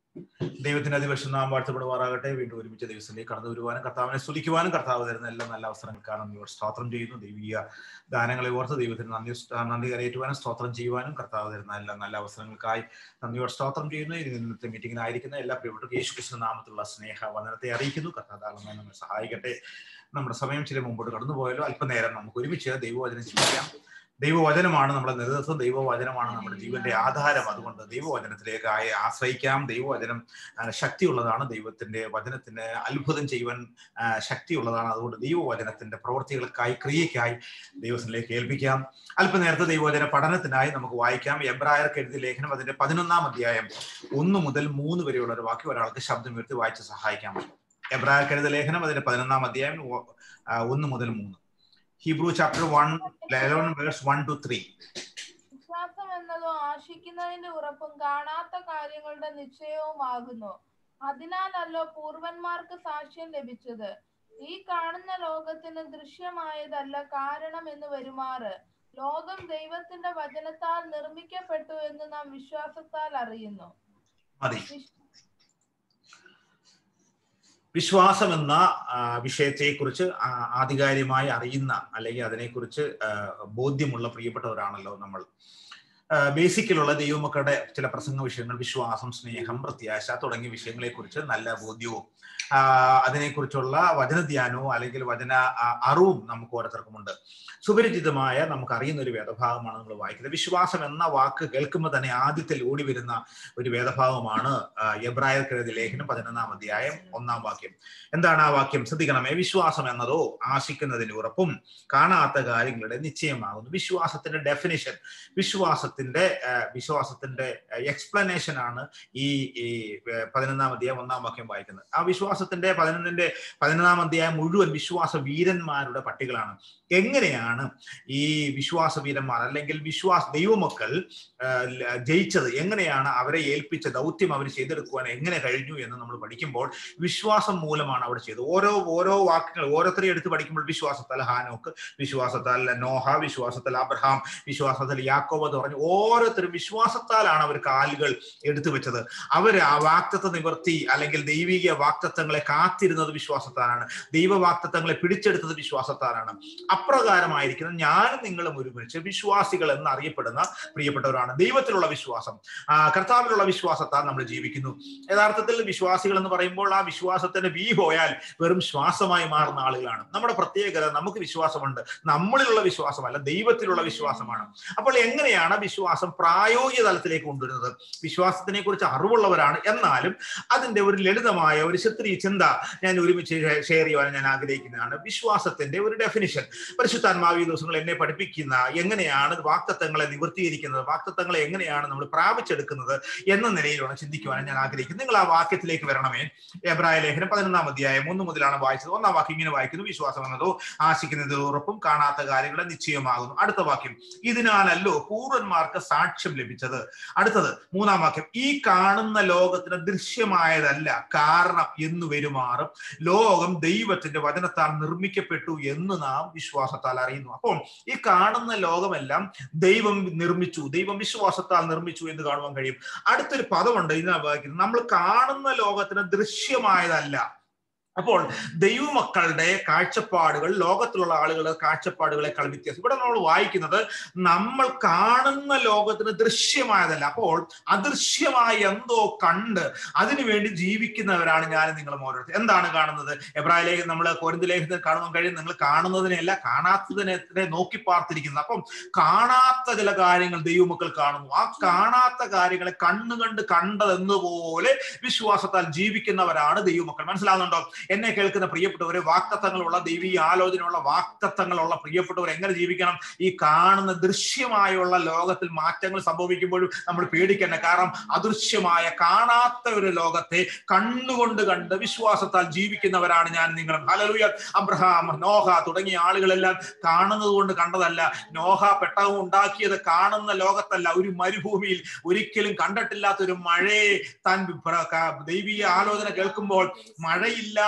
ദൈവത്തിന്റെ അതിപക്ഷം നാം വാഴ്ത്തപ്പെടുമാറാകട്ടെ വീണ്ടും ഒരുമിച്ച് ദിവസത്തിലേക്ക് കടന്നു വരുവാനും കർത്താവിനെ സ്തുതിക്കുവാനും കർത്താവ് തരുന്ന എല്ലാ നല്ല അവസരങ്ങൾക്കാണ് നന്ദിയോട് സ്തോത്രം ചെയ്യുന്നു ദൈവീയ ദാനങ്ങളെ ഓർത്ത് ദൈവത്തിന് നന്ദി നന്ദി കരയേറ്റുവാനും സ്തോത്രം ചെയ്യുവാനും കർത്താവ് തരുന്ന എല്ലാ നല്ല അവസരങ്ങൾക്കായി നന്ദിയോട് സ്തോത്രം ചെയ്യുന്നു ഇതിൽ ഇന്നത്തെ മീറ്റിംഗിനായിരിക്കുന്ന എല്ലാ പ്രിയപ്പെട്ട യേശു കൃഷ്ണ നാമത്തിലുള്ള സ്നേഹ വന്ദനത്തെ അറിയിക്കുന്നു കർത്താവ് നമ്മെ സഹായിക്കട്ടെ നമ്മുടെ സമയം ചില മുമ്പോട്ട് കടന്നുപോയാലോ അല്പനേരം നമുക്ക് ഒരുമിച്ച് ദൈവവചനം ചിന്തിക്കാം ദൈവവചനമാണ് നമ്മുടെ നേതൃത്വം ദൈവവചനമാണ് നമ്മുടെ ജീവന്റെ ആധാരം അതുകൊണ്ട് ദൈവവചനത്തിലേക്ക് ആയി ആശ്രയിക്കാം ദൈവവചനം ശക്തിയുള്ളതാണ് ദൈവത്തിന്റെ വചനത്തിന് അത്ഭുതം ചെയ്യുവാൻ ശക്തിയുള്ളതാണ് അതുകൊണ്ട് ദൈവവചനത്തിന്റെ പ്രവൃത്തികൾക്കായി ക്രിയയ്ക്കായി ദൈവത്തിലേക്ക് ഏൽപ്പിക്കാം അല്പനേരത്തെ ദൈവവചന പഠനത്തിനായി നമുക്ക് വായിക്കാം എബ്രായർക്ക് എഴുതിയ ലേഖനം അതിന്റെ പതിനൊന്നാം അധ്യായം ഒന്ന് മുതൽ മൂന്ന് വരെയുള്ള ഒരു വാക്യം ഒരാൾക്ക് ശബ്ദം ഉയർത്തി വായിച്ച് സഹായിക്കാം എബ്രായർക്ക് എഴുതിയ ലേഖനം അതിന്റെ പതിനൊന്നാം അധ്യായം ഒന്ന് മുതൽ മൂന്ന് Hebrew chapter one eleven verse one two three വിശ്വാസം എന്നതോ ആശിക്കുന്നതിന്റെ ഉറപ്പും കാണാത്ത കാര്യങ്ങളുടെ നിശ്ചയവുമാകുന്നു അതിനാലല്ലോ പൂർവന്മാർക്ക് സാക്ഷ്യം ലഭിച്ചത് ഈ കാണുന്ന ലോകത്തിന് ദൃശ്യമായതല്ല കാരണം എന്ന് വരുമാറ് ലോകം ദൈവത്തിന്റെ വചനത്താൽ നിർമ്മിക്കപ്പെട്ടു എന്ന് നാം വിശ്വാസത്താൽ അറിയുന്നു മതി വിശ്വാസം എന്ന വിഷയത്തെക്കുറിച്ച് ആധികാരികമായി അറിയുന്ന അല്ലെങ്കിൽ അതിനെക്കുറിച്ച് ബോധ്യമുള്ള പ്രിയപ്പെട്ടവരാണല്ലോ നമ്മൾ ബേസിക്കിലുള്ള ദൈവമക്കളുടെ ചില പ്രസംഗ വിഷയങ്ങൾ വിശ്വാസം സ്നേഹം പ്രത്യാശ തുടങ്ങിയ വിഷയങ്ങളെക്കുറിച്ച് നല്ല ബോധ്യവും അതിനെക്കുറിച്ചുള്ള വചനധ്യാനവും അല്ലെങ്കിൽ വചന അറിവും നമുക്ക് ഓരോരുത്തർക്കുമുണ്ട് സുപരിചിതമായ നമുക്ക് അറിയുന്ന ഒരു വേദഭാഗമാണ് നമ്മൾ വായിക്കുന്നത് വിശ്വാസം എന്ന വാക്ക് കേൾക്കുമ്പോൾ തന്നെ ആദ്യത്തിൽ ഓടി വരുന്ന ഒരു വേദഭാഗമാണ് എബ്രായർക്കെഴുതിയ ലേഖനം പതിനൊന്നാം അധ്യായം ഒന്നാം വാക്യം എന്താണ് ആ വാക്യം ശ്രദ്ധിക്കണമേ വിശ്വാസം എന്നതോ ആശിക്കുന്നതിന് ഉറപ്പും കാണാത്ത കാര്യങ്ങളുടെ നിശ്ചയമാകുന്നു വിശ്വാസത്തിന്റെ ഡെഫിനിഷൻ വിശ്വാസത്തിന്റെ വിശ്വാസത്തിന്റെ എക്സ്പ്ലനേഷൻ ആണ് ഈ ഈ പതിനൊന്നാം അധ്യായം ഒന്നാം വാക്യം വായിക്കുന്നത് ആ വിശ്വാസത്തിന്റെ പതിനൊന്നിന്റെ പതിനൊന്നാം അധ്യായം മുഴുവൻ വിശ്വാസ വീരന്മാരുടെ പട്ടികളാണ് എങ്ങനെയാണ് ഈ വിശ്വാസ വീരന്മാർ അല്ലെങ്കിൽ വിശ്വാസ ദൈവമക്കൾ ജയിച്ചത് എങ്ങനെയാണ് അവരെ ഏൽപ്പിച്ച ദൗത്യം അവർ ചെയ്തെടുക്കുവാൻ എങ്ങനെ കഴിഞ്ഞു എന്ന് നമ്മൾ പഠിക്കുമ്പോൾ വിശ്വാസം മൂലമാണ് അവർ ചെയ്തത് ഓരോ ഓരോ വാക്കുകൾ ഓരോരുത്തരെയും എടുത്ത് പഠിക്കുമ്പോൾ വിശ്വാസത്താൽ ഹാനോക്ക് വിശ്വാസത്താൽ നോഹ വിശ്വാസത്താൽ അബ്രഹാം വിശ്വാസത്താൽ യാക്കോബ് എന്ന് പറഞ്ഞു ഓരോരുത്തരും വിശ്വാസത്താലാണ് അവർ കാലുകൾ എടുത്തു വെച്ചത് അവർ ആ വാക്തത്വ നിവർത്തി അല്ലെങ്കിൽ ദൈവിക വാക്തത്വങ്ങളെ കാത്തിരുന്നത് വിശ്വാസത്താലാണ് ദൈവ വാക്തത്വങ്ങളെ പിടിച്ചെടുത്തത് വിശ്വാസത്താലാണ് അപ്രകാരമായിരിക്കുന്ന ഞാനും നിങ്ങളും ഒരുമിച്ച് വിശ്വാസികൾ എന്ന് അറിയപ്പെടുന്ന പ്രിയപ്പെട്ടവരാണ് ദൈവത്തിലുള്ള വിശ്വാസം കർത്താവിലുള്ള വിശ്വാസത്താൽ നമ്മൾ ജീവിക്കുന്നു യഥാർത്ഥത്തിൽ വിശ്വാസികൾ എന്ന് പറയുമ്പോൾ ആ വിശ്വാസത്തിന്റെ വീ പോയാൽ വെറും ശ്വാസമായി മാറുന്ന ആളുകളാണ് നമ്മുടെ പ്രത്യേകത നമുക്ക് വിശ്വാസമുണ്ട് നമ്മളിലുള്ള വിശ്വാസമല്ല ദൈവത്തിലുള്ള വിശ്വാസമാണ് അപ്പോൾ എങ്ങനെയാണ് വിശ്വാസം പ്രായോഗിക തലത്തിലേക്ക് കൊണ്ടുവരുന്നത് വിശ്വാസത്തിനെ കുറിച്ച് അറിവുള്ളവരാണ് എന്നാലും അതിന്റെ ഒരു ലളിതമായ ഒരു ചിത്രീ ചിന്ത ഞാൻ ഒരുമിച്ച് ഷെയർ ചെയ്യുവാൻ ഞാൻ ആഗ്രഹിക്കുന്നതാണ് വിശ്വാസത്തിന്റെ ഒരു ഡെഫിനിഷൻ പരിശുദ്ധാത്മാവ് ഈ ദിവസങ്ങൾ എന്നെ പഠിപ്പിക്കുന്ന എങ്ങനെയാണ് വാക്തത്വങ്ങളെ നിവൃത്തീകരിക്കുന്നത് വാക്തത്വങ്ങളെ എങ്ങനെയാണ് നമ്മൾ പ്രാപിച്ചെടുക്കുന്നത് എന്ന നിലയിലാണ് ചിന്തിക്കുവാൻ ഞാൻ ആഗ്രഹിക്കുന്നത് നിങ്ങൾ ആ വാക്യത്തിലേക്ക് വരണമേ എബ്രായ ലേഖനം പതിനൊന്നാം അധ്യായം ഒന്ന് മുതലാണ് വായിച്ചത് ഒന്നാം വാക്യം ഇങ്ങനെ വായിക്കുന്നു വിശ്വാസം എന്നതോ ആശിക്കുന്നത് ഉറപ്പും കാണാത്ത കാര്യങ്ങളെ നിശ്ചയമാകുന്നു അടുത്ത വാക്യം ഇതിനാലല്ലോ പൂർവന്മാർക്ക് സാക്ഷ്യം ലഭിച്ചത് അടുത്തത് മൂന്നാം വാക്യം ഈ കാണുന്ന ലോകത്തിന് ദൃശ്യമായതല്ല കാരണം എന്ന് വരുമാറും ലോകം ദൈവത്തിന്റെ വചനത്താൽ നിർമ്മിക്കപ്പെട്ടു എന്ന് നാം വിശ്വാസത്താൽ അറിയുന്നു അപ്പോൾ ഈ കാണുന്ന ലോകമെല്ലാം ദൈവം നിർമ്മിച്ചു ദൈവം വിശ്വാസത്താൽ നിർമ്മിച്ചു എന്ന് കാണുവാൻ കഴിയും അടുത്തൊരു പദമുണ്ട് ഇതിനാ വായിക്കുന്നത് നമ്മൾ കാണുന്ന ലോകത്തിന് ദൃശ്യമായതല്ല അപ്പോൾ ദൈവമക്കളുടെ കാഴ്ചപ്പാടുകൾ ലോകത്തിലുള്ള ആളുകളുടെ കാഴ്ചപ്പാടുകളെക്കാൾ വ്യത്യാസം ഇവിടെ നമ്മൾ വായിക്കുന്നത് നമ്മൾ കാണുന്ന ലോകത്തിന് ദൃശ്യമായതല്ല അപ്പോൾ അദൃശ്യമായ എന്തോ കണ്ട് അതിനുവേണ്ടി ജീവിക്കുന്നവരാണ് ഞാൻ നിങ്ങളും ഓരോരുത്തർ എന്താണ് കാണുന്നത് എബ്രാഹിം ലേഖനം നമ്മൾ കോരിന്ത ലേഖനത്തിൽ കാണുവാൻ കഴിയും നിങ്ങൾ കാണുന്നതിനെയല്ല കാണാത്തതിനെ നോക്കി പാർത്തിരിക്കുന്നത് അപ്പം കാണാത്ത ചില കാര്യങ്ങൾ ദൈവമക്കൾ കാണുന്നു ആ കാണാത്ത കാര്യങ്ങളെ കണ്ണുകണ്ട് കണ്ടതെന്നപോലെ വിശ്വാസത്താൽ ജീവിക്കുന്നവരാണ് ദൈവമക്കൾ മനസ്സിലാകുന്നുണ്ടോ എന്നെ കേൾക്കുന്ന പ്രിയപ്പെട്ടവരെ വാക്തത്വങ്ങളുള്ള ദൈവീയ ആലോചനയുള്ള വാക്തത്വങ്ങളുള്ള പ്രിയപ്പെട്ടവർ എങ്ങനെ ജീവിക്കണം ഈ കാണുന്ന ദൃശ്യമായുള്ള ലോകത്തിൽ മാറ്റങ്ങൾ സംഭവിക്കുമ്പോഴും നമ്മൾ പേടിക്കണ്ട കാരണം അദൃശ്യമായ കാണാത്ത ഒരു ലോകത്തെ കണ്ണുകൊണ്ട് കണ്ട് വിശ്വാസത്താൽ ജീവിക്കുന്നവരാണ് ഞാൻ നിങ്ങളും ഹലലുയ അബ്രഹാം നോഹ തുടങ്ങിയ ആളുകളെല്ലാം കാണുന്നത് കൊണ്ട് കണ്ടതല്ല നോഹ പെട്ടകം ഉണ്ടാക്കിയത് കാണുന്ന ലോകത്തല്ല ഒരു മരുഭൂമിയിൽ ഒരിക്കലും കണ്ടിട്ടില്ലാത്ത ഒരു മഴയെ താൻ ദൈവീയ ആലോചന കേൾക്കുമ്പോൾ മഴയില്ലാ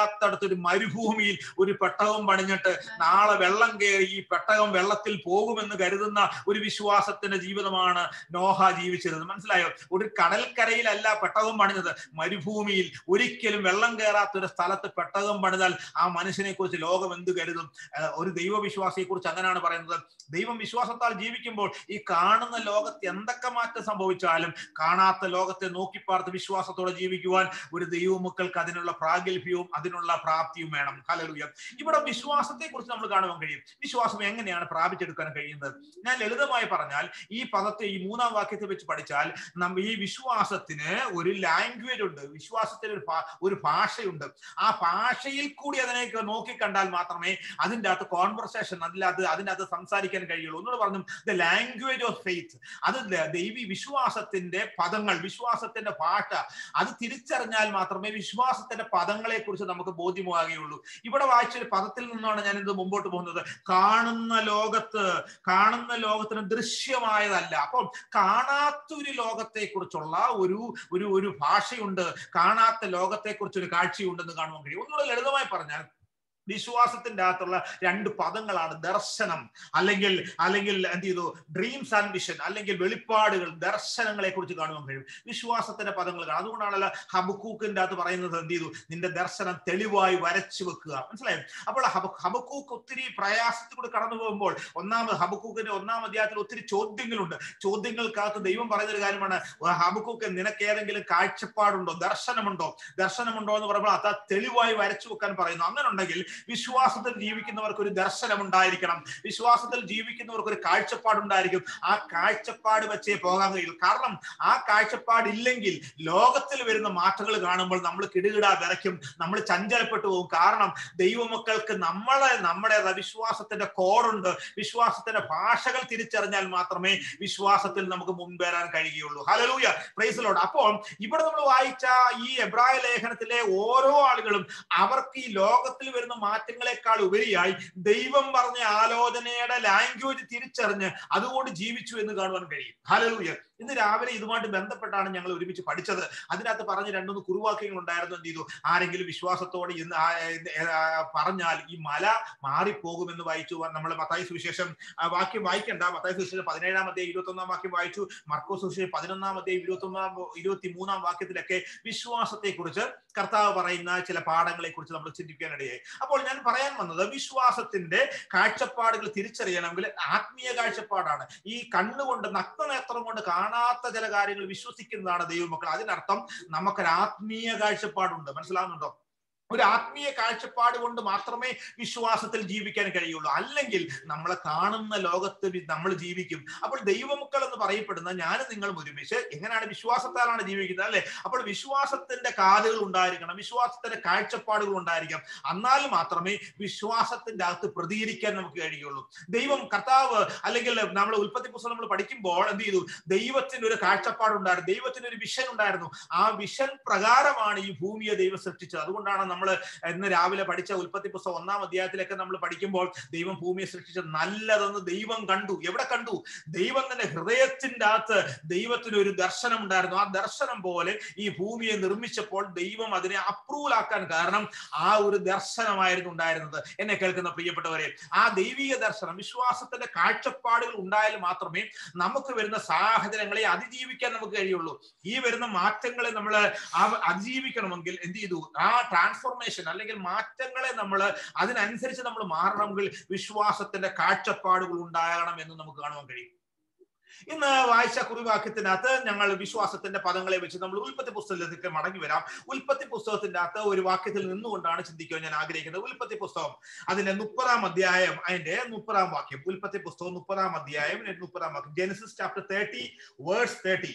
കയറാത്തടത്ത് ഒരു മരുഭൂമിയിൽ ഒരു പെട്ടകം പണിഞ്ഞിട്ട് നാളെ വെള്ളം കയറി ഈ പെട്ടകം വെള്ളത്തിൽ പോകുമെന്ന് കരുതുന്ന ഒരു വിശ്വാസത്തിന്റെ ജീവിതമാണ് നോഹ ജീവിച്ചിരുന്നത് മനസ്സിലായോ ഒരു കടൽക്കരയിലല്ല പെട്ടകം പണിഞ്ഞത് മരുഭൂമിയിൽ ഒരിക്കലും വെള്ളം കയറാത്ത ഒരു സ്ഥലത്ത് പെട്ടകം പണിതാൽ ആ മനുഷ്യനെ കുറിച്ച് ലോകം എന്ത് കരുതും ഏഹ് ഒരു ദൈവവിശ്വാസിയെ കുറിച്ച് അങ്ങനെയാണ് പറയുന്നത് ദൈവം വിശ്വാസത്താൽ ജീവിക്കുമ്പോൾ ഈ കാണുന്ന ലോകത്ത് എന്തൊക്കെ മാറ്റം സംഭവിച്ചാലും കാണാത്ത ലോകത്തെ നോക്കിപ്പാർത്ത് വിശ്വാസത്തോടെ ജീവിക്കുവാൻ ഒരു ദൈവമക്കൾക്ക് അതിനുള്ള പ്രാഗൽഭ്യവും അതിനുള്ള പ്രാപ്തിയും വേണം ഹലലുയ ഇവിടെ വിശ്വാസത്തെ കുറിച്ച് നമ്മൾ കാണുവാൻ കഴിയും വിശ്വാസം എങ്ങനെയാണ് പ്രാപിച്ചെടുക്കാൻ കഴിയുന്നത് ഞാൻ ലളിതമായി പറഞ്ഞാൽ ഈ പദത്തെ ഈ മൂന്നാം വാക്യത്തെ വെച്ച് പഠിച്ചാൽ നമ്മ ഈ വിശ്വാസത്തിന് ഒരു ലാംഗ്വേജ് ഉണ്ട് വിശ്വാസത്തിന് ഒരു ഭാ- ഒരു ഭാഷയുണ്ട് ആ ഭാഷയിൽ കൂടി അതിനെ നോക്കി കണ്ടാൽ മാത്രമേ അതിൻ്റെ അകത്ത് കോൺവെർസേഷൻ അതിൽ അത് അതിൻ്റെ അകത്ത് സംസാരിക്കാൻ കഴിയുള്ളൂ ഒന്നുകൂടെ പറഞ്ഞു ദ ലാംഗ്വേജ് ഓഫ് ഫെയ്ത്ത് അത് ദ- ദൈവി വിശ്വാസത്തിന്റെ പദങ്ങൾ വിശ്വാസത്തിന്റെ ഭാഷ അത് തിരിച്ചറിഞ്ഞാൽ മാത്രമേ വിശ്വാസത്തിന്റെ പദങ്ങളെ കുറിച്ച് നമുക്ക് ബോധ്യമാകുകയുള്ളൂ ഇവിടെ വായിച്ച ഒരു പദത്തിൽ നിന്നാണ് ഞാൻ ഇത് മുമ്പോട്ട് പോകുന്നത് കാണുന്ന ലോകത്ത് കാണുന്ന ലോകത്തിന് ദൃശ്യമായതല്ല അപ്പം കാണാത്തൊരു ലോകത്തെ കുറിച്ചുള്ള ഒരു ഒരു ഒരു ഭാഷയുണ്ട് കാണാത്ത ലോകത്തെ കുറിച്ച് ഒരു കാഴ്ചയുണ്ടെന്ന് കാണുവാൻ കഴിയും ഒന്നുകൂടെ ലളിതമായി പറഞ്ഞാൽ വിശ്വാസത്തിന്റെ അകത്തുള്ള രണ്ട് പദങ്ങളാണ് ദർശനം അല്ലെങ്കിൽ അല്ലെങ്കിൽ എന്ത് ചെയ്തു ഡ്രീംസ് ആൻഡ് വിഷൻ അല്ലെങ്കിൽ വെളിപ്പാടുകൾ ദർശനങ്ങളെ കുറിച്ച് കാണുവാൻ കഴിയും വിശ്വാസത്തിന്റെ പദങ്ങൾ കാണും അതുകൊണ്ടാണല്ലോ ഹബക്കൂക്കിന്റെ അകത്ത് പറയുന്നത് എന്ത് ചെയ്തു നിന്റെ ദർശനം തെളിവായി വരച്ചു വെക്കുക മനസ്സിലായോ അപ്പോൾ ഹബ- ഹബക്കൂക്ക് ഒത്തിരി പ്രയാസത്തിലൂടെ കടന്നു പോകുമ്പോൾ ഒന്നാമത് ഹബക്കൂക്കിന്റെ ഒന്നാം അധ്യായത്തിൽ ഒത്തിരി ചോദ്യങ്ങളുണ്ട് ചോദ്യങ്ങൾക്കകത്ത് ദൈവം പറയുന്ന ഒരു കാര്യമാണ് ഹബക്കൂക്ക് നിനക്ക് ഏതെങ്കിലും കാഴ്ചപ്പാടുണ്ടോ ദർശനമുണ്ടോ ദർശനമുണ്ടോ എന്ന് പറയുമ്പോൾ അത് തെളിവായി വരച്ചു വെക്കാൻ പറയുന്നു അങ്ങനെ ഉണ്ടെങ്കിൽ വിശ്വാസത്തിൽ ജീവിക്കുന്നവർക്ക് ഒരു ദർശനം ഉണ്ടായിരിക്കണം വിശ്വാസത്തിൽ ജീവിക്കുന്നവർക്ക് ഒരു കാഴ്ചപ്പാടുണ്ടായിരിക്കും ആ കാഴ്ചപ്പാട് വെച്ചേ പോകാൻ കഴിയുള്ളൂ കാരണം ആ കാഴ്ചപ്പാട് ഇല്ലെങ്കിൽ ലോകത്തിൽ വരുന്ന മാറ്റങ്ങൾ കാണുമ്പോൾ നമ്മൾ കിടുകിടാ വിറയ്ക്കും നമ്മൾ ചഞ്ചലപ്പെട്ടു പോകും കാരണം ദൈവമക്കൾക്ക് നമ്മളെ നമ്മുടെ വിശ്വാസത്തിന്റെ കോഡുണ്ട് വിശ്വാസത്തിന്റെ ഭാഷകൾ തിരിച്ചറിഞ്ഞാൽ മാത്രമേ വിശ്വാസത്തിൽ നമുക്ക് മുൻപേറാൻ കഴിയുകയുള്ളൂ ഹലലൂയ പ്രൈസലോട് അപ്പോൾ ഇവിടെ നമ്മൾ വായിച്ച ഈ എബ്രായ ലേഖനത്തിലെ ഓരോ ആളുകളും അവർക്ക് ഈ ലോകത്തിൽ വരുന്ന മാറ്റങ്ങളെക്കാൾ ഉപരിയായി ദൈവം പറഞ്ഞ ആലോചനയുടെ ലാംഗ്വേജ് തിരിച്ചറിഞ്ഞ് അതുകൊണ്ട് ജീവിച്ചു എന്ന് കാണുവാൻ കഴിയും ഹലലൂയ ഇന്ന് രാവിലെ ഇതുമായിട്ട് ബന്ധപ്പെട്ടാണ് ഞങ്ങൾ ഒരുമിച്ച് പഠിച്ചത് അതിനകത്ത് പറഞ്ഞ രണ്ടുമൂന്ന് കുറുവാക്യങ്ങൾ ഉണ്ടായിരുന്നു എന്ത് ചെയ്തു ആരെങ്കിലും വിശ്വാസത്തോടെ ഇന്ന് ആ, ഏ, ആ, പറഞ്ഞാൽ ഈ മല മാറിപ്പോകുമെന്ന് വായിച്ചു നമ്മൾ മത്തായി സുവിശേഷം ആ വാക്യം വായിക്കണ്ട മത്തായി സുവിശേഷം പതിനേഴാം അധ്യായം ഇരുപത്തി ഒന്നാം വാക്യം വായിച്ചു മർക്കോ സുവിശേഷം പതിനൊന്നാം അധ്യായം ഇരുപത്തി ഒന്നാം ഇരുപത്തി മൂന്നാം വാക്യത്തിലൊക്കെ വിശ്വാസത്തെ കുറിച്ച് കർത്താവ് പറയുന്ന ചില പാഠങ്ങളെ കുറിച്ച് നമ്മൾ ചിന്തിക്കാനിടയായി അപ്പോൾ ഞാൻ പറയാൻ വന്നത് വിശ്വാസത്തിന്റെ കാഴ്ചപ്പാടുകൾ തിരിച്ചറിയണമെങ്കിൽ ആത്മീയ കാഴ്ചപ്പാടാണ് ഈ കണ്ണുകൊണ്ട് നഗ്നനേത്രം കൊണ്ട് കാണാത്ത ചില കാര്യങ്ങൾ വിശ്വസിക്കുന്നതാണ് ദൈവമക്കൾ അതിനർത്ഥം നമുക്കൊരു ആത്മീയ കാഴ്ചപ്പാടുണ്ട് മനസ്സിലാവുന്നുണ്ടോ ഒരു ആത്മീയ കാഴ്ചപ്പാട് കൊണ്ട് മാത്രമേ വിശ്വാസത്തിൽ ജീവിക്കാൻ കഴിയുള്ളൂ അല്ലെങ്കിൽ നമ്മളെ കാണുന്ന ലോകത്ത് വി- നമ്മൾ ജീവിക്കും അപ്പോൾ ദൈവമക്കൾ എന്ന് പറയപ്പെടുന്ന ഞാനും നിങ്ങളും ഒരുമിച്ച് എങ്ങനെയാണ് വിശ്വാസത്താലാണ് ജീവിക്കുന്നത് അല്ലെ അപ്പോൾ വിശ്വാസത്തിന്റെ കാതുകൾ ഉണ്ടായിരിക്കണം വിശ്വാസത്തിന്റെ കാഴ്ചപ്പാടുകൾ ഉണ്ടായിരിക്കണം എന്നാൽ മാത്രമേ വിശ്വാസത്തിന്റെ അകത്ത് പ്രതികരിക്കാൻ നമുക്ക് കഴിയുള്ളൂ ദൈവം കർത്താവ് അല്ലെങ്കിൽ നമ്മൾ ഉൽപ്പത്തി പുസ്തകം നമ്മൾ പഠിക്കുമ്പോൾ എന്ത് ചെയ്തു ദൈവത്തിന് ഒരു കാഴ്ചപ്പാടുണ്ടായിരുന്നു ദൈവത്തിന് ഒരു വിഷൻ ഉണ്ടായിരുന്നു ആ വിഷൻ പ്രകാരമാണ് ഈ ഭൂമിയെ ദൈവം സൃഷ്ടിച്ചത് അതുകൊണ്ടാണ് നമ്മൾ ഇന്ന് രാവിലെ പഠിച്ച ഉൽപ്പത്തി പുസ്തകം ഒന്നാം അധ്യായത്തിലൊക്കെ നമ്മൾ പഠിക്കുമ്പോൾ ദൈവം ഭൂമിയെ സൃഷ്ടിച്ചത് നല്ലതെന്ന് ദൈവം കണ്ടു എവിടെ കണ്ടു ദൈവം തന്നെ ഹൃദയത്തിന്റെ അകത്ത് ദൈവത്തിന് ഒരു ദർശനം ഉണ്ടായിരുന്നു ആ ദർശനം പോലെ ഈ ഭൂമിയെ നിർമ്മിച്ചപ്പോൾ ദൈവം അതിനെ അപ്രൂവൽ ആക്കാൻ കാരണം ആ ഒരു ദർശനമായിരുന്നു ഉണ്ടായിരുന്നത് എന്നെ കേൾക്കുന്ന പ്രിയപ്പെട്ടവരെ ആ ദൈവിക ദർശനം വിശ്വാസത്തിന്റെ കാഴ്ചപ്പാടുകൾ ഉണ്ടായാൽ മാത്രമേ നമുക്ക് വരുന്ന സാഹചര്യങ്ങളെ അതിജീവിക്കാൻ നമുക്ക് കഴിയുള്ളൂ ഈ വരുന്ന മാറ്റങ്ങളെ നമ്മൾ അതിജീവിക്കണമെങ്കിൽ എന്ത് ചെയ്തു ആ ട്രാൻസ്ഫോർമേഷൻ അല്ലെങ്കിൽ മാറ്റങ്ങളെ നമ്മൾ അതിനനുസരിച്ച് നമ്മൾ മാറണമെങ്കിൽ വിശ്വാസത്തിന്റെ കാഴ്ചപ്പാടുകൾ ഉണ്ടാകണം എന്ന് നമുക്ക് കാണുവാൻ കഴിയും ഇന്ന് വായിച്ച കുറിവാക്യത്തിനകത്ത് ഞങ്ങൾ വിശ്വാസത്തിന്റെ പദങ്ങളെ വെച്ച് നമ്മൾ ഉൽപ്പത്തി പുസ്തകത്തിലേക്ക് മടങ്ങി വരാം ഉൽപ്പത്തി പുസ്തകത്തിന്റെ അകത്ത് ഒരു വാക്യത്തിൽ നിന്നുകൊണ്ടാണ് ചിന്തിക്കുവാൻ ഞാൻ ആഗ്രഹിക്കുന്നത് ഉൽപ്പത്തി പുസ്തകം അതിന്റെ മുപ്പതാം അധ്യായം അതിന്റെ മുപ്പതാം വാക്യം ഉൽപ്പത്തി പുസ്തകം മുപ്പതാം അധ്യായം അതിന്റെ മുപ്പതാം വാക്യം Genesis chapter thirty words thirty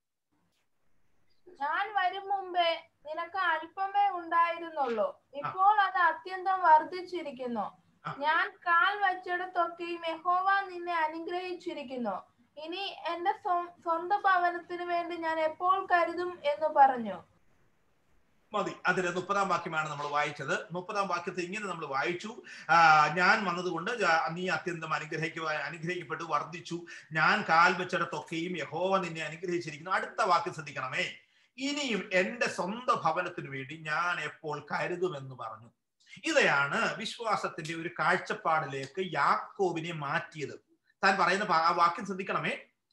ഞാൻ വരും മുമ്പേ നിനക്ക് അല്പമേ ഉണ്ടായിരുന്നുള്ളൂ ഇപ്പോൾ അത് അത്യന്തം വർദ്ധിച്ചിരിക്കുന്നു ആ. ഞാൻ കാൽ വച്ചിടത്തൊക്കെയും യഹോവ നിന്നെ അനുഗ്രഹിച്ചിരിക്കുന്നു ഇനി എന്റെ സ്വ- സ്വന്തം ഭവനത്തിന് വേണ്ടി ഞാൻ എപ്പോൾ കരുതും എന്ന് പറഞ്ഞു മതി അതിന്റെ മുപ്പതാം വാക്യമാണ് നമ്മൾ വായിച്ചത് മുപ്പതാം വാക്യത്തിൽ ഇങ്ങനെ നമ്മൾ വായിച്ചു ആ, ഞാൻ വന്നതുകൊണ്ട് ജാ- നീ അത്യന്തം അനുഗ്രഹിക്കുക അനുഗ്രഹിക്കപ്പെട്ടു വർദ്ധിച്ചു ഞാൻ കാൽ വെച്ചിടത്തൊക്കെയും യഹോവ നിന്നെ അനുഗ്രഹിച്ചിരിക്കുന്നു അടുത്ത വാക്യം ശ്രദ്ധിക്കണമേ ഇനിയും എന്റെ സ്വന്തം ഭവനത്തിന് വേണ്ടി ഞാൻ എപ്പോൾ കരുതുമെന്ന് പറഞ്ഞു ഇതയാണ് വിശ്വാസത്തിന്റെ ഒരു കാഴ്ചപ്പാടിലേക്ക് യാക്കോബിനെ മാറ്റിയത് താൻ പറയുന്ന ആ വാക്യം ശ്രദ്ധിക്കണമേ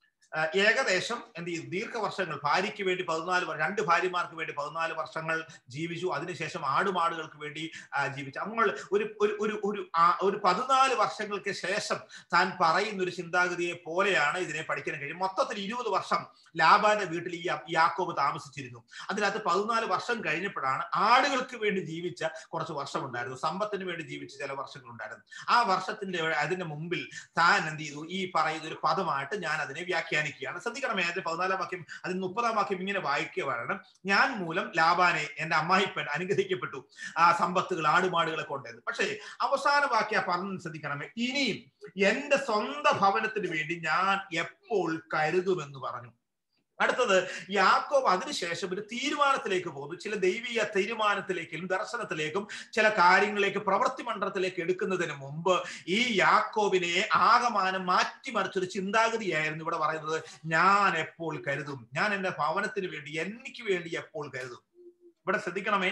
ഏകദേശം എന്ത് ചെയ്യും ദീർഘവർഷങ്ങൾ ഭാര്യയ്ക്ക് വേണ്ടി പതിനാല് രണ്ട് ഭാര്യമാർക്ക് വേണ്ടി പതിനാല് വർഷങ്ങൾ ജീവിച്ചു അതിനുശേഷം ആടുമാടുകൾക്ക് വേണ്ടി ജീവിച്ചു നമ്മൾ ഒരു ഒരു ഒരു ഒരു പതിനാല് വർഷങ്ങൾക്ക് ശേഷം താൻ പറയുന്ന ഒരു ചിന്താഗതിയെ പോലെയാണ് ഇതിനെ പഠിക്കാൻ കഴിയും മൊത്തത്തിൽ ഇരുപത് വർഷം ലാബാന്റെ വീട്ടിൽ ഈ യാക്കോബ് താമസിച്ചിരുന്നു അതിനകത്ത് പതിനാല് വർഷം കഴിഞ്ഞപ്പോഴാണ് ആടുകൾക്ക് വേണ്ടി ജീവിച്ച കുറച്ച് വർഷമുണ്ടായിരുന്നു സമ്പത്തിന് വേണ്ടി ജീവിച്ച ചില വർഷങ്ങളുണ്ടായിരുന്നു ആ വർഷത്തിന്റെ അതിന്റെ മുമ്പിൽ താൻ എന്ത് ചെയ്തു ഈ പറയുന്ന ഒരു പദമായിട്ട് ഞാൻ അതിനെ വ്യാഖ്യാനിക്കുകയാണ് ശ്രദ്ധിക്കണമേ അതിന്റെ പതിനാലാം വാക്യം അതിന് മുപ്പതാം വാക്യം ഇങ്ങനെ വായിക്കുകയാണ് ഞാൻ മൂലം ലാബാനെ എന്റെ അമ്മായിപ്പൻ അനുഗ്രഹിക്കപ്പെട്ടു ആ സമ്പത്തുകൾ ആടുമാടുകളെ കൊണ്ടത് പക്ഷേ അവസാന വാക്യ പറഞ്ഞു ശ്രദ്ധിക്കണമേ ഇനിയും എന്റെ സ്വന്തം ഭവനത്തിന് വേണ്ടി ഞാൻ എപ്പോൾ കരുതുമെന്ന് പറഞ്ഞു അടുത്തത് യാക്കോബ് അതിനുശേഷം ഒരു തീരുമാനത്തിലേക്ക് പോകുന്നു ചില ദൈവീയ തീരുമാനത്തിലേക്കും ദർശനത്തിലേക്കും ചില കാര്യങ്ങളിലേക്ക് പ്രവൃത്തി മണ്ഡലത്തിലേക്ക് എടുക്കുന്നതിന് മുമ്പ് ഈ യാക്കോബിനെ ആകമാനം മാറ്റിമറിച്ചൊരു ചിന്താഗതിയായിരുന്നു ഇവിടെ പറയുന്നത് ഞാൻ എപ്പോൾ കരുതും ഞാൻ എന്റെ ഭവനത്തിന് വേണ്ടി എനിക്ക് വേണ്ടി എപ്പോൾ കരുതും ഇവിടെ ശ്രദ്ധിക്കണമേ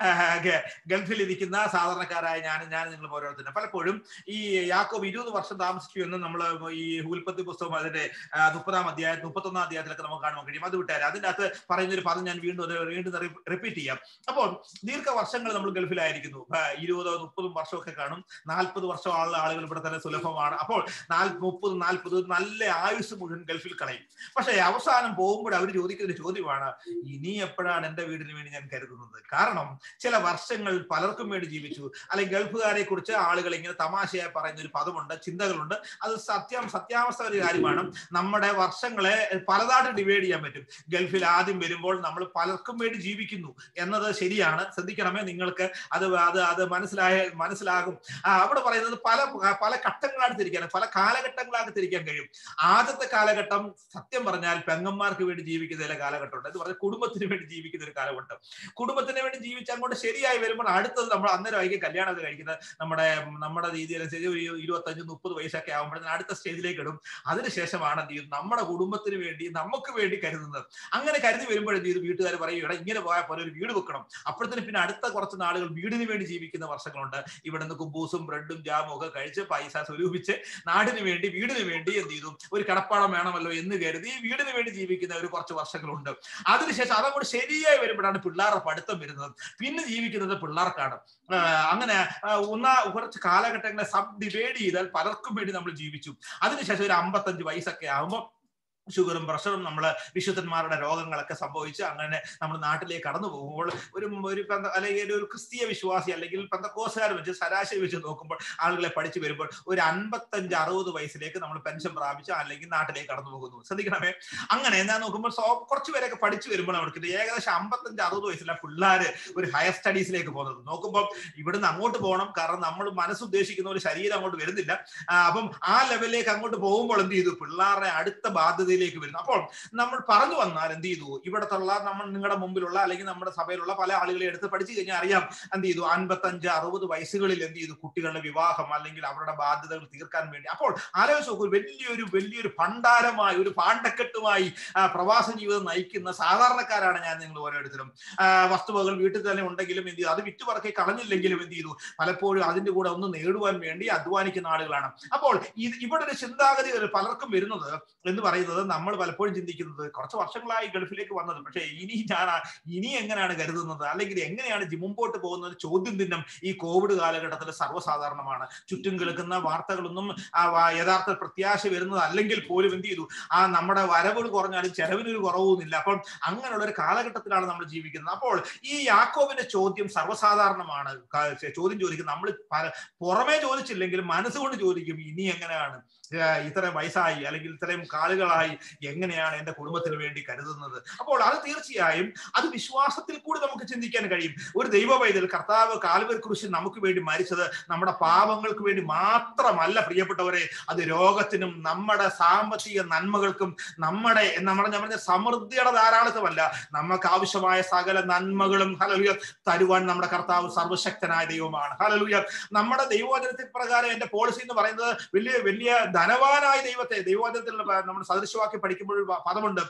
ഗൾഫിൽ ഇരിക്കുന്ന സാധാരണക്കാരായ ഞാൻ ഞാൻ നിങ്ങൾ ഓരോരുത്തരും പലപ്പോഴും ഈ യാക്കോബ് ഇരുപത് വർഷം താമസിച്ചു എന്ന് നമ്മൾ ഈ ഉൽപ്പത്തി പുസ്തകം അതിന്റെ മുപ്പതാം അധ്യായം മുപ്പത്തൊന്നാം അധ്യായത്തിലൊക്കെ നമുക്ക് കാണാൻ കഴിയും അത് വിട്ടാൽ അതിന്റെ അകത്ത് പറയുന്ന ഒരു പദം ഞാൻ വീണ്ടും വീണ്ടും റിപ്പീറ്റ് ചെയ്യാം അപ്പോൾ ദീർഘവർഷങ്ങൾ നമ്മൾ ഗൾഫിലായിരിക്കുന്നു ഇരുപതോ മുപ്പതും വർഷമൊക്കെ കാണും നാൽപ്പത് വർഷം ആളുള്ള ആളുകൾ ഇവിടെ തന്നെ സുലഭമാണ് അപ്പോൾ നാൽ മുപ്പത് നാൽപ്പത് നല്ല ആയുസ് മുഴുവൻ ഗൾഫിൽ കളയും പക്ഷേ അവസാനം പോകുമ്പോൾ അവർ ചോദിക്കുന്ന ഒരു ചോദ്യമാണ് ഇനി എപ്പോഴാണ് എന്റെ വീടിന് വേണ്ടി ഞാൻ കരുതുന്നത് കാരണം ചില വർഷങ്ങൾ പലർക്കും വേണ്ടി ജീവിച്ചു അല്ലെങ്കിൽ ഗൾഫുകാരെ കുറിച്ച് ആളുകൾ ഇങ്ങനെ തമാശയായി പറയുന്ന ഒരു പദമുണ്ട് ചിന്തകളുണ്ട് അത് സത്യം സത്യാവസ്ഥ ഒരു കാര്യമാണ് നമ്മുടെ വർഷങ്ങളെ പലതായിട്ട് ഡിവൈഡ് ചെയ്യാൻ പറ്റും ഗൾഫിൽ ആദ്യം വരുമ്പോൾ നമ്മൾ പലർക്കും വേണ്ടി ജീവിക്കുന്നു എന്നത് ശരിയാണ് ശ്രദ്ധിക്കണമേ നിങ്ങൾക്ക് അത് അത് അത് മനസ്സിലായ മനസ്സിലാകും അവിടെ പറയുന്നത് പല പല ഘട്ടങ്ങളായിട്ട് തിരിക്കാൻ പല കാലഘട്ടങ്ങളായിട്ട് തിരിക്കാൻ കഴിയും ആദ്യത്തെ കാലഘട്ടം സത്യം പറഞ്ഞാൽ പെങ്ങന്മാർക്ക് വേണ്ടി ജീവിക്കുന്ന ചില കാലഘട്ടമുണ്ട് എന്ന് പറഞ്ഞാൽ കുടുംബത്തിന് വേണ്ടി ജീവിക്കുന്ന ഒരു കാലഘട്ടം കുടുംബത്തിന് വേണ്ടി ജീവിച്ച് അങ്ങോട്ട് ശരിയായി വരുമ്പോൾ അടുത്തത് നമ്മൾ അന്നേരമായിരിക്കും കല്യാണം ഒക്കെ കഴിക്കുന്നത് നമ്മുടെ നമ്മുടെ രീതിയിലനുസരിച്ച് ഒരു ഇരുപത്തഞ്ച് മുപ്പത് വയസ്സൊക്കെ ആകുമ്പോഴത്തേന് അടുത്ത സ്റ്റേജിലേക്ക് ഇടും അതിനുശേഷമാണ് എന്ത് ചെയ്യുന്നത് നമ്മുടെ കുടുംബത്തിന് വേണ്ടി നമുക്ക് വേണ്ടി കരുതുന്നത് അങ്ങനെ കരുതി വരുമ്പോൾ എന്ത് ചെയ്തു വീട്ടുകാർ പറയും ഇവിടെ ഇങ്ങനെ പോയാൽ പോലെ ഒരു വീട് വെക്കണം അപ്പോഴത്തേന് പിന്നെ അടുത്ത കുറച്ച് നാളുകൾ വീടിന് വേണ്ടി ജീവിക്കുന്ന വർഷങ്ങളുണ്ട് ഇവിടെ നിന്ന് കുബൂസും ബ്രെഡും ജാമും ഒക്കെ കഴിച്ച് പൈസ സ്വരൂപിച്ച് നാടിന് വേണ്ടി വീടിന് വേണ്ടി എന്ത് ചെയ്തു ഒരു കടപ്പാടം വേണമല്ലോ എന്ന് കരുതി വീടിന് വേണ്ടി ജീവിക്കുന്ന ഒരു കുറച്ച് വർഷങ്ങളുണ്ട് അതിനുശേഷം അതങ്ങോട്ട് ശരിയായി വരുമ്പോഴാണ് പിള്ളേരുടെ പഠിത്തം വരുന്നത് പിന്നെ ജീവിക്കുന്നത് പിള്ളേർക്കാണ് അങ്ങനെ ഒന്നാ കുറച്ച് കാലഘട്ടങ്ങളെ സബ് ഡിവൈഡ് ചെയ്താൽ പലർക്കും വേണ്ടി നമ്മൾ ജീവിച്ചു അതിനുശേഷം ഒരു അമ്പത്തഞ്ച് വയസ്സൊക്കെ ആകുമ്പോൾ ഷുഗറും പ്രഷറും നമ്മൾ വിശുദ്ധന്മാരുടെ രോഗങ്ങളൊക്കെ സംഭവിച്ച് അങ്ങനെ നമ്മൾ നാട്ടിലേക്ക് കടന്നു പോകുമ്പോൾ ഒരു ഒരു അല്ലെങ്കിൽ ഒരു ക്രിസ്തീയ വിശ്വാസി അല്ലെങ്കിൽ പെന്തക്കോസുകാർ വെച്ച് ശരാശരി വെച്ച് നോക്കുമ്പോൾ ആളുകളെ പഠിച്ചു വരുമ്പോൾ ഒരു അൻപത്തഞ്ച് അറുപത് വയസ്സിലേക്ക് നമ്മൾ പെൻഷൻ പ്രാപിച്ച് അല്ലെങ്കിൽ നാട്ടിലേക്ക് കടന്നു പോകുന്നു ശ്രദ്ധിക്കണമേ അങ്ങനെ ഞാൻ നോക്കുമ്പോൾ സോ കുറച്ച് പേരൊക്കെ പഠിച്ചു വരുമ്പോൾ അവർക്ക് ഏകദേശം അമ്പത്തഞ്ച് അറുപത് വയസ്സിലെ പിള്ളേർ ഒരു ഹയർ സ്റ്റഡീസിലേക്ക് പോകുന്നത് നോക്കുമ്പോൾ ഇവിടുന്ന് അങ്ങോട്ട് പോകണം കാരണം നമ്മൾ മനസ്സുദ്ദേശിക്കുന്ന ഒരു ശരീരം അങ്ങോട്ട് വരുന്നില്ല അപ്പം ആ ലെവലിലേക്ക് അങ്ങോട്ട് പോകുമ്പോൾ എന്ത് ചെയ്തു പിള്ളേരുടെ അടുത്ത ബാധ്യത സ്ഥിതിയിലേക്ക് വരുന്നു അപ്പോൾ നമ്മൾ പറഞ്ഞു വന്നാൽ എന്ത് ചെയ്തു ഇവിടത്തുള്ള നമ്മൾ നിങ്ങളുടെ മുമ്പിലുള്ള അല്ലെങ്കിൽ നമ്മുടെ സഭയിലുള്ള പല ആളുകളെ എടുത്ത് പഠിച്ചു കഴിഞ്ഞാൽ അറിയാം എന്ത് ചെയ്തു അൻപത്തഞ്ച് അറുപത് വയസ്സുകളിൽ എന്ത് ചെയ്തു കുട്ടികളുടെ വിവാഹം അല്ലെങ്കിൽ അവരുടെ ബാധ്യതകൾ തീർക്കാൻ വേണ്ടി അപ്പോൾ ആലോചിച്ച് നോക്കൂ വലിയൊരു വലിയൊരു ഭണ്ഡാരമായി ഒരു പാണ്ടക്കെട്ടുമായി പ്രവാസ ജീവിതം നയിക്കുന്ന സാധാരണക്കാരാണ് ഞാൻ നിങ്ങൾ ഓരോരുത്തരും വസ്തുവകൾ വീട്ടിൽ തന്നെ ഉണ്ടെങ്കിലും എന്ത് ചെയ്തു അത് വിറ്റുപറക്കി കളഞ്ഞില്ലെങ്കിലും എന്ത് ചെയ്തു പലപ്പോഴും അതിന്റെ കൂടെ ഒന്ന് നേടുവാൻ വേണ്ടി അധ്വാനിക്കുന്ന ആളുകളാണ് അപ്പോൾ ഇത് ഇവിടെ ഒരു ചിന്താഗതി പലർക്കും വരുന്നത് എന്ന് പറയുന്നത് നമ്മൾ പലപ്പോഴും ചിന്തിക്കുന്നത് കുറച്ച് വർഷങ്ങളായി ഗൾഫിലേക്ക് വന്നത് പക്ഷേ ഇനി ഞാൻ ഇനി എങ്ങനെയാണ് കരുതുന്നത് അല്ലെങ്കിൽ എങ്ങനെയാണ് മുമ്പോട്ട് പോകുന്നത് ചോദ്യം ചിഹ്നം ഈ കോവിഡ് കാലഘട്ടത്തിൽ സർവ്വസാധാരണമാണ് ചുറ്റും കേൾക്കുന്ന വാർത്തകളൊന്നും യഥാർത്ഥ പ്രത്യാശ വരുന്നത് അല്ലെങ്കിൽ പോലും എന്ത് ചെയ്തു ആ നമ്മുടെ വരവുകൾ കുറഞ്ഞാലും ചെലവിനൊരു കുറവുമില്ല അപ്പം അങ്ങനെയുള്ള ഒരു കാലഘട്ടത്തിലാണ് നമ്മൾ ജീവിക്കുന്നത് അപ്പോൾ ഈ യാക്കോബിന്റെ ചോദ്യം സർവ്വസാധാരണമാണ് ചോദ്യം ചോദിക്കുന്നത് നമ്മൾ പുറമേ ചോദിച്ചില്ലെങ്കിലും മനസ്സുകൊണ്ട് ചോദിക്കും ഇനി എങ്ങനെയാണ് ഇത്രയും വയസ്സായി അല്ലെങ്കിൽ ഇത്രയും കാലുകളായി എങ്ങനെയാണ് എന്റെ കുടുംബത്തിന് വേണ്ടി കരുതുന്നത് അപ്പോൾ അത് തീർച്ചയായും അത് വിശ്വാസത്തിൽ കൂടി നമുക്ക് ചിന്തിക്കാൻ കഴിയും ഒരു ദൈവ വൈദ്യൽ കർത്താവ് കാൽവർ കുറിച്ച് നമുക്ക് വേണ്ടി മരിച്ചത് നമ്മുടെ പാപങ്ങൾക്ക് വേണ്ടി മാത്രമല്ല പ്രിയപ്പെട്ടവരെ അത് രോഗത്തിനും നമ്മുടെ സാമ്പത്തിക നന്മകൾക്കും നമ്മുടെ നമ്മുടെ ഞാൻ പറഞ്ഞ സമൃദ്ധിയുടെ ധാരാളിത്തമല്ല നമുക്ക് ആവശ്യമായ സകല നന്മകളും ഹലലുയ തരുവാൻ നമ്മുടെ കർത്താവ് സർവശക്തനായ ദൈവമാണ് ഹലലുയ നമ്മുടെ ദൈവവചനത്തിൽ പ്രകാരം എന്റെ പോളിസി എന്ന് പറയുന്നത് വലിയ വലിയ ധനവാനായ ദൈവത്തെ ദൈവവചനത്തിൽ നമ്മൾ സദൃശവാക്കി പഠിക്കുമ്പോൾ പദമുണ്ട്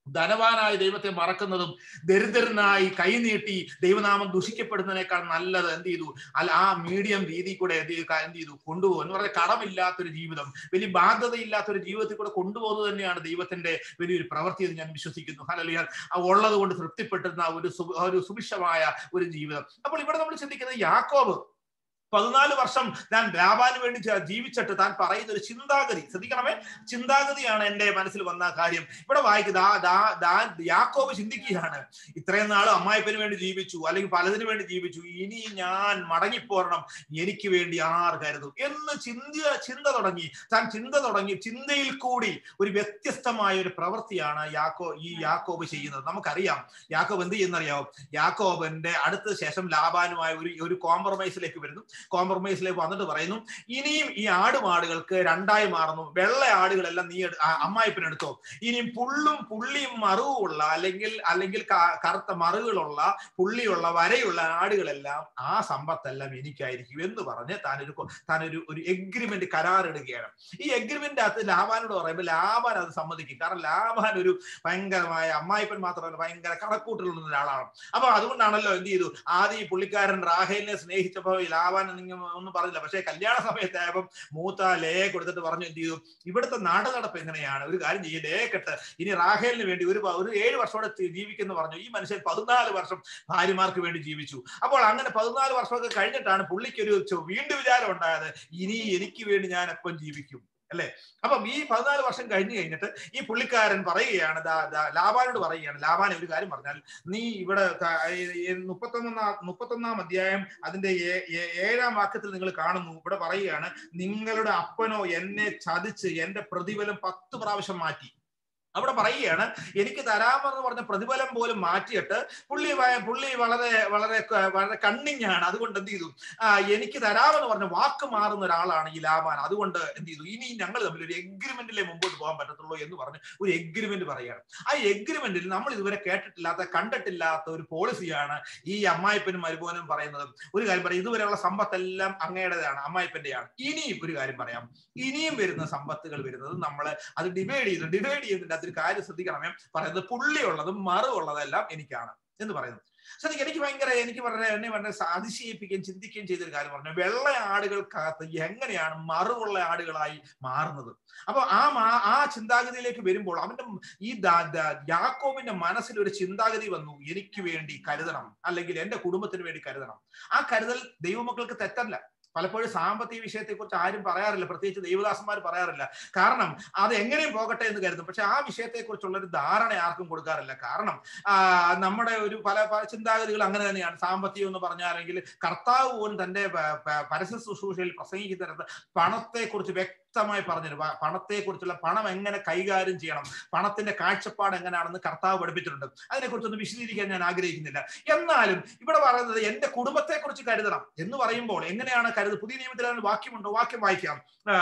ധനവാനായ ദൈവത്തെ മറക്കുന്നതും ദരിദ്രനായി കൈനീട്ടി ദൈവനാമം ദുഷിക്കപ്പെടുന്നതിനേക്കാൾ നല്ലത് എന്ത് ചെയ്തു അല്ല ആ മീഡിയം രീതി കൂടെ എന്ത് ചെയ്തു എന്ത് ചെയ്തു കൊണ്ടുപോകും എന്ന് പറഞ്ഞാൽ കടമില്ലാത്തൊരു ജീവിതം വലിയ ബാധ്യതയില്ലാത്തൊരു ജീവിതത്തിൽ കൂടെ കൊണ്ടുപോകുന്നത് തന്നെയാണ് ദൈവത്തിന്റെ വലിയൊരു പ്രവൃത്തി എന്ന് ഞാൻ വിശ്വസിക്കുന്നു ഹലലിയാൽ ഉള്ളത് കൊണ്ട് തൃപ്തിപ്പെട്ടുന്ന ഒരു ഒരു സുഭിക്ഷമായ ഒരു ജീവിതം അപ്പോൾ ഇവിടെ നമ്മൾ ചിന്തിക്കുന്നത് യാക്കോബ് പതിനാല് വർഷം ഞാൻ ലാബാന് വേണ്ടി ജീവിച്ചിട്ട് താൻ പറയുന്ന ഒരു ചിന്താഗതി ശ്രദ്ധിക്കണമേ ചിന്താഗതിയാണ് എന്റെ മനസ്സിൽ വന്ന കാര്യം ഇവിടെ വായിക്കുന്നത് യാക്കോബ് ചിന്തിക്കുകയാണ് ഇത്രയും നാൾ അമ്മായിപ്പന് വേണ്ടി ജീവിച്ചു അല്ലെങ്കിൽ പലതിനു വേണ്ടി ജീവിച്ചു ഇനി ഞാൻ മടങ്ങിപ്പോരണം എനിക്ക് വേണ്ടി ആർ കരുതും എന്ന് ചിന്ത ചിന്ത തുടങ്ങി താൻ ചിന്ത തുടങ്ങി ചിന്തയിൽ കൂടി ഒരു വ്യത്യസ്തമായ ഒരു പ്രവൃത്തിയാണ് യാക്കോ ഈ യാക്കോബ് ചെയ്യുന്നത് നമുക്കറിയാം യാക്കോബ് എന്ത് ചെയ്യുന്നറിയാവും യാക്കോബിന്റെ അടുത്ത ശേഷം ലാബാനുമായ ഒരു ഒരു കോംപ്രമൈസിലേക്ക് വരുന്നു കോംപ്രമൈസിലേക്ക് വന്നിട്ട് പറയുന്നു ഇനിയും ഈ ആടുമാടുകൾക്ക് രണ്ടായി മാറുന്നു വെള്ള ആടുകളെല്ലാം നീ അമ്മായിപ്പിനെടുത്തോ ഇനിയും പുള്ളും പുള്ളിയും മറുവുള്ള അല്ലെങ്കിൽ അല്ലെങ്കിൽ കറുത്ത മറുകളുള്ള പുള്ളിയുള്ള വരയുള്ള ആടുകളെല്ലാം ആ സമ്പത്തെല്ലാം എനിക്കായിരിക്കും എന്ന് പറഞ്ഞ് താനൊരു താനൊരു ഒരു എഗ്രിമെന്റ് കരാറിടുകയാണ് ഈ എഗ്രിമെന്റ് അകത്ത് ലാബാനോട് പറയുമ്പോൾ ലാബാൻ അത് സമ്മതിക്കും കാരണം ലാബാൻ ഒരു ഭയങ്കരമായ അമ്മായിപ്പൻ മാത്രമല്ല ഭയങ്കര കണക്കൂട്ടിലുള്ള ഒരാളാണ് അപ്പൊ അതുകൊണ്ടാണല്ലോ എന്ത് ചെയ്തു ആദ്യം ഈ പുള്ളിക്കാരൻ റാഹേലിനെ സ്നേഹിച്ചപ്പോ ലാബാൻ ഒന്നും പറഞ്ഞില്ല പക്ഷേ കല്യാണ സമയത്തായപ്പം മൂത്ത ലേ കൊടുത്തിട്ട് പറഞ്ഞു എന്ത് ചെയ്തു ഇവിടുത്തെ നാട് നടപ്പ് എങ്ങനെയാണ് ഒരു കാര്യം ചെയ്യും ലേ കെട്ട് ഇനി റാഹേലിന് വേണ്ടി ഒരു ഒരു ഏഴ് വർഷത്തോടെ ജീവിക്കുന്നു പറഞ്ഞു ഈ മനുഷ്യൻ പതിനാല് വർഷം ഭാര്യമാർക്ക് വേണ്ടി ജീവിച്ചു അപ്പോൾ അങ്ങനെ പതിനാല് വർഷമൊക്കെ കഴിഞ്ഞിട്ടാണ് പുള്ളിക്ക് ഒരു വീണ്ടും വിചാരം ഉണ്ടായത് ഇനി എനിക്ക് വേണ്ടി ഞാൻ എപ്പം ജീവിക്കും അല്ലെ അപ്പം ഈ പതിനാല് വർഷം കഴിഞ്ഞു കഴിഞ്ഞിട്ട് ഈ പുള്ളിക്കാരൻ പറയുകയാണ് ലാബാനോട് പറയുകയാണ് ലാബാൻ ഒരു കാര്യം പറഞ്ഞാൽ നീ ഇവിടെ മുപ്പത്തൊന്നാം മുപ്പത്തൊന്നാം അധ്യായം അതിന്റെ ഏഴാം വാക്യത്തിൽ നിങ്ങൾ കാണുന്നു ഇവിടെ പറയുകയാണ് നിങ്ങളുടെ അപ്പനോ എന്നെ ചതിച്ച് എന്റെ പ്രതിഫലം പത്ത് പ്രാവശ്യം മാറ്റി അവിടെ പറയുകയാണ് എനിക്ക് തരാമെന്ന് പറഞ്ഞ പ്രതിഫലം പോലും മാറ്റിയിട്ട് പുള്ളി പുള്ളി വളരെ വളരെ വളരെ കണ്ണിങ് ആണ് അതുകൊണ്ട് എന്ത് ചെയ്തു ആ എനിക്ക് തരാമെന്ന് പറഞ്ഞ വാക്ക് മാറുന്ന ഒരാളാണ് ഈ ലാബാൻ അതുകൊണ്ട് എന്ത് ചെയ്തു ഇനി ഞങ്ങൾ തമ്മിൽ ഒരു എഗ്രിമെന്റിലെ മുമ്പോട്ട് പോകാൻ പറ്റത്തുള്ളൂ എന്ന് പറഞ്ഞ് ഒരു എഗ്രിമെന്റ് പറയുകയാണ് ആ എഗ്രിമെന്റിൽ നമ്മൾ ഇതുവരെ കേട്ടിട്ടില്ലാത്ത കണ്ടിട്ടില്ലാത്ത ഒരു പോളിസിയാണ് ഈ അമ്മായിപ്പനും മരുപോനും പറയുന്നത് ഒരു കാര്യം പറയാം ഇതുവരെയുള്ള സമ്പത്തെല്ലാം അങ്ങയുടേതാണ് അമ്മായിപ്പന്റെയാണ് ഇനിയും ഒരു കാര്യം പറയാം ഇനിയും വരുന്ന സമ്പത്തുകൾ വരുന്നത് നമ്മൾ അത് ഡിവൈഡ് ചെയ്തു ഡിവൈഡ് ചെയ്തതിന്റെ അതൊരു കാര്യം ശ്രദ്ധിക്കണമേ പറയുന്നത് പുള്ളിയുള്ളതും മറുള്ളതെല്ലാം എനിക്കാണ് എന്ന് പറയുന്നത് ശ്രദ്ധിക്കുക എനിക്ക് ഭയങ്കര എനിക്ക് വളരെ എന്നെ വളരെ അതിശയിപ്പിക്കുകയും ചിന്തിക്കുകയും ചെയ്തൊരു കാര്യം പറഞ്ഞു വെള്ള ആടുകൾക്കകത്ത് എങ്ങനെയാണ് മറുവുള്ള ആടുകളായി മാറുന്നത് അപ്പൊ ആ ആ ചിന്താഗതിയിലേക്ക് വരുമ്പോൾ അവന്റെ ഈ യാക്കോബിന്റെ മനസ്സിൽ ഒരു ചിന്താഗതി വന്നു എനിക്ക് വേണ്ടി കരുതണം അല്ലെങ്കിൽ എന്റെ കുടുംബത്തിന് വേണ്ടി കരുതണം ആ കരുതൽ ദൈവമക്കൾക്ക് തെറ്റല്ല പലപ്പോഴും സാമ്പത്തിക വിഷയത്തെക്കുറിച്ച് ആരും പറയാറില്ല പ്രത്യേകിച്ച് ദൈവദാസന്മാർ പറയാറില്ല കാരണം അത് എങ്ങനെയും പോകട്ടെ എന്ന് കരുതും പക്ഷെ ആ വിഷയത്തെക്കുറിച്ചുള്ള ഒരു ധാരണ ആർക്കും കൊടുക്കാറില്ല കാരണം നമ്മുടെ ഒരു പല പല ചിന്താഗതികൾ അങ്ങനെ തന്നെയാണ് സാമ്പത്തികം എന്ന് പറഞ്ഞാലെങ്കിൽ കർത്താവ് പോലും തന്റെ പരസ്യ ശുശ്രൂഷയിൽ പ്രസംഗിക്കുന്നിടത്ത് പണത്തെക്കുറിച്ച് വ്യക്തമായി പറഞ്ഞു പണത്തെക്കുറിച്ചുള്ള പണം എങ്ങനെ കൈകാര്യം ചെയ്യണം പണത്തിന്റെ കാഴ്ചപ്പാട് എങ്ങനെയാണെന്ന് കർത്താവ് പഠിപ്പിച്ചിട്ടുണ്ട് അതിനെക്കുറിച്ചൊന്ന് വിശദീകരിക്കാൻ ഞാൻ ആഗ്രഹിക്കുന്നില്ല എന്നാലും ഇവിടെ പറയുന്നത് എന്റെ കുടുംബത്തെക്കുറിച്ച് കരുതണം എന്ന് പറയുമ്പോൾ എങ്ങനെയാണ് കരുത് പുതിയ നിയമത്തിൽ അതിന് വാക്യമുണ്ടോ വാക്യം വായിക്കാം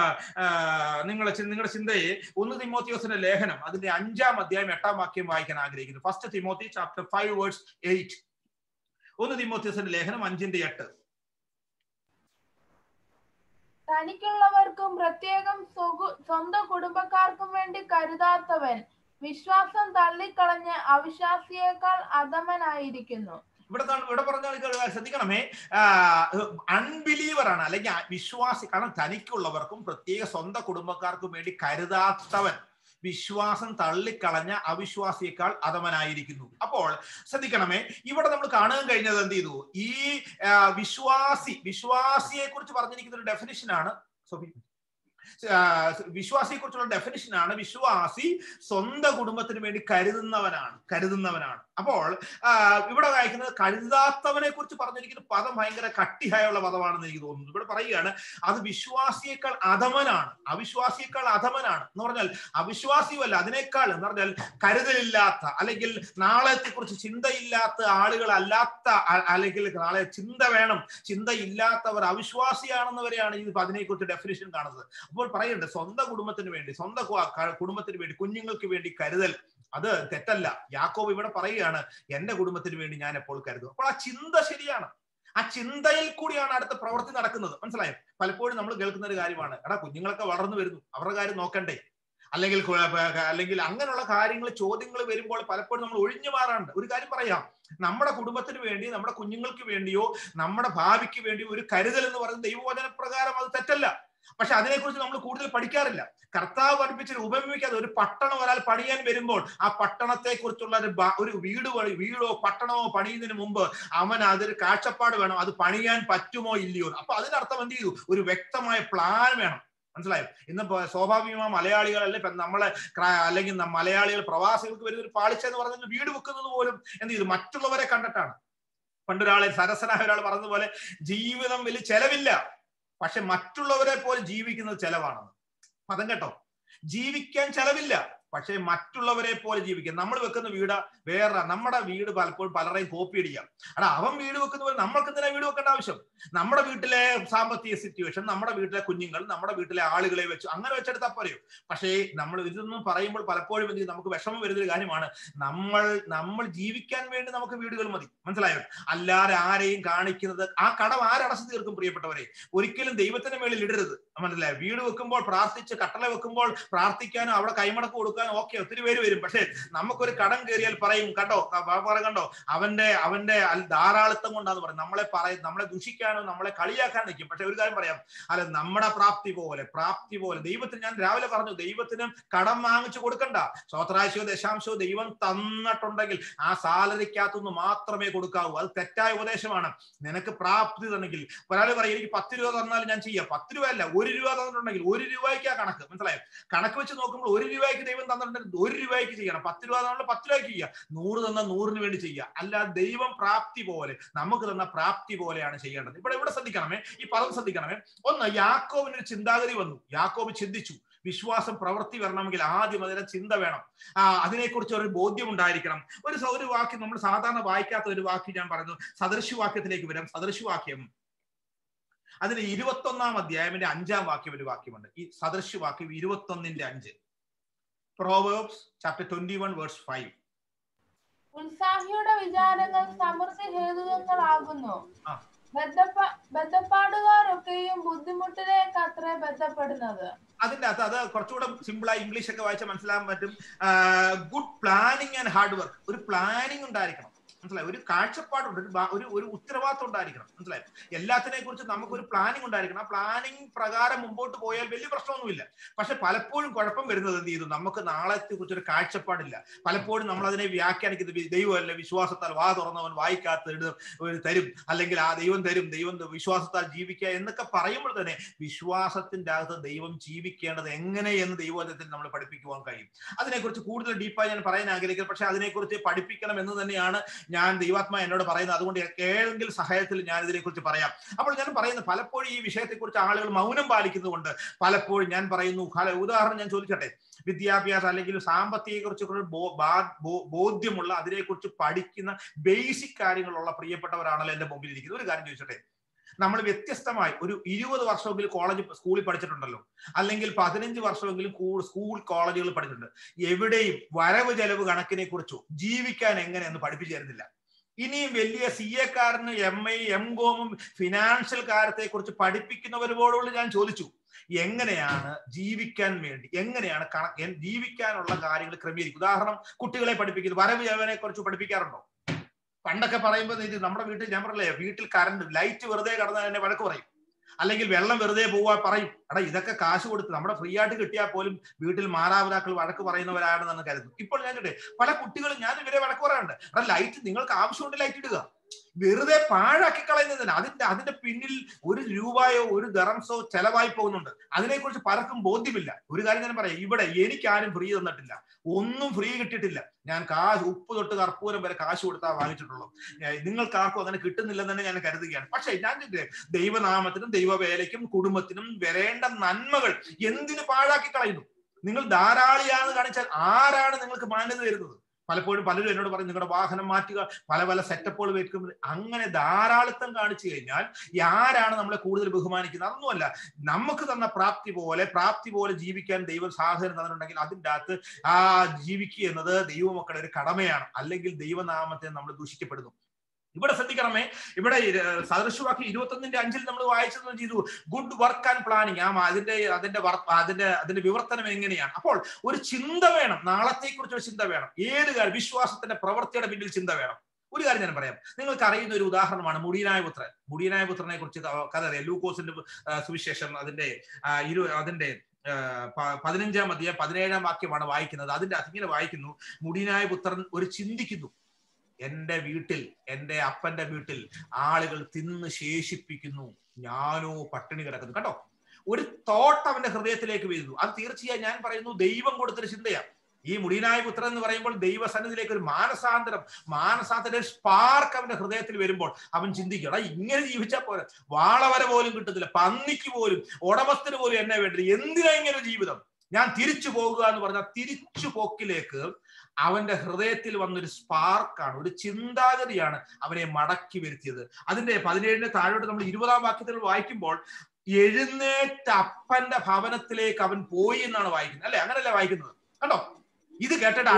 നിങ്ങളെ നിങ്ങളുടെ ചിന്തയെ ഒന്ന് തിമോത്തിയോസിന്റെ ലേഖനം അതിന്റെ അഞ്ചാം അധ്യായം എട്ടാം വാക്യം വായിക്കാൻ ആഗ്രഹിക്കുന്നു first Timothy chapter five words eight ഒന്ന് തിമോത്തിയോസിന്റെ ലേഖനം അഞ്ചിന്റെ എട്ട് തനിക്കുള്ളവർക്കും പ്രത്യേകം സ്വന്തം കുടുംബക്കാർക്കും വേണ്ടി കരുതാത്തവൻ വിശ്വാസം തള്ളിക്കളഞ്ഞ് അവിശ്വാസിയേക്കാൾ അധമനായിരിക്കുന്നു ഇവിടെ ഇവിടെ പറഞ്ഞാൽ ശ്രദ്ധിക്കണമേ അൺബിലീവർ ആണ് അല്ലെങ്കിൽ വിശ്വാസി കാരണം തനിക്കുള്ളവർക്കും പ്രത്യേക സ്വന്തം കുടുംബക്കാർക്കും വേണ്ടി കരുതാത്തവൻ വിശ്വാസം തള്ളിക്കളഞ്ഞ അവിശ്വാസിയേക്കാൾ അധമനായിരിക്കുന്നു അപ്പോൾ ശ്രദ്ധിക്കണമേ ഇവിടെ നമ്മൾ കാണാൻ കഴിഞ്ഞത് എന്ത് ചെയ്തു ഈ വിശ്വാസി വിശ്വാസിയെ കുറിച്ച് പറഞ്ഞിരിക്കുന്ന ഒരു ഡെഫിനിഷനാണ് സോഫി വിശ്വാസിയെ കുറിച്ചുള്ള ഡെഫിനിഷനാണ് വിശ്വാസി സ്വന്തം കുടുംബത്തിന് വേണ്ടി കരുതുന്നവനാണ് കരുതുന്നവനാണ് അപ്പോൾ ഇവിടെ വായിക്കുന്നത് കരുതാത്തവനെ കുറിച്ച് പറഞ്ഞിരിക്കുന്ന പദം ഭയങ്കര കട്ടിയായുള്ള പദമാണെന്ന് എനിക്ക് തോന്നുന്നു ഇവിടെ പറയുകയാണ് അത് വിശ്വാസിയേക്കാൾ അധമനാണ് അവിശ്വാസിയേക്കാൾ അധമനാണ് എന്ന് പറഞ്ഞാൽ അവിശ്വാസിയുമല്ല അതിനേക്കാൾ എന്ന് പറഞ്ഞാൽ കരുതലില്ലാത്ത അല്ലെങ്കിൽ നാളത്തെ കുറിച്ച് ചിന്തയില്ലാത്ത ആളുകളല്ലാത്ത അല്ലെങ്കിൽ നാളെ ചിന്ത വേണം ചിന്തയില്ലാത്തവർ അവിശ്വാസിയാണെന്ന് വരെയാണ് ഈ അതിനെക്കുറിച്ച് ഡെഫിനിഷൻ കാണുന്നത് അപ്പോൾ പറയുന്നുണ്ട് സ്വന്തം കുടുംബത്തിന് വേണ്ടി സ്വന്തം കുടുംബത്തിന് വേണ്ടി കുഞ്ഞുങ്ങൾക്ക് വേണ്ടി കരുതൽ അത് തെറ്റല്ല യാക്കോബ് ഇവിടെ പറയുകയാണ് എന്റെ കുടുംബത്തിന് വേണ്ടി ഞാൻ എപ്പോൾ കരുതും അപ്പോൾ ആ ചിന്ത ശരിയാണ് ആ ചിന്തയിൽ കൂടിയാണ് അടുത്ത പ്രവൃത്തി നടക്കുന്നത് മനസ്സിലായോ പലപ്പോഴും നമ്മൾ കേൾക്കുന്ന ഒരു കാര്യമാണ് എടാ കുഞ്ഞുങ്ങളൊക്കെ വളർന്നു വരുന്നു അവരുടെ കാര്യം നോക്കണ്ടേ അല്ലെങ്കിൽ കു- പ- അല്ലെങ്കിൽ അങ്ങനെയുള്ള കാര്യങ്ങൾ ചോദ്യങ്ങൾ വരുമ്പോൾ പലപ്പോഴും നമ്മൾ ഒഴിഞ്ഞു മാറാറുണ്ട് ഒരു കാര്യം പറയാം നമ്മുടെ കുടുംബത്തിന് വേണ്ടി നമ്മുടെ കുഞ്ഞുങ്ങൾക്ക് വേണ്ടിയോ നമ്മുടെ ഭാവിക്ക് വേണ്ടിയോ ഒരു കരുതൽ എന്ന് പറയുന്നത് ദൈവവചന പ്രകാരം അത് തെറ്റല്ല പക്ഷെ അതിനെക്കുറിച്ച് നമ്മൾ കൂടുതൽ പഠിക്കാറില്ല കർത്താവ് പഠിപ്പിച്ചൊരു ഉപമിക്കാതെ ഒരു പട്ടണം ഒരാൾ പണിയാൻ വരുമ്പോൾ ആ പട്ടണത്തെ കുറിച്ചുള്ള ഒരു ബ- ഒരു വീട് പണി വീടോ പട്ടണമോ പണിയുന്നതിന് മുമ്പ് അവൻ അതൊരു കാഴ്ചപ്പാട് വേണം അത് പണിയാൻ പറ്റുമോ ഇല്ലയോ എന്ന്. അപ്പൊ അതിനർത്ഥം എന്ത് ചെയ്തു ഒരു വ്യക്തമായ പ്ലാൻ വേണം മനസ്സിലായോ ഇന്നിപ്പോ സ്വാഭാവികമായ മലയാളികൾ അല്ലെ ഇപ്പൊ നമ്മളെ ക്ര- അല്ലെങ്കിൽ ന- മലയാളികൾ പ്രവാസികൾക്ക് വരുന്ന ഒരു പാളിച്ച എന്ന് പറഞ്ഞാൽ വീട് വെക്കുന്നത് പോലും എന്ത് ചെയ്തു മറ്റുള്ളവരെ കണ്ടിട്ടാണ് പണ്ടൊരാളെ സരസനായ ഒരാൾ പറഞ്ഞതുപോലെ ജീവിതം വലിയ ചെലവില്ല പക്ഷെ മറ്റുള്ളവരെ പോലെ ജീവിക്കുന്നത് ചെലവാണെന്ന് പദം കേട്ടോ ജീവിക്കാൻ ചെലവില്ല പക്ഷേ മറ്റുള്ളവരെ പോലെ ജീവിക്കാം നമ്മൾ വെക്കുന്ന വീട് വേറെ നമ്മുടെ വീട് പലപ്പോഴും പലരെയും കോപ്പി അടിക്കാം എടാ അവൻ വീട് വെക്കുന്ന പോലെ നമ്മൾക്ക് എന്തിനാ വീട് വെക്കേണ്ട ആവശ്യം നമ്മുടെ വീട്ടിലെ സാമ്പത്തിക സിറ്റുവേഷൻ നമ്മുടെ വീട്ടിലെ കുഞ്ഞുങ്ങൾ നമ്മുടെ വീട്ടിലെ ആളുകളെ വെച്ച് അങ്ങനെ വെച്ചെടുത്താൽ പോലെയോ പക്ഷേ നമ്മൾ ഇതൊന്നും പറയുമ്പോൾ പലപ്പോഴും എന്ത് ചെയ്യും? നമുക്ക് വിഷമം വരുന്ന ഒരു കാര്യമാണ് നമ്മൾ നമ്മൾ ജീവിക്കാൻ വേണ്ടി നമുക്ക് വീടുകൾ മതി മനസ്സിലായോ അല്ലാതെ ആരെയും കാണിക്കുന്നത് ആ കടം ആരടച്ചു തീർക്കും പ്രിയപ്പെട്ടവരെ ഒരിക്കലും ദൈവത്തിന് മേളിൽ ഇടരുത് മനസ്സിലായോ വീട് വെക്കുമ്പോൾ പ്രാർത്ഥിച്ച് കട്ടള വെക്കുമ്പോൾ പ്രാർത്ഥിക്കാനോ അവിടെ കൈമടക്ക് കൊടുക്കാനോ ഓക്കെ ഒത്തിരി പേര് വരും പക്ഷേ നമുക്കൊരു കടം കയറിയാൽ പറയും കണ്ടോ ക- പ- പറ കണ്ടോ അവന്റെ അവന്റെ അൽ- ധാരാളിത്തം കൊണ്ടാന്ന് പറയും നമ്മളെ പറയും നമ്മളെ ദുഷിക്കാനോ നമ്മളെ കളിയാക്കാൻ നിൽക്കും പക്ഷെ ഒരു കാര്യം പറയാം അല്ല നമ്മുടെ പ്രാപ്തി പോലെ പ്രാപ്തി പോലെ ദൈവത്തിന് ഞാൻ രാവിലെ പറഞ്ഞു ദൈവത്തിന് കടം വാങ്ങിച്ചു കൊടുക്കണ്ട സ്വത്രാശയോ ദശാംശോ ദൈവം തന്നിട്ടുണ്ടെങ്കിൽ ആ സാലറിക്കകത്തുനിന്ന് മാത്രമേ കൊടുക്കാവൂ അത് തെറ്റായ ഉപദേശമാണ് നിനക്ക് പ്രാപ്തി തന്നെങ്കിൽ ഒരാൾ പറയും എനിക്ക് പത്ത് രൂപ തന്നാൽ ഞാൻ ചെയ്യാം പത്ത് രൂപ അല്ല ഒരു രൂപ തന്നിട്ടുണ്ടെങ്കിൽ ഒരു രൂപയ്ക്കാ കണക്ക് മനസ്സിലായോ കണക്ക് വെച്ച് നോക്കുമ്പോൾ ഒരു രൂപയ്ക്ക് ദൈവം തന്നിട്ടുണ്ടെങ്കിൽ ഒരു രൂപയ്ക്ക് ചെയ്യണം പത്ത് രൂപ തന്നാൽ പത്ത് രൂപയ്ക്ക് ചെയ്യുക നൂറ് തന്നാൽ നൂറിന് വേണ്ടി ചെയ്യുക അല്ല ദൈവം പ്രാപ്തി പോലെ നമുക്ക് തന്ന പ്രാപ്തി പോലെയാണ് ചെയ്യേണ്ടത് ഇവിടെ ഇവിടെ ശ്രദ്ധിക്കണമേ ഈ പദം ശ്രദ്ധിക്കണമേ ഒന്ന് യാക്കോവിന് ഒരു ചിന്താഗതി വന്നു യാക്കോബ് ചിന്തിച്ചു വിശ്വാസം പ്രവൃത്തി വരണമെങ്കിൽ ആദ്യം അതിനെ ചിന്ത വേണം ആ അതിനെക്കുറിച്ച് ഒരു ബോധ്യം ഉണ്ടായിരിക്കണം ഒരു സ- ഒരു വാക്യം നമ്മൾ സാധാരണ വായിക്കാത്ത ഒരു വാക്യം ഞാൻ പറഞ്ഞു സദൃശവാക്യത്തിലേക്ക് വരാം സദൃശവാക്യം അതിന് ഇരുപത്തൊന്നാം അധ്യായത്തിന്റെ അഞ്ചാം വാക്യം ഒരു വാക്യമുണ്ട് ഈ സദൃശവാക്യം ഇരുപത്തൊന്നിന്റെ അഞ്ച് Proverbs chapter twenty one verse five ഉത്സാഹിയുടെ വിചാരങ്ങൾ സമൃദ്ധി ഹേതുകങ്ങളാകുന്നു ആ. ബദ്ധപ്പ ബദ്ധപ്പാടുകാരൊക്കെയും ബുദ്ധിമുട്ടിലേക്ക് അത്രേ ബന്ധപ്പെടുന്നത് അതിന്റെ അകത്ത് അത് കുറച്ചുകൂടെ സിമ്പിളായി ഇംഗ്ലീഷ് ഒക്കെ വായിച്ചാൽ മനസ്സിലാക്കാൻ പറ്റും good planning and hard work ഒരു പ്ലാനിങ് ഉണ്ടായിരിക്കണം മനസ്സിലായി ഒരു കാഴ്ചപ്പാടുണ്ട് ഒരു ബാ- ഒരു ഒരു ഉത്തരവാദിത്വം ഉണ്ടായിരിക്കണം മനസ്സിലായി എല്ലാത്തിനെ കുറിച്ച് നമുക്കൊരു പ്ലാനിങ് ഉണ്ടായിരിക്കണം ആ പ്ലാനിങ് പ്രകാരം മുമ്പോട്ട് പോയാൽ വലിയ പ്രശ്നമൊന്നുമില്ല പക്ഷെ പലപ്പോഴും കുഴപ്പം വരുന്നത് എന്ത് ചെയ്തു നമുക്ക് നാളത്തെ കുറിച്ച് ഒരു കാഴ്ചപ്പാടില്ല പലപ്പോഴും നമ്മൾ അതിനെ വ്യാഖ്യാനിക്കുന്നത് വി- ദൈവമല്ല വിശ്വാസത്താൽ വാ തുറന്നവൻ വായിക്കാത്ത ഇടും ഒരു തരും അല്ലെങ്കിൽ ആ ദൈവം തരും ദൈവം വിശ്വാസത്താൽ ജീവിക്കുക എന്നൊക്കെ പറയുമ്പോൾ തന്നെ വിശ്വാസത്തിന്റെ അകത്ത് ദൈവം ജീവിക്കേണ്ടത് എങ്ങനെ എന്ന് ദൈവത്തിൽ നമ്മൾ പഠിപ്പിക്കുവാൻ കഴിയും അതിനെക്കുറിച്ച് കൂടുതൽ ഡീപ്പായി ഞാൻ പറയാൻ ആഗ്രഹിക്കുന്നു പക്ഷെ അതിനെക്കുറിച്ച് പഠിപ്പിക്കണം എന്ന് തന്നെയാണ് ഞാൻ ദൈവാത്മ എന്നോട് പറയുന്നത് അതുകൊണ്ട് ഏതെങ്കിലും സഹായത്തിൽ ഞാൻ ഇതിനെക്കുറിച്ച് പറയാം അപ്പോൾ ഞാൻ പറയുന്നത് പലപ്പോഴും ഈ വിഷയത്തെക്കുറിച്ച് ആളുകൾ മൗനം പാലിക്കുന്നതുകൊണ്ട് പലപ്പോഴും ഞാൻ പറയുന്നു ഹല- ഉദാഹരണം ഞാൻ ചോദിക്കട്ടെ വിദ്യാഭ്യാസം അല്ലെങ്കിൽ സാമ്പത്തികയെ കുറിച്ച് ബോധ്യമുള്ള അതിനെക്കുറിച്ച് പഠിക്കുന്ന ബേസിക് കാര്യങ്ങളുള്ള പ്രിയപ്പെട്ടവരാണല്ലോ എന്റെ മുമ്പിൽ ഇരിക്കുന്നത് ഒരു കാര്യം ചോദിച്ചോട്ടെ നമ്മൾ വ്യത്യസ്തമായി ഒരു ഇരുപത് വർഷമെങ്കിലും കോളേജ് സ്കൂളിൽ പഠിച്ചിട്ടുണ്ടല്ലോ അല്ലെങ്കിൽ പതിനഞ്ച് വർഷമെങ്കിലും കൂ- സ്കൂൾ കോളേജുകൾ പഠിച്ചിട്ടുണ്ട് എവിടെയും വരവ് ചെലവ് കണക്കിനെ കുറിച്ചോ ജീവിക്കാൻ എങ്ങനെ എന്ന് പഠിപ്പിച്ചു തരുന്നില്ല ഇനിയും വലിയ സി എക്കാരന് എം ഐ എം കോമും ഫിനാൻഷ്യൽ കാര്യത്തെ കുറിച്ച് പഠിപ്പിക്കുന്നവരോടുള്ള ഞാൻ ചോദിച്ചു എങ്ങനെയാണ് ജീവിക്കാൻ വേണ്ടി എങ്ങനെയാണ് കണ- എൻ- ജീവിക്കാനുള്ള കാര്യങ്ങൾ ക്രമീകരിക്കും ഉദാഹരണം കുട്ടികളെ പഠിപ്പിക്കുന്നത് വരവ് ചെലവിനെ കുറിച്ച് പഠിപ്പിക്കാറുണ്ടോ പണ്ടൊക്കെ പറയുമ്പോൾ ഇത് നമ്മുടെ വീട്ടിൽ ഞാൻ പറഞ്ഞില്ലേ വീട്ടിൽ കറണ്ട് ലൈറ്റ് വെറുതെ കടന്നാൽ എന്നെ വഴക്ക് പറയും അല്ലെങ്കിൽ വെള്ളം വെറുതെ പോവാ പറയും എടാ ഇതൊക്കെ കാശ് കൊടുത്ത് നമ്മുടെ ഫ്രീ ആയിട്ട് കിട്ടിയാൽ പോലും വീട്ടിൽ മാതാപിതാക്കൾ വഴക്ക് പറയുന്നവരാണെന്ന് കരുതും ഇപ്പോൾ ഞാൻ ചോദിക്കട്ടെ പല കുട്ടികളും ഞാൻ ഇവരെ വഴക്ക് പറയാറുണ്ട് എടാ ലൈറ്റ് നിങ്ങൾക്ക് ആവശ്യമുണ്ട് ലൈറ്റ് ഇടുക വെറുതെ പാഴാക്കി കളയുന്നതിന് അതിന്റെ അതിന്റെ പിന്നിൽ ഒരു രൂപയോ ഒരു ദറംസോ ചെലവായി പോകുന്നുണ്ട് അതിനെക്കുറിച്ച് പലർക്കും ബോധ്യമില്ല ഒരു കാര്യം ഞാൻ പറയാം ഇവിടെ എനിക്കാരും ഫ്രീ തന്നിട്ടില്ല ഒന്നും ഫ്രീ കിട്ടിയിട്ടില്ല ഞാൻ കാശ് ഉപ്പ് തൊട്ട് കർപ്പൂരം വരെ കാശ് കൊടുത്താൽ വാങ്ങിച്ചിട്ടുള്ളൂ ഏർ നിങ്ങൾക്ക് ആർക്കും അങ്ങനെ കിട്ടുന്നില്ലെന്ന് തന്നെ ഞാൻ കരുതുകയാണ് പക്ഷേ ഞാൻ ചോദിക്കട്ടെ, ദൈവനാമത്തിനും ദൈവവേലയ്ക്കും കുടുംബത്തിനും വരേണ്ട നന്മകൾ എന്തിനു പാഴാക്കി കളയുന്നു നിങ്ങൾ ധാരാളിയാണെന്ന് കാണിച്ചാൽ ആരാണ് നിങ്ങൾക്ക് മാന്യത തരുന്നത് പലപ്പോഴും പലരും എന്നോട് പറയും നിങ്ങളുടെ വാഹനം മാറ്റുക പല പല സെറ്റപ്പുകൾ വെക്കുന്നത് അങ്ങനെ ധാരാളിത്തം കാണിച്ചു കഴിഞ്ഞാൽ ആരാണ് നമ്മളെ കൂടുതൽ ബഹുമാനിക്കുന്നത് അതൊന്നുമല്ല നമുക്ക് തന്ന പ്രാപ്തി പോലെ പ്രാപ്തി പോലെ ജീവിക്കാൻ ദൈവം സാഹചര്യം തന്നിട്ടുണ്ടെങ്കിൽ അതിൻ്റെ അകത്ത് ആ ജീവിക്കുക എന്നത് ദൈവമക്കളുടെ ഒരു കടമയാണ് അല്ലെങ്കിൽ ദൈവനാമത്തെ നമ്മൾ ദൂഷിക്കപ്പെടുന്നു ഇവിടെ ശ്രദ്ധിക്കണമേ ഇവിടെ സദൃശവാക്യം ഇരുപത്തൊന്നിന്റെ അഞ്ചിൽ നമ്മൾ വായിച്ചത് ചെയ്തു ഗുഡ് വർക്ക് ആൻഡ് പ്ലാനിങ് ആ അതിന്റെ അതിന്റെ വർക്ക് അതിന്റെ അതിന്റെ വിവർത്തനം എങ്ങനെയാണ് അപ്പോൾ ഒരു ചിന്ത വേണം നാളത്തെ കുറിച്ച് ഒരു ചിന്ത വേണം ഏത് കാര്യം വിശ്വാസത്തിന്റെ പ്രവൃത്തിയുടെ പിന്നിൽ ചിന്ത വേണം ഒരു കാര്യം ഞാൻ പറയാം നിങ്ങൾക്ക് അറിയുന്ന ഒരു ഉദാഹരണമാണ് മുടിയനായ പുത്രൻ മുടിയനായ പുത്രനെ കുറിച്ച് കഥ അറിയാം ലൂക്കോസിന്റെ സുവിശേഷം അതിന്റെ ഇരു അതിന്റെ പതിനഞ്ചാം അധ്യായം പതിനേഴാം വാക്യമാണ് വായിക്കുന്നത് അതിന്റെ അതിങ്ങനെ വായിക്കുന്നു മുടിയനായ പുത്രൻ ഒരു ചിന്തിക്കുന്നു എന്റെ വീട്ടിൽ എന്റെ അപ്പന്റെ വീട്ടിൽ ആളുകൾ തിന്ന് ശേഷിപ്പിക്കുന്നു ഞാനോ പട്ടിണി കിടക്കുന്നു കേട്ടോ ഒരു തോട്ട് അവന്റെ ഹൃദയത്തിലേക്ക് വീഴുന്നു അത് തീർച്ചയായും ഞാൻ പറയുന്നു ദൈവം കൊടുത്തൊരു ചിന്തയാണ് ഈ മുടിയനായ പുത്രൻ എന്ന് പറയുമ്പോൾ ദൈവസന്നിധിയിലേക്ക് ഒരു മാനസാന്തരം മാനസാന്തര സ്പാർക്ക് അവന്റെ ഹൃദയത്തിൽ വരുമ്പോൾ അവൻ ചിന്തിക്കണം ഇങ്ങനെ ജീവിച്ചാൽ പോലെ വാളവര പോലും കിട്ടത്തില്ല പന്നിക്ക് പോലും ഉടമസ്ഥന് പോലും എന്നെ വേണ്ടത് എന്തിനാ ഇങ്ങനെ ജീവിതം ഞാൻ തിരിച്ചു പോകുക എന്ന് പറഞ്ഞാൽ തിരിച്ചു പോക്കിലേക്ക് അവന്റെ ഹൃദയത്തിൽ വന്നൊരു സ്പാർക്കാണ് ഒരു ചിന്താഗതിയാണ് അവനെ മടക്കി വരുത്തിയത് അതിന്റെ പതിനേഴിന് താഴോട്ട് നമ്മൾ ഇരുപതാം വാക്യത്തിൽ വായിക്കുമ്പോൾ എഴുന്നേറ്റ അപ്പന്റെ ഭവനത്തിലേക്ക് അവൻ പോയി എന്നാണ് വായിക്കുന്നത് അല്ലെ അങ്ങനല്ലേ വായിക്കുന്നത് കണ്ടോ ഇത് കേട്ടിട്ട്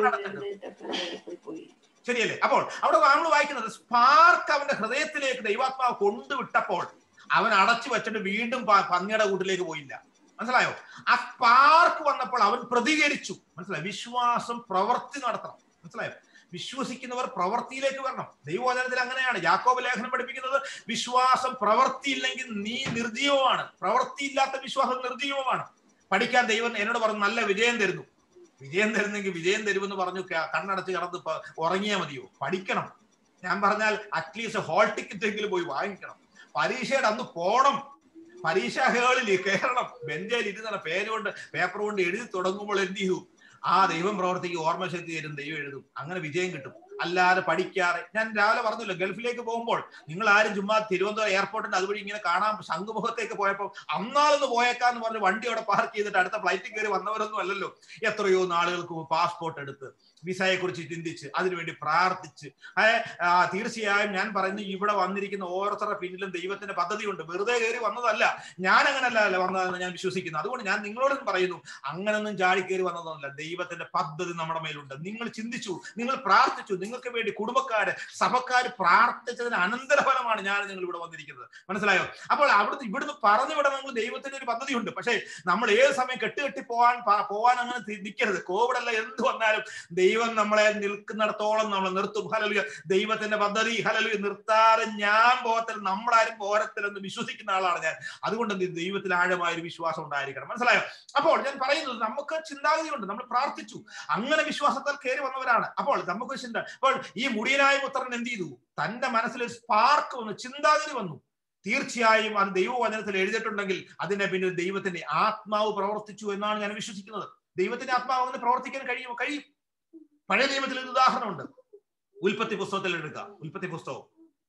ശരിയല്ലേ അപ്പോൾ അവിടെ നമ്മൾ വായിക്കുന്നത് സ്പാർക്ക് അവന്റെ ഹൃദയത്തിലേക്ക് ദൈവാത്മാവ് കൊണ്ടുവിട്ടപ്പോൾ അവൻ അടച്ചു വെച്ചിട്ട് വീണ്ടും പന്നിയുടെ കൂട്ടിലേക്ക് പോയില്ല മനസ്സിലായോ ആ സ്പാർക്ക് വന്നപ്പോൾ അവൻ പ്രതികരിച്ചു മനസ്സിലായോ വിശ്വാസം പ്രവൃത്തി നടത്തണം മനസ്സിലായോ വിശ്വസിക്കുന്നവർ പ്രവൃത്തിയിലേക്ക് വരണം ദൈവവചനത്തിൽ അങ്ങനെയാണ് യാക്കോബ് ലേഖനം പഠിപ്പിക്കുന്നത് വിശ്വാസം പ്രവൃത്തിയില്ലെങ്കിൽ നീ നിർജീവമാണ് പ്രവൃത്തിയില്ലാത്ത വിശ്വാസം നിർജീവമാണ് പഠിക്കാൻ ദൈവം എന്നോട് പറഞ്ഞു നല്ല വിജയം തരുന്നു വിജയം തരുന്നെങ്കിൽ വിജയം തരുമെന്ന് പറഞ്ഞു കണ്ണടച്ച് കിടന്ന് ഉറങ്ങിയാൽ മതിയോ പഠിക്കണം ഞാൻ പറഞ്ഞാൽ അറ്റ്ലീസ്റ്റ് ഹോൾ ടിക്കറ്റ് എങ്കിലും പോയി വാങ്ങിക്കണം പരീക്ഷയുടെ അന്ന് പോണം പരീക്ഷാ ഹാളിൽ കയറണം ബെഞ്ചിൽ ഇരുന്ന പേര് കൊണ്ട് പേപ്പർ കൊണ്ട് എഴുതി തുടങ്ങുമ്പോൾ എന്ത് ചെയ്യൂ ആ ദൈവം പ്രവർത്തിക്ക് ഓർമ്മശക്തി തരും ദൈവം എഴുതും അങ്ങനെ വിജയം കിട്ടും അല്ലാതെ പഠിക്കാറ് ഞാൻ രാവിലെ പറഞ്ഞല്ലോ ഗൾഫിലേക്ക് പോകുമ്പോൾ നിങ്ങൾ ആരും ചുമ്മാ തിരുവനന്തപുരം എയർപോർട്ടിന്റെ അതുവഴി ഇങ്ങനെ കാണാൻ ശംഖുമുഖത്തേക്ക് പോയപ്പോൾ അന്നാളൊന്ന് പോയേക്കാന്ന് പറഞ്ഞ് വണ്ടി അവിടെ പാർക്ക് ചെയ്തിട്ട് അടുത്ത ഫ്ലൈറ്റിൽ കയറി വന്നവരൊന്നും അല്ലല്ലോ എത്രയോ നാളുകൾക്ക് പാസ്പോർട്ട് എടുത്ത് വിസയെ കുറിച്ച് ചിന്തിച്ച് അതിനുവേണ്ടി പ്രാർത്ഥിച്ച് തീർച്ചയായും ഞാൻ പറയുന്നു ഇവിടെ വന്നിരിക്കുന്ന ഓരോരുത്തരുടെ പിന്നിലും ദൈവത്തിന്റെ പദ്ധതിയുണ്ട് വെറുതെ കയറി വന്നതല്ല ഞാൻ അങ്ങനല്ല അല്ല വന്നതെന്ന് ഞാൻ വിശ്വസിക്കുന്നു അതുകൊണ്ട് ഞാൻ നിങ്ങളോടും പറയുന്നു അങ്ങനൊന്നും ചാടി കയറി വന്നതല്ല ദൈവത്തിന്റെ പദ്ധതി നമ്മുടെ മേലുണ്ട് നിങ്ങൾ ചിന്തിച്ചു നിങ്ങൾ പ്രാർത്ഥിച്ചു നിങ്ങൾക്ക് വേണ്ടി കുടുംബക്കാര് സഭക്കാര് പ്രാർത്ഥിച്ചതിന് അനന്തരഫലമാണ് ഞാൻ നിങ്ങൾ ഇവിടെ വന്നിരിക്കുന്നത് മനസ്സിലായോ അപ്പോൾ അവിടുന്ന് ഇവിടുന്ന് പറഞ്ഞു വിടാൻ നമ്മൾ ദൈവത്തിന്റെ ഒരു പദ്ധതിയുണ്ട് പക്ഷേ നമ്മൾ ഏത് സമയം കെട്ടുകെട്ടി പോവാൻ പോവാൻ അങ്ങനെ നിൽക്കരുത് കോവിഡ് അല്ല എന്ത് വന്നാലും ദൈവം നമ്മളെ നിൽക്കുന്നിടത്തോളം നമ്മൾ നിർത്തും ഹലലുയ ദൈവത്തിന്റെ പദ്ധതി ഹലലുയ നിർത്താതെ ഞാൻ പോകത്തിൽ നമ്മളാരും പോരത്തില്ലെന്ന് വിശ്വസിക്കുന്ന ആളാണ് ഞാൻ അതുകൊണ്ട് ദൈവത്തിൽ ആഴമായ ഒരു വിശ്വാസം ഉണ്ടായിരിക്കണം മനസ്സിലായോ അപ്പോൾ ഞാൻ പറയുന്നത് നമുക്ക് ചിന്താഗതിയുണ്ട് നമ്മൾ പ്രാർത്ഥിച്ചു അങ്ങനെ വിശ്വാസത്താൽ കയറി വന്നവരാണ് അപ്പോൾ നമുക്ക് ചിന്ത അപ്പോൾ ഈ മുടിയനായ പുത്രൻ എന്ത് ചെയ്തു തന്റെ മനസ്സിൽ ഒരു സ്പാർക്ക് വന്നു ചിന്താഗതി വന്നു തീർച്ചയായും അത് ദൈവവചനത്തിൽ എഴുതിയിട്ടുണ്ടെങ്കിൽ അതിന്റെ പിന്നിൽ ദൈവത്തിന്റെ ആത്മാവ് പ്രവർത്തിച്ചു എന്നാണ് ഞാൻ വിശ്വസിക്കുന്നത് ദൈവത്തിന്റെ ആത്മാവ് അങ്ങനെ പ്രവർത്തിക്കാൻ കഴിയുമോ കഴിയും പഴയ നിയമത്തിൽ ഒരു ഉദാഹരണമുണ്ട് ഉൽപ്പത്തി പുസ്തകത്തിൽ എടുക്കുക ഉൽപ്പത്തി പുസ്തകം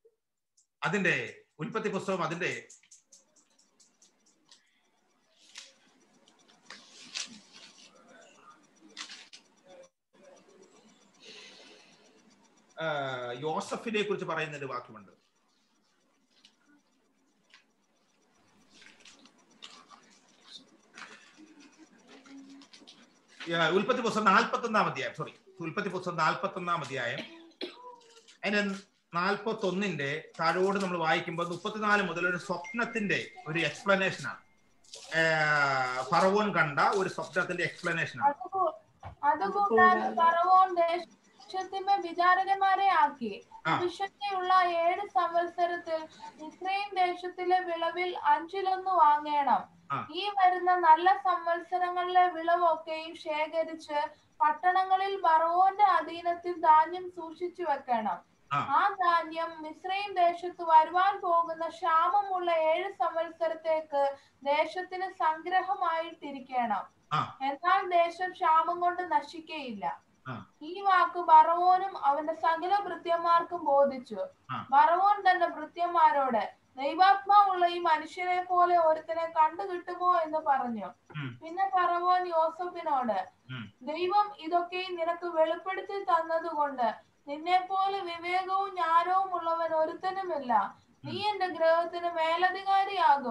അതിന്റെ ഉൽപ്പത്തി പുസ്തകം അതിന്റെ യോസഫിനെ കുറിച്ച് പറയുന്ന ഒരു വാക്യമുണ്ട് ഉൽപ്പത്തി പുസ്തകം നാൽപ്പത്തി ഒന്നാം അധ്യായം സോറി ഉൽപ്പത്തി പുസ്തകം നാൽപ്പത്തി ഒന്നാം അധ്യായം അതിന്റെ നാൽപ്പത്തി ഒന്നിന്റെ താഴോട് നമ്മൾ വായിക്കുമ്പോൾ മുപ്പത്തിനാല് മുതൽ ഒരു സ്വപ്നത്തിന്റെ ഒരു എക്സ്പ്ലനേഷൻ ആണ് ഫറവോൻ കണ്ട ഒരു സ്വപ്നത്തിന്റെ എക്സ്പ്ലനേഷൻ ആണ് അതുകൂടാതെ ഫറവോൻ ദേശത്തിന്മേൽ വിചാരകന്മാരെ ആക്കി വിശുദ്ധിയുള്ള ഏഴ് സംവത്സരത്തിൽ ഇസ്രയേൽ ദേശത്തിലെ വിളവിൽ അഞ്ചിലൊന്ന് വാങ്ങണം ഈ വരുന്ന നല്ല സംവത്സരങ്ങളിലെ വിളവൊക്കെയും ശേഖരിച്ച് പട്ടണങ്ങളിൽ ബറവോന്റെ അധീനത്തിൽ ധാന്യം സൂക്ഷിച്ചു വെക്കണം ആ ധാന്യം മിശ്രയും ദേശത്ത് വരുവാൻ പോകുന്ന ക്ഷാമമുള്ള ഏഴ് സംവത്സരത്തേക്ക് ദേശത്തിന് സംഗ്രഹമായിട്ടിരിക്കണം എന്നാൽ ദേശം ക്ഷാമം കൊണ്ട് നശിക്കയില്ല ഈ വാക്ക് ബറവോനും അവന്റെ സകല ഭൃത്യന്മാർക്കും ബോധിച്ചു ബറവോൻ തന്റെ ഭൃത്യന്മാരോട് ദൈവാത്മാവുള്ള ഈ മനുഷ്യനെ പോലെ ഒരുത്തനെ കണ്ടു കിട്ടുമോ എന്ന് പറഞ്ഞു പിന്നെ പറവോൻ യോസഫിനോട് ദൈവം ഇതൊക്കെ നിനക്ക് വെളിപ്പെടുത്തി തന്നതുകൊണ്ട് നിന്നെ പോലെ വിവേകവും ജ്ഞാനവും ഉള്ളവൻ ഒരുത്തനുമില്ല നീ എന്റെ ഗ്രഹത്തിന് മേലധികാരിയാകും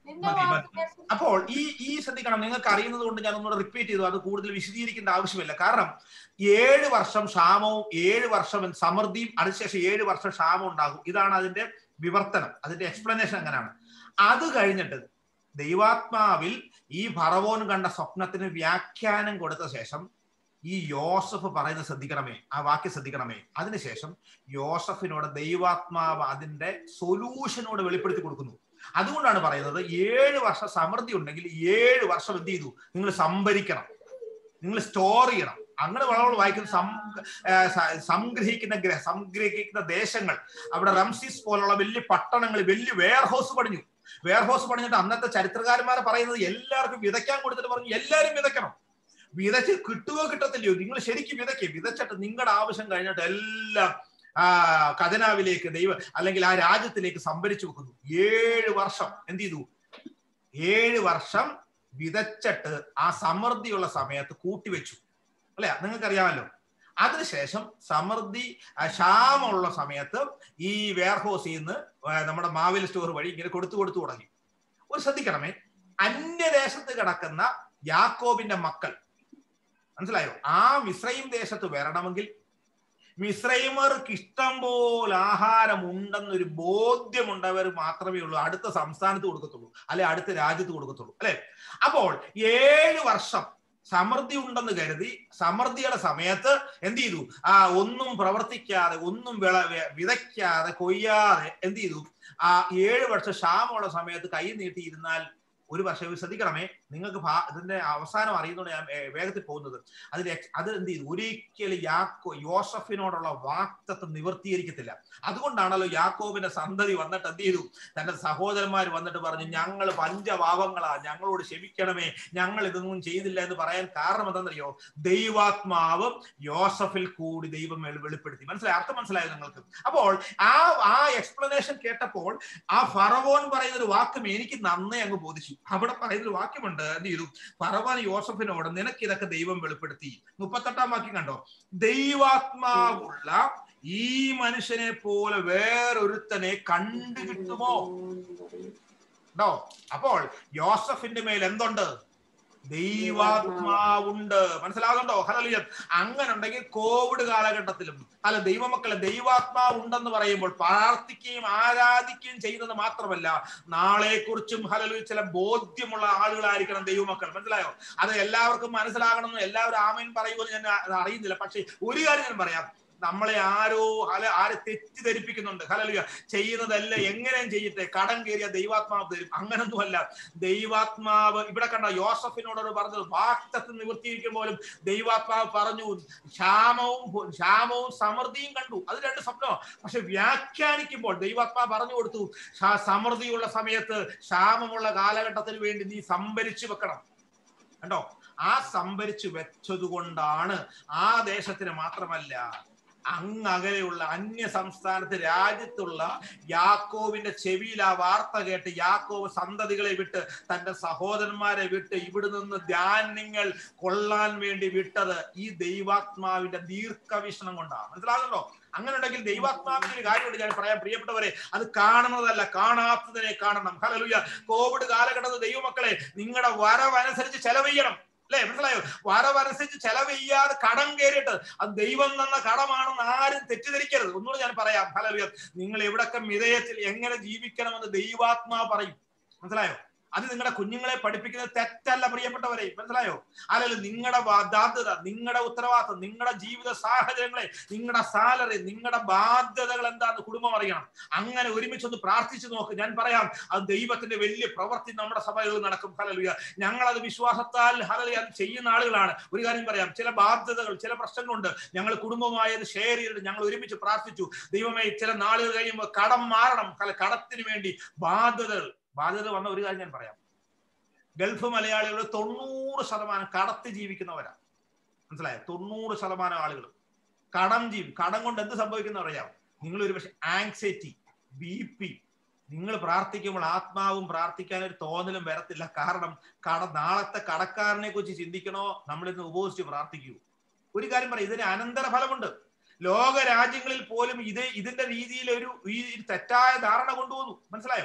നിന്റെ മതി, മതി. വാക്കിനെ അപ്പോൾ ഈ ഈ ശ്രദ്ധിക്കണം നിങ്ങൾക്ക് അറിയുന്നത് കൊണ്ട് ഞാൻ ഒന്നുകൂടെ റിപ്പീറ്റ് ചെയ്തു അത് കൂടുതൽ വിശദീകരിക്കേണ്ട ആവശ്യമില്ല കാരണം ഏഴ് വർഷം ക്ഷാമവും ഏഴ് വർഷം സമൃദ്ധിയും അതിനുശേഷം ഏഴ് വർഷം ക്ഷാമം ഉണ്ടാകും ഇതാണ് അതിന്റെ വിവർത്തനം അതിന്റെ എക്സ്പ്ലനേഷൻ അങ്ങനെയാണ് അത് കഴിഞ്ഞിട്ട് ദൈവാത്മാവിൽ ഈ ഭറവോൻ കണ്ട സ്വപ്നത്തിന് വ്യാഖ്യാനം കൊടുത്ത ശേഷം ഈ യോസഫ് പറയുന്നത് ശ്രദ്ധിക്കണമേ ആ വാക്യം ശ്രദ്ധിക്കണമേ അതിനുശേഷം യോസഫിനോട് ദൈവാത്മാവ് അതിന്റെ സൊല്യൂഷനോട് വെളിപ്പെടുത്തി കൊടുക്കുന്നു അതുകൊണ്ടാണ് പറയുന്നത് ഏഴ് വർഷം സമൃദ്ധി ഉണ്ടെങ്കിൽ ഏഴ് വർഷം എന്ത് ചെയ്തു നിങ്ങൾ സംഭരിക്കണം നിങ്ങൾ സ്റ്റോർ ചെയ്യണം അങ്ങനെ വളരെ വായിക്കുന്ന സം- ആ, സ- സംഗ്രഹിക്കുന്ന ഗ്രഹ സംഗ്രഹിക്കുന്ന ദേശങ്ങൾ അവിടെ റംസിസ് പോലുള്ള വലിയ പട്ടണങ്ങൾ വലിയ വെയർ ഹൗസ് പണിഞ്ഞു വെയർ ഹൗസ് പണിഞ്ഞിട്ട് അന്നത്തെ ചരിത്രകാരന്മാരെ പറയുന്നത് എല്ലാവർക്കും വിതയ്ക്കാൻ കൊടുത്തിട്ട് പറഞ്ഞു എല്ലാവരും വിതയ്ക്കണം വിതച്ച് കിട്ടുകയോ കിട്ടത്തില്ലയോ നിങ്ങൾ ശരിക്കും വിതയ്ക്കുക വിതച്ചിട്ട് നിങ്ങളുടെ ആവശ്യം കഴിഞ്ഞിട്ട് എല്ലാം ആ ഖജനാവിലേക്ക് ദൈവ അല്ലെങ്കിൽ ആ രാജ്യത്തിലേക്ക് സംഭരിച്ചു വെക്കുന്നു ഏഴ് വർഷം എന്ത് ചെയ്തു ഏഴ് വർഷം വിതച്ചിട്ട് ആ സമൃദ്ധിയുള്ള സമയത്ത് കൂട്ടിവെച്ചു അല്ലെ നിങ്ങൾക്കറിയാമല്ലോ അതിനുശേഷം സമൃദ്ധി ആ, ക്ഷാമമുള്ള സമയത്ത് ഈ വെയർഹൗസിൽ നിന്ന് ആ, നമ്മുടെ മാവിൽ സ്റ്റോർ വഴി ഇങ്ങനെ കൊടുത്തു കൊടുത്തു തുടങ്ങി ഒരു ശ്രദ്ധിക്കണമേ അന്യദേശത്ത് കിടക്കുന്ന യാക്കോബിന്റെ മക്കൾ മനസ്സിലായോ ആ മിശ്രയും ദേശത്ത് വരണമെങ്കിൽ മിശ്രൈമർക്ക് ഇഷ്ടം പോലെ ആഹാരം ഉണ്ടെന്നൊരു ബോധ്യമുണ്ടവർ മാത്രമേ ഉള്ളൂ അടുത്ത സംസ്ഥാനത്ത് കൊടുക്കത്തുള്ളൂ അല്ലെ അടുത്ത രാജ്യത്ത് കൊടുക്കത്തുള്ളൂ അല്ലെ അപ്പോൾ ഏഴ് വർഷം സമൃദ്ധി ഉണ്ടെന്ന് കരുതി സമൃദ്ധിയുടെ സമയത്ത് എന്ത് ചെയ്തു ആ ഒന്നും പ്രവർത്തിക്കാതെ ഒന്നും വിള വെ- വിതയ്ക്കാതെ കൊയ്യാതെ എന്ത് ചെയ്തു ആ ഏഴ് വർഷം ക്ഷാമമുള്ള സമയത്ത് കൈ നീട്ടിയിരുന്നാൽ ഒരു വർഷം ഇത് ശ്രദ്ധിക്കണമേ നിങ്ങൾക്ക് ഭാ- ഇതിന്റെ അവസാനം അറിയുന്നതുകൊണ്ട് ഞാൻ വേ- വേഗത്തിൽ പോകുന്നത് അതിൽ എക്സ്- അത് എന്ത് ചെയ്തു ഒരിക്കലും യാക്കോ യോസഫിനോടുള്ള വാക്തത്വം നിവർത്തീകരിക്കത്തില്ല അതുകൊണ്ടാണല്ലോ യാക്കോബിന്റെ സന്തതി വന്നിട്ട് എന്ത് ചെയ്തു തന്റെ സഹോദരന്മാർ വന്നിട്ട് പറഞ്ഞു ഞങ്ങൾ പഞ്ചപാപങ്ങളാ ഞങ്ങളോട് ക്ഷമിക്കണമേ ഞങ്ങൾ ഇതൊന്നും ചെയ്തില്ല എന്ന് പറയാൻ കാരണം എന്താണെന്നറിയോ ദൈവാത്മാവ് യോസഫിൽ കൂടി ദൈവം വെളി- വെളിപ്പെടുത്തി മനസ്സിലായി അർത്ഥം മനസ്സിലായോ നിങ്ങൾക്ക് അപ്പോൾ ആ ആ എക്സ്പ്ലനേഷൻ കേട്ടപ്പോൾ ആ ഫറവോൻ പറയുന്ന ഒരു വാക്കും എനിക്ക് നന്നേ അങ്ങ് ബോധിച്ചു അവിടെ പറയുന്ന ഒരു വാക്യമുണ്ട് എന്ത് ചെയ്തു ഫറവോൻ യോസഫിനോട് നിനക്ക് ഇതൊക്കെ ദൈവം വെളിപ്പെടുത്തി മുപ്പത്തെട്ടാം വാക്യം കണ്ടോ ദൈവാത്മാവുള്ള ഈ മനുഷ്യനെ പോലെ വേറൊരുത്തനെ കണ്ടു കിട്ടുമോ ഉണ്ടോ അപ്പോൾ യോസഫിന്റെ മേൽ എന്തുണ്ട് ദൈവാത്മാവുണ്ട് മനസ്സിലാകുന്നുണ്ടോ ഹലലിയ അങ്ങനെ ഉണ്ടെങ്കിൽ കോവിഡ് കാലഘട്ടത്തിലും അല്ല ദൈവമക്കളെ ദൈവാത്മാവ് ഉണ്ടെന്ന് പറയുമ്പോൾ പ്രാർത്ഥിക്കുകയും ആരാധിക്കുകയും ചെയ്യുന്നത് മാത്രമല്ല നാളെ കുറിച്ചും ഹലലു ചില ബോധ്യമുള്ള ആളുകളായിരിക്കണം ദൈവമക്കൾ മനസ്സിലായോ അത് എല്ലാവർക്കും മനസ്സിലാകണമെന്ന് എല്ലാവരും ആമേൻ പറയുമെന്ന് ഞാൻ അറിയുന്നില്ല പക്ഷേ ഒരു കാര്യം ഞാൻ പറയാം നമ്മളെ ആരോ അല ആരെ തെറ്റിദ്ധരിപ്പിക്കുന്നുണ്ട് ഹലലുയ ചെയ്യുന്നതല്ല എങ്ങനെയും ചെയ്യട്ടെ കടം കയറിയ ദൈവാത്മാവ് തരും അങ്ങനൊന്നുമല്ല ദൈവാത്മാവ് ഇവിടെ കണ്ട യോസഫിനോടൊരു പറഞ്ഞത് വാക്തത്വം നിവർത്തിയിരിക്കും പോലും ദൈവാത്മാവ് പറഞ്ഞു ക്ഷാമവും ക്ഷാമവും സമൃദ്ധിയും കണ്ടു അത് രണ്ട് സ്വപ്നമോ പക്ഷെ വ്യാഖ്യാനിക്കുമ്പോൾ ദൈവാത്മാവ് പറഞ്ഞു കൊടുത്തു "ക്ഷ- സമൃദ്ധിയുള്ള സമയത്ത് ക്ഷാമമുള്ള കാലഘട്ടത്തിന് വേണ്ടി നീ സംഭരിച്ചു വെക്കണം കണ്ടോ ആ സംഭരിച്ചു വെച്ചത് കൊണ്ടാണ് ആ ദേശത്തിന് മാത്രമല്ല അങ്ങകലെയുള്ള അന്യ സംസ്ഥാനത്ത് രാജ്യത്തുള്ള യാക്കോവിന്റെ ചെവിയിൽ ആ വാർത്ത കേട്ട് യാക്കോവ് സന്തതികളെ വിട്ട് തന്റെ സഹോദരന്മാരെ വിട്ട് ഇവിടെ നിന്ന് ധാന്യങ്ങൾ കൊള്ളാൻ വേണ്ടി വിട്ടത് ഈ ദൈവാത്മാവിന്റെ ദീർഘവീക്ഷണം കൊണ്ടാണ് മനസ്സിലാകുന്നുണ്ടോ അങ്ങനെ ഉണ്ടെങ്കിൽ ദൈവാത്മാവിന്റെ ഒരു കാര്യമുണ്ട് ഞാൻ പറയാൻ പ്രിയപ്പെട്ടവരെ അത് കാണുന്നതല്ല കാണാത്തതിനെ കാണണം ഹലലുയ കോവിഡ് കാലഘട്ടത്തിൽ ദൈവമക്കളെ നിങ്ങളുടെ വരവനുസരിച്ച് ചെലവെയ്യണം അല്ലേ മനസ്സിലായോ വരവനുസരിച്ച് ചെലവ് ചെയ്യാതെ കടം കയറിയിട്ട് അത് ദൈവം തന്ന കടമാണെന്ന് ആരും തെറ്റിദ്ധരിക്കരുത് ഒന്നുകൂടെ ഞാൻ പറയാം ഹലലുയ നിങ്ങൾ എവിടൊക്കെ മിതയത്തിൽ എങ്ങനെ ജീവിക്കണമെന്ന് ദൈവാത്മാ പറയും മനസ്സിലായോ അത് നിങ്ങളുടെ കുഞ്ഞുങ്ങളെ പഠിപ്പിക്കുന്നത് തെറ്റല്ല പ്രിയപ്പെട്ടവരെ മനസ്സിലായോ അല്ലെങ്കിൽ നിങ്ങളുടെ ബാധ്യത നിങ്ങളുടെ ഉത്തരവാദിത്വം നിങ്ങളുടെ ജീവിത സാഹചര്യങ്ങളെ നിങ്ങളുടെ സാലറി നിങ്ങളുടെ ബാധ്യതകൾ എന്താന്ന് കുടുംബം അറിയണം അങ്ങനെ ഒരുമിച്ച് ഒന്ന് പ്രാർത്ഥിച്ചു നോക്ക് ഞാൻ പറയാം അത് ദൈവത്തിന്റെ വലിയ പ്രവൃത്തി നമ്മുടെ സഭകളിൽ നടക്കും ഹലലുയ ഞങ്ങൾ അത് വിശ്വാസത്താൽ ഹലലുയ അത് ചെയ്യുന്ന ആളുകളാണ് ഒരു കാര്യം പറയാം ചില ബാധ്യതകൾ ചില പ്രശ്നങ്ങളുണ്ട് ഞങ്ങൾ കുടുംബമായി അത് ഷെയർ ചെയ്തിട്ട് ഞങ്ങൾ ഒരുമിച്ച് പ്രാർത്ഥിച്ചു ദൈവമേ ചില നാളുകൾ കഴിയുമ്പോൾ കടം മാറണം കല കടത്തിന് വേണ്ടി ബാധ്യതകൾ ബാധ്യത വന്ന ഒരു കാര്യം ഞാൻ പറയാം ഗൾഫ് മലയാളികൾ തൊണ്ണൂറ് ശതമാനം കടത്ത് ജീവിക്കുന്നവരാ മനസ്സിലായോ തൊണ്ണൂറ് ശതമാനം ആളുകൾ കടം ജീവി കടം കൊണ്ട് എന്ത് സംഭവിക്കുന്ന അറിയാം നിങ്ങൾ ഒരു പക്ഷെ ആങ്സൈറ്റി ബി പി നിങ്ങൾ പ്രാർത്ഥിക്കുമ്പോൾ ആത്മാവും പ്രാർത്ഥിക്കാൻ ഒരു തോന്നലും വരത്തില്ല കാരണം കട നാളത്തെ കടക്കാരനെ കുറിച്ച് ചിന്തിക്കണോ നമ്മൾ ഇന്ന് ഉപയോഗിച്ച് പ്രാർത്ഥിക്കൂ ഒരു കാര്യം പറയാം ഇതിന് അനന്തര ഫലമുണ്ട് ലോക രാജ്യങ്ങളിൽ പോലും ഇത് ഇതിന്റെ രീതിയിൽ ഒരു ഈ തെറ്റായ ധാരണ കൊണ്ടുപോകുന്നു മനസ്സിലായോ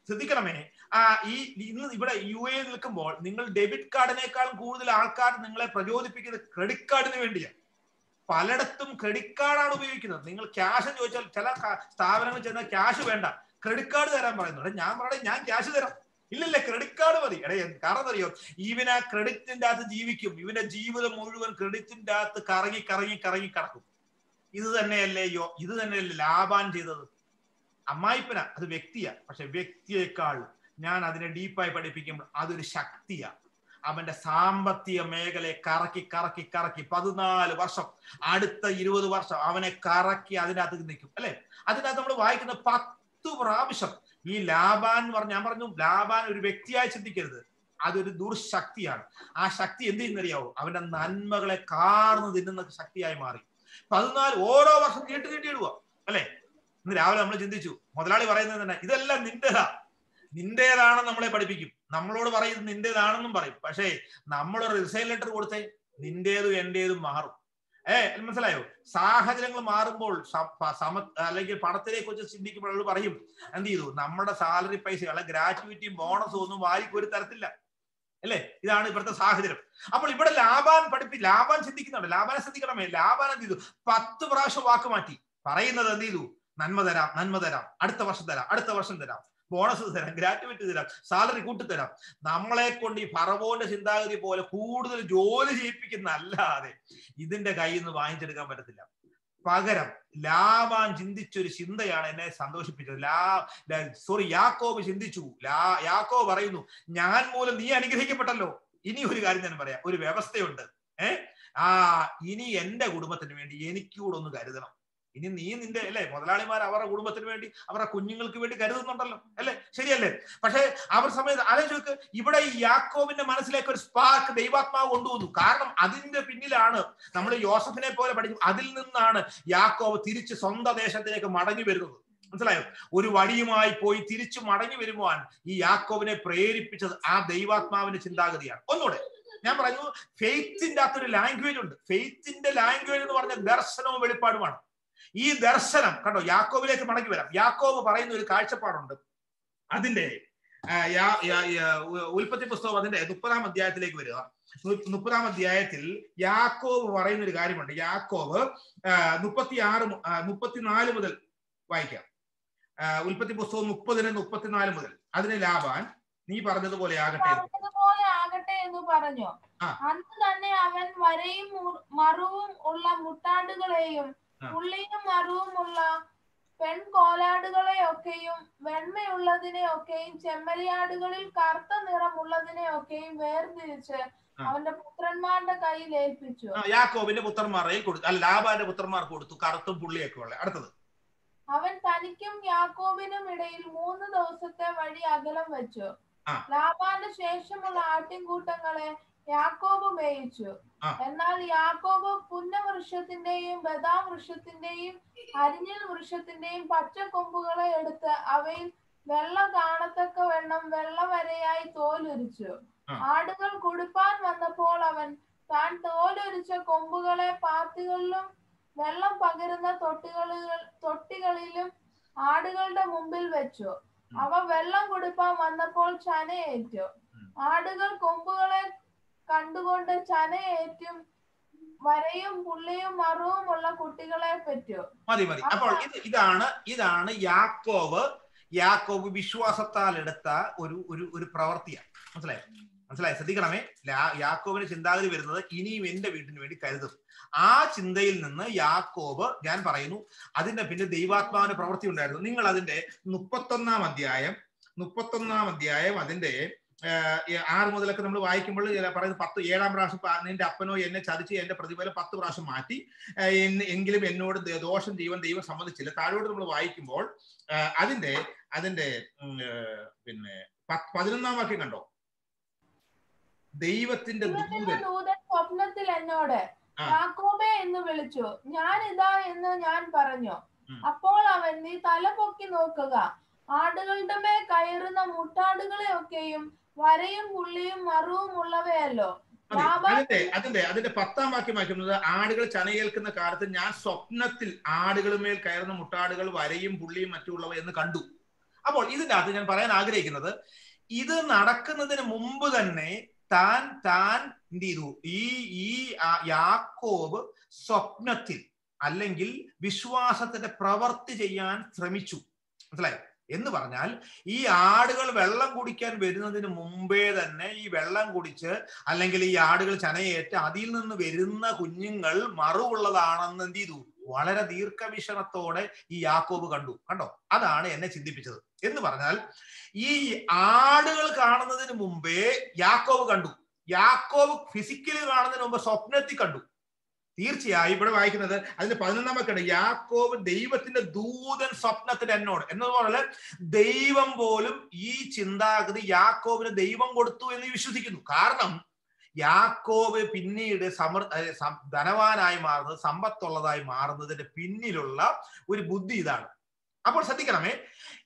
ശ്രദ്ധിക്കണമേ ആ ഈ ഇന്ന് ഇവിടെ യു എ നിൽക്കുമ്പോൾ നിങ്ങൾ ഡെബിറ്റ് കാർഡിനേക്കാൾ കൂടുതൽ ആൾക്കാർ നിങ്ങളെ പ്രചോദിപ്പിക്കുന്നത് ക്രെഡിറ്റ് കാർഡിന് വേണ്ടിയാണ് പലയിടത്തും ക്രെഡിറ്റ് കാർഡാണ് ഉപയോഗിക്കുന്നത് നിങ്ങൾ ക്യാഷ് ചോദിച്ചാൽ ചില ക- സ്ഥാപനങ്ങളിൽ ചെന്നാൽ ക്യാഷ് വേണ്ട ക്രെഡിറ്റ് കാർഡ് തരാൻ പറയുന്നുണ്ട് ഞാൻ പറയണേ ഞാൻ ക്യാഷ് തരാം ഇല്ലല്ലേ ക്രെഡിറ്റ് കാർഡ് മതി എടേ കാരണം അറിയോ ഇവൻ ആ ക്രെഡിറ്റിന്റെ അകത്ത് ജീവിക്കും ഇവന്റെ ജീവിതം മുഴുവൻ ക്രെഡിറ്റിന്റെ അകത്ത് കറങ്ങി കറങ്ങി കറങ്ങി കിടക്കും ഇത് തന്നെയല്ലേ യോ ഇത് തന്നെയല്ലേ ലാഭാൻ ചെയ്തത് അമ്മായിപ്പന അത് വ്യക്തിയാ പക്ഷെ വ്യക്തിയേക്കാൾ ഞാൻ അതിനെ ഡീപ്പായി പഠിപ്പിക്കുമ്പോൾ അതൊരു ശക്തിയാ അവന്റെ സാമ്പത്തിക മേഖലയെ കറക്കി കറക്കി കറക്കി പതിനാല് വർഷം അടുത്ത ഇരുപത് വർഷം അവനെ കറക്കി അതിനകത്ത് നിൽക്കും അല്ലെ അതിനകത്ത് നമ്മൾ വായിക്കുന്ന പത്ത് പ്രാവശ്യം ഈ ലാബാൻ എന്ന് പറഞ്ഞ ഞാൻ പറഞ്ഞു ലാബാൻ ഒരു വ്യക്തിയായി ചിന്തിക്കരുത് അതൊരു ദുർശക്തിയാണ് ആ ശക്തി എന്ത് ചെയ്യുന്നറിയാവോ അവന്റെ നന്മകളെ കാർന്ന് തിന്നുന്ന ശക്തിയായി മാറി പതിനാല് ഓരോ വർഷം നീട്ടി നീട്ടി ഇടുക അല്ലെ ഇന്ന് രാവിലെ നമ്മൾ ചിന്തിച്ചു മുതലാളി പറയുന്നത് തന്നെ ഇതെല്ലാം നിന്റേതാ നിന്റേതാണെന്ന് നമ്മളെ പഠിപ്പിക്കും നമ്മളോട് പറയുന്നത് നിന്റേതാണെന്നും പറയും പക്ഷേ നമ്മളൊരു റിസൈൻ ലെറ്റർ കൊടുത്തേ നിന്റേതും എന്റേതും മാറും ഏ മനസ്സിലായോ സാഹചര്യങ്ങൾ മാറുമ്പോൾ സ- പ- സമ അല്ലെങ്കിൽ പണത്തിനെ കുറിച്ച് ചിന്തിക്കുമ്പോൾ അവൾ പറയും എന്ത് ചെയ്തു നമ്മുടെ സാലറി പൈസ അല്ല ഗ്രാറ്റുവിറ്റിയും ബോണസും ഒന്നും വാരിക്കൊരു തരത്തില്ല അല്ലേ ഇതാണ് ഇവിടുത്തെ സാഹചര്യം അപ്പോൾ ഇവിടെ ലാഭാൻ പഠിപ്പി ലാഭാൻ ചിന്തിക്കുന്നുണ്ട് ലാഭാനെ ശ്രദ്ധിക്കണമേ ലാഭാൻ എന്ത് ചെയ്തു പത്ത് പ്രാവശ്യം വാക്ക് മാറ്റി പറയുന്നത് എന്ത് ചെയ്തു നന്മ തരാം നന്മ തരാം അടുത്ത വർഷം തരാം അടുത്ത വർഷം തരാം ബോണസ് തരാം ഗ്രാറ്റുവിറ്റി തരാം സാലറി കൂട്ടിത്തരാം നമ്മളെ കൊണ്ട് ഈ ഫറവോന്റെ ചിന്താഗതി പോലെ കൂടുതൽ ജോലി ചെയ്യിപ്പിക്കുന്ന അല്ലാതെ ഇതിന്റെ കയ്യിൽ നിന്ന് വാങ്ങിച്ചെടുക്കാൻ പറ്റത്തില്ല പകരം ലാഭാൻ ചിന്തിച്ചൊരു ചിന്തയാണ് എന്നെ സന്തോഷിപ്പിച്ചത് ലാ സോറി യാക്കോബ് ചിന്തിച്ചു ലാ യാക്കോബ് പറയുന്നു ഞാൻ മൂലം നീ അനുഗ്രഹിക്കപ്പെട്ടല്ലോ ഇനി ഒരു കാര്യം ഞാൻ പറയാം ഒരു വ്യവസ്ഥയുണ്ട് ഏ ആ ഇനി എന്റെ കുടുംബത്തിന് വേണ്ടി എനിക്കൂടെ ഒന്ന് കരുതണം ഇനി നീ നിന്റെ അല്ലേ മുതലാളിമാർ അവരുടെ കുടുംബത്തിന് വേണ്ടി അവരുടെ കുഞ്ഞുങ്ങൾക്ക് വേണ്ടി കരുതുന്നുണ്ടല്ലോ അല്ലേ ശരിയല്ലേ പക്ഷേ അവർ സമയത്ത് ആലോചിച്ച് ഇവിടെ ഈ യാക്കോബിന്റെ മനസ്സിലേക്ക് ഒരു സ്പാർക്ക് ദൈവാത്മാവ് കൊണ്ടുവന്നു കാരണം അതിന്റെ പിന്നിലാണ് നമ്മൾ യോസഫിനെ പോലെ പഠിക്കും അതിൽ നിന്നാണ് യാക്കോബ് തിരിച്ച് സ്വന്തം ദേശത്തിലേക്ക് മടങ്ങി വരുന്നത് മനസ്സിലായോ ഒരു വഴിയുമായി പോയി തിരിച്ചു മടങ്ങി വരുവാൻ ഈ യാക്കോബിനെ പ്രേരിപ്പിച്ചത് ആ ദൈവാത്മാവിന്റെ ചിന്താഗതിയാണ് ഒന്നുകൂടെ ഞാൻ പറഞ്ഞു ഫെയ്ത്തിന്റെ അകത്തൊരു ലാംഗ്വേജ് ഉണ്ട് ഫെയ്ത്തിന്റെ ലാംഗ്വേജ് എന്ന് പറഞ്ഞ ദർശനവും വെളിപ്പാടുമാണ് ഈ ദർശനം കണ്ടോ യാക്കോബിലേക്ക് മടങ്ങി വരാം യാക്കോബ് പറയുന്ന ഒരു കാഴ്ചപ്പാടുണ്ട് അതിന്റെ ആ, യാ- യാ- യാ- ഉ- ഉൽപ്പത്തി പുസ്തകം അതിന്റെ മുപ്പതാം അധ്യായത്തിലേക്ക് വരിക നു- മുപ്പതാം അധ്യായത്തിൽ യാക്കോബ് പറയുന്ന ഒരു കാര്യമുണ്ട് യാക്കോബ് മുപ്പത്തി ആറ് മുപ്പത്തിനാല് മുതൽ വായിക്കാം ആ, ഉൽപ്പത്തി പുസ്തകം മുപ്പതിന് മുപ്പത്തിനാല് മുതൽ അതിന് ലാഭാൻ നീ പറഞ്ഞതുപോലെ ആകട്ടെ എന്ന്. പറഞ്ഞതുപോലെ ആകട്ടെ എന്ന് പറഞ്ഞു ആ. അന്ന് തന്നെ അവൻ വരയും മു- മറുവും ഉള്ള മുട്ടാടുകളെയും ആ. പുള്ളിയും മറുവും ഉള്ള പെൺകോലാടുകളെയൊക്കെയും വെണ്മയുള്ളതിനെയൊക്കെയും ചെമ്മരിയാടുകളിൽ കറുത്ത നിറമുള്ളതിനെയൊക്കെയും വേർതിരിച്ച് ആ. അവന്റെ പുത്രന്മാരുടെ കയ്യിൽ ഏൽപ്പിച്ചു ആ, യാക്കോബിന്റെ പുത്രന്മാരെ കൊടുത്തു അല്ല ലാബാന്റെ പുത്രന്മാർക്ക് കൊടുത്തു കറുത്തും പുള്ളിയൊക്കെ ഉള്ള അടുത്തത് അവൻ തനിക്കും യാക്കോബിനും ഇടയിൽ മൂന്ന് ദിവസത്തെ വഴി അകലം വെച്ചു ആ. ലാബാന്റെ ശേഷമുള്ള ആട്ടിൻകൂട്ടങ്ങളെ യാക്കോബ് മേയിച്ചു ആ. എന്നാൽ യാക്കോബ് പുന്നവൃക്ഷത്തിന്റെയും ബദാം വൃക്ഷത്തിന്റെയും അരിഞ്ഞൽ വൃക്ഷത്തിന്റെയും പച്ചക്കൊമ്പുകളെ എടുത്ത് അവയിൽ വെള്ളം കാണത്തക്ക വണ്ണം വെള്ളവരയായി തോലുരിച്ചു ആ. ആടുകൾ കുടിപ്പാൻ വന്നപ്പോൾ അവൻ താൻ തോലുരിച്ച കൊമ്പുകളെ പാത്തികളിലും വെള്ളം പകരുന്ന തൊട്ടികളിൽ തൊട്ടികളിലും ആടുകളുടെ മുമ്പിൽ വെച്ചു അവ വെള്ളം കുടിപ്പാൻ വന്നപ്പോൾ ചനയേറ്റു ഉം. ആടുകൾ കൊമ്പുകളെ കണ്ടുകൊണ്ട് ചനയേറ്റും വരയും പുള്ളിയും മറുവും ഉള്ള കുട്ടികളെ പറ്റു മതി മതി അപ്പോൾ ഇത് ഇതാണ് ഇതാണ് യാക്കോബ് യാക്കോബ് വിശ്വാസത്താൽ എടുത്ത ഒരു ഒരു ഒരു പ്രവൃത്തിയാണ് മനസ്സിലായോ മനസ്സിലായി ശ്രദ്ധിക്കണമേ ലാ- യാക്കോബിന് ചിന്താഗതി വരുന്നത് ഇനിയും എന്റെ വീട്ടിന് വേണ്ടി കരുതും ആ ചിന്തയിൽ നിന്ന് യാക്കോബ് ഞാൻ പറയുന്നു അതിന്റെ പിന്നെ ദൈവാത്മാവിന്റെ പ്രവൃത്തി ഉണ്ടായിരുന്നു നിങ്ങൾ അതിന്റെ മുപ്പത്തൊന്നാം അധ്യായം മുപ്പത്തൊന്നാം അധ്യായം അതിന്റെ ആഹ്, ഈ ആറ് മുതലൊക്കെ നമ്മൾ വായിക്കുമ്പോൾ ഇതിൽ പറയുന്നത് പത്ത് ഏഴാം പ്രാവശ്യം പ- നിന്റെ അപ്പനോ എന്നെ ചതിച്ച് എന്റെ പ്രതിഫലം പത്ത് പ്രാവശ്യം മാറ്റി ആഹ്, എന്നെ- എങ്കിലും എന്നോട് ദ- ദോഷം ചെയ്യുവാൻ ദൈവം സമ്മതിച്ചില്ല താഴോട്ട് നമ്മൾ വായിക്കുമ്പോൾ ആഹ്, അതിന്റെ അതിന്റെ ഉം, ആഹ്, പിന്നെ പ- പതിനൊന്നാം വാക്യം കണ്ടോ ദൈവത്തിന്റെ ദൈവത്തിന്റെ ദൂതൻ ദൂതൻ സ്വപ്നത്തിൽ എന്നോട് ആ. യാക്കോബേ എന്ന് വിളിച്ചു ഞാൻ ഇതാ എന്ന് ഞാൻ പറഞ്ഞു ഉം. അപ്പോൾ അവൻ നീ തല പൊക്കി നോക്കുക ആടുകളുടെ മേൽ കയറുന്ന മുട്ടാടുകളെ ഒക്കെയും വരയും പുള്ളിയും മറുവും ഉള്ളവയല്ലോ മതി. ലാബാൻ അതിന്റെ അതിന്റെ അതിന്റെ പത്താം വാക്യം വായിക്കുന്നത് ആടുകൾ ചനയേൽക്കുന്ന കാലത്ത് ഞാൻ സ്വപ്നത്തിൽ ആടുകളുമേൽ കയറുന്ന മുട്ടാടുകൾ വരയും പുള്ളിയും മറ്റുള്ളവ എന്ന് കണ്ടു അപ്പോൾ ഇതിന്റെ അകത്ത് ഞാൻ പറയാൻ ആഗ്രഹിക്കുന്നത് ഇത് നടക്കുന്നതിന് മുമ്പ് തന്നെ താൻ താൻ എന്ത് ചെയ്തു ഈ ഈ യാക്കോബ് സ്വപ്നത്തിൽ അല്ലെങ്കിൽ വിശ്വാസത്തിന്റെ പ്രവർത്തി ചെയ്യാൻ ശ്രമിച്ചു മനസ്സിലായി എന്ന് പറഞ്ഞാൽ ഈ ആടുകൾ വെള്ളം കുടിക്കാൻ വരുന്നതിന് മുമ്പേ തന്നെ ഈ വെള്ളം കുടിച്ച് അല്ലെങ്കിൽ ഈ ആടുകൾ ചനയേറ്റ് അതിൽ നിന്ന് വരുന്ന കുഞ്ഞുങ്ങൾ മറുവുള്ളതാണെന്ന് എന്ത് ചെയ്തു വളരെ ദീർഘവിഷണത്തോടെ ഈ യാക്കോബ് കണ്ടു കണ്ടോ അതാണ് എന്നെ ചിന്തിപ്പിച്ചത് എന്ന് പറഞ്ഞാൽ ഈ ആടുകൾ കാണുന്നതിന് മുമ്പേ യാക്കോബ് കണ്ടു യാക്കോബ് ഫിസിക്കലി കാണുന്നതിന് മുമ്പ് സ്വപ്നത്തിൽ കണ്ടു തീർച്ചയായും ഇവിടെ വായിക്കുന്നത് അതിന് പതിനൊന്നാമത്തെ യാക്കോബ് ദൈവത്തിന്റെ ദൂതൻ സ്വപ്നത്തിൽ എന്നോട് എന്നതുപോലെ ദൈവം പോലും ഈ ചിന്താഗതി യാക്കോബിന് ദൈവം കൊടുത്തു എന്ന് വിശ്വസിക്കുന്നു കാരണം യാക്കോബ് പിന്നീട് സമൃ ധനവാനായി മാറുന്നത് സമ്പത്തുള്ളതായി മാറുന്നതിന്റെ പിന്നിലുള്ള ഒരു ബുദ്ധി ഇതാണ് അപ്പോൾ ശ്രദ്ധിക്കണമേ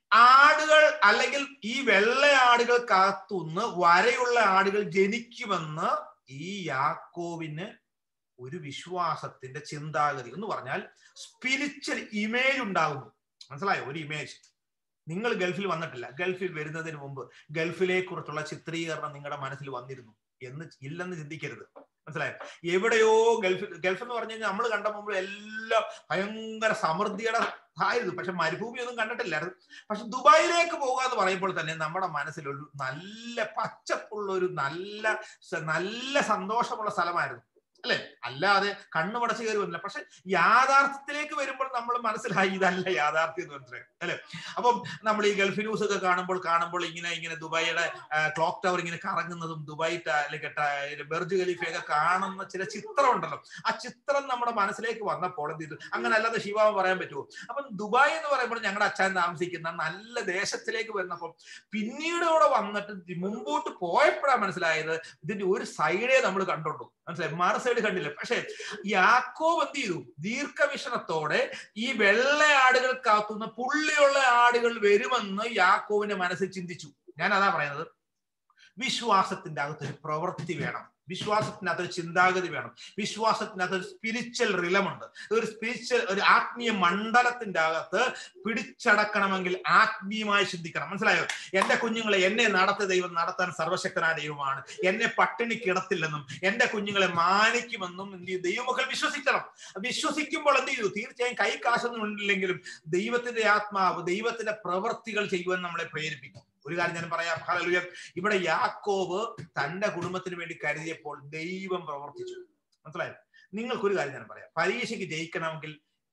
ആടുകൾ അല്ലെങ്കിൽ ഈ വെള്ള ആടുകൾ കാത്തുനിന്ന് വരയുള്ള ആടുകൾ ജനിക്കുമെന്ന് ഈ യാക്കോവിന് ഒരു വിശ്വാസത്തിന്റെ ചിന്താഗതി എന്ന് പറഞ്ഞാൽ സ്പിരിച്വൽ ഇമേജ് ഉണ്ടാകുന്നു മനസ്സിലായോ ഒരു ഇമേജ് നിങ്ങൾ ഗൾഫിൽ വന്നിട്ടില്ല ഗൾഫിൽ വരുന്നതിന് മുമ്പ് ഗൾഫിലെ കുറിച്ചുള്ള ചിത്രീകരണം നിങ്ങളുടെ മനസ്സിൽ വന്നിരുന്നു എന്ന് ഇല്ലെന്ന് ചിന്തിക്കരുത് മനസ്സിലായോ എവിടെയോ ഗൾഫ് ഗൾഫ് എന്ന് പറഞ്ഞു കഴിഞ്ഞാൽ നമ്മൾ കണ്ട മുമ്പ് എല്ലാം ഭയങ്കര സമൃദ്ധിയുടെ ആയിരുന്നു പക്ഷെ മരുഭൂമി ഒന്നും കണ്ടിട്ടില്ലായിരുന്നു പക്ഷെ ദുബായിലേക്ക് പോകുക എന്ന് പറയുമ്പോൾ തന്നെ നമ്മുടെ മനസ്സിൽ ഒരു നല്ല പച്ചപ്പുള്ള ഒരു നല്ല നല്ല സന്തോഷമുള്ള സ്ഥലമായിരുന്നു അല്ലെ അല്ലാതെ കണ്ണുമടച്ച് കയറി വന്നില്ല പക്ഷെ യാഥാർത്ഥ്യത്തിലേക്ക് വരുമ്പോൾ നമ്മൾ മനസ്സിലായി ഇതല്ല യാഥാർത്ഥ്യം എന്ന് മനസ്സിലായി അല്ലെ അപ്പം നമ്മൾ ഈ ഗൾഫ് ന്യൂസ് ഒക്കെ കാണുമ്പോൾ കാണുമ്പോൾ ഇങ്ങനെ ഇങ്ങനെ ദുബായിയുടെ ക്ലോക്ക് ടവർ ഇങ്ങനെ കറങ്ങുന്നതും ദുബായ് അല്ലെങ്കിൽ ബെർജ് ഖലീഫയൊക്കെ കാണുന്ന ചില ചിത്രം ഉണ്ടല്ലോ ആ ചിത്രം നമ്മുടെ മനസ്സിലേക്ക് വന്നപ്പോൾ എന്ത് ചെയ്തു അങ്ങനെ അല്ലാതെ ശിവാമ പറയാൻ പറ്റുമോ അപ്പം ദുബായ് എന്ന് പറയുമ്പോൾ ഞങ്ങളുടെ അച്ഛൻ താമസിക്കുന്ന നല്ല ദേശത്തിലേക്ക് വരുന്നപ്പോൾ പിന്നീട് ഇവിടെ വന്നിട്ട് മുമ്പോട്ട് പോയപ്പോഴാണ് മനസ്സിലായത് ഇതിന്റെ ഒരു സൈഡേ നമ്മൾ കണ്ടുള്ളൂ മനസ്സിലായി മറു സൈഡ് കണ്ടില്ല പക്ഷെ യാക്കോബ് എന്ത് ചെയ്തു ദീർഘവിഷണത്തോടെ ഈ വെള്ള ആടുകൾ കാത്തുന്ന പുള്ളിയുള്ള ആടുകൾ വരുമെന്ന് യാക്കോവിന്റെ മനസ്സിൽ ചിന്തിച്ചു ഞാൻ അതാ പറയുന്നത് വിശ്വാസത്തിന്റെ അകത്തൊരു പ്രവൃത്തി വേണം വിശ്വാസത്തിനകത്ത് ഒരു ചിന്താഗതി വേണം വിശ്വാസത്തിനകത്ത് ഒരു സ്പിരിച്വൽ റിലമുണ്ട് ഒരു സ്പിരിച്വൽ ഒരു ആത്മീയ മണ്ഡലത്തിന്റെ അകത്ത് പിടിച്ചടക്കണമെങ്കിൽ ആത്മീയമായി ചിന്തിക്കണം മനസ്സിലായോ എന്റെ കുഞ്ഞുങ്ങളെ എന്നെ നടത്തിയ ദൈവം നടത്താൻ സർവശക്തനായ ദൈവമാണ് എന്നെ പട്ടിണി കിടത്തില്ലെന്നും എന്റെ കുഞ്ഞുങ്ങളെ മാനിക്കുമെന്നും എന്ത് ചെയ്യും ദൈവമക്കൾ വിശ്വസിക്കണം വിശ്വസിക്കുമ്പോൾ എന്ത് ചെയ്തു തീർച്ചയായും കൈ കാശൊന്നും ഉണ്ടില്ലെങ്കിലും ദൈവത്തിന്റെ ആത്മാവ് ദൈവത്തിന്റെ പ്രവൃത്തികൾ ചെയ്യുവാൻ നമ്മളെ പ്രേരിപ്പിക്കും ഒരു കാര്യം ഞാൻ പറയാം ഹല്ലേലൂയ ഇവിടെ യാക്കോബ് തന്റെ കുടുംബത്തിന് വേണ്ടി കരുതിയപ്പോൾ ദൈവം പ്രവർത്തിച്ചു മനസ്സിലായോ നിങ്ങൾക്കൊരു കാര്യം ഞാൻ പറയാം പരീക്ഷയ്ക്ക് ജയിക്കണമെങ്കിൽ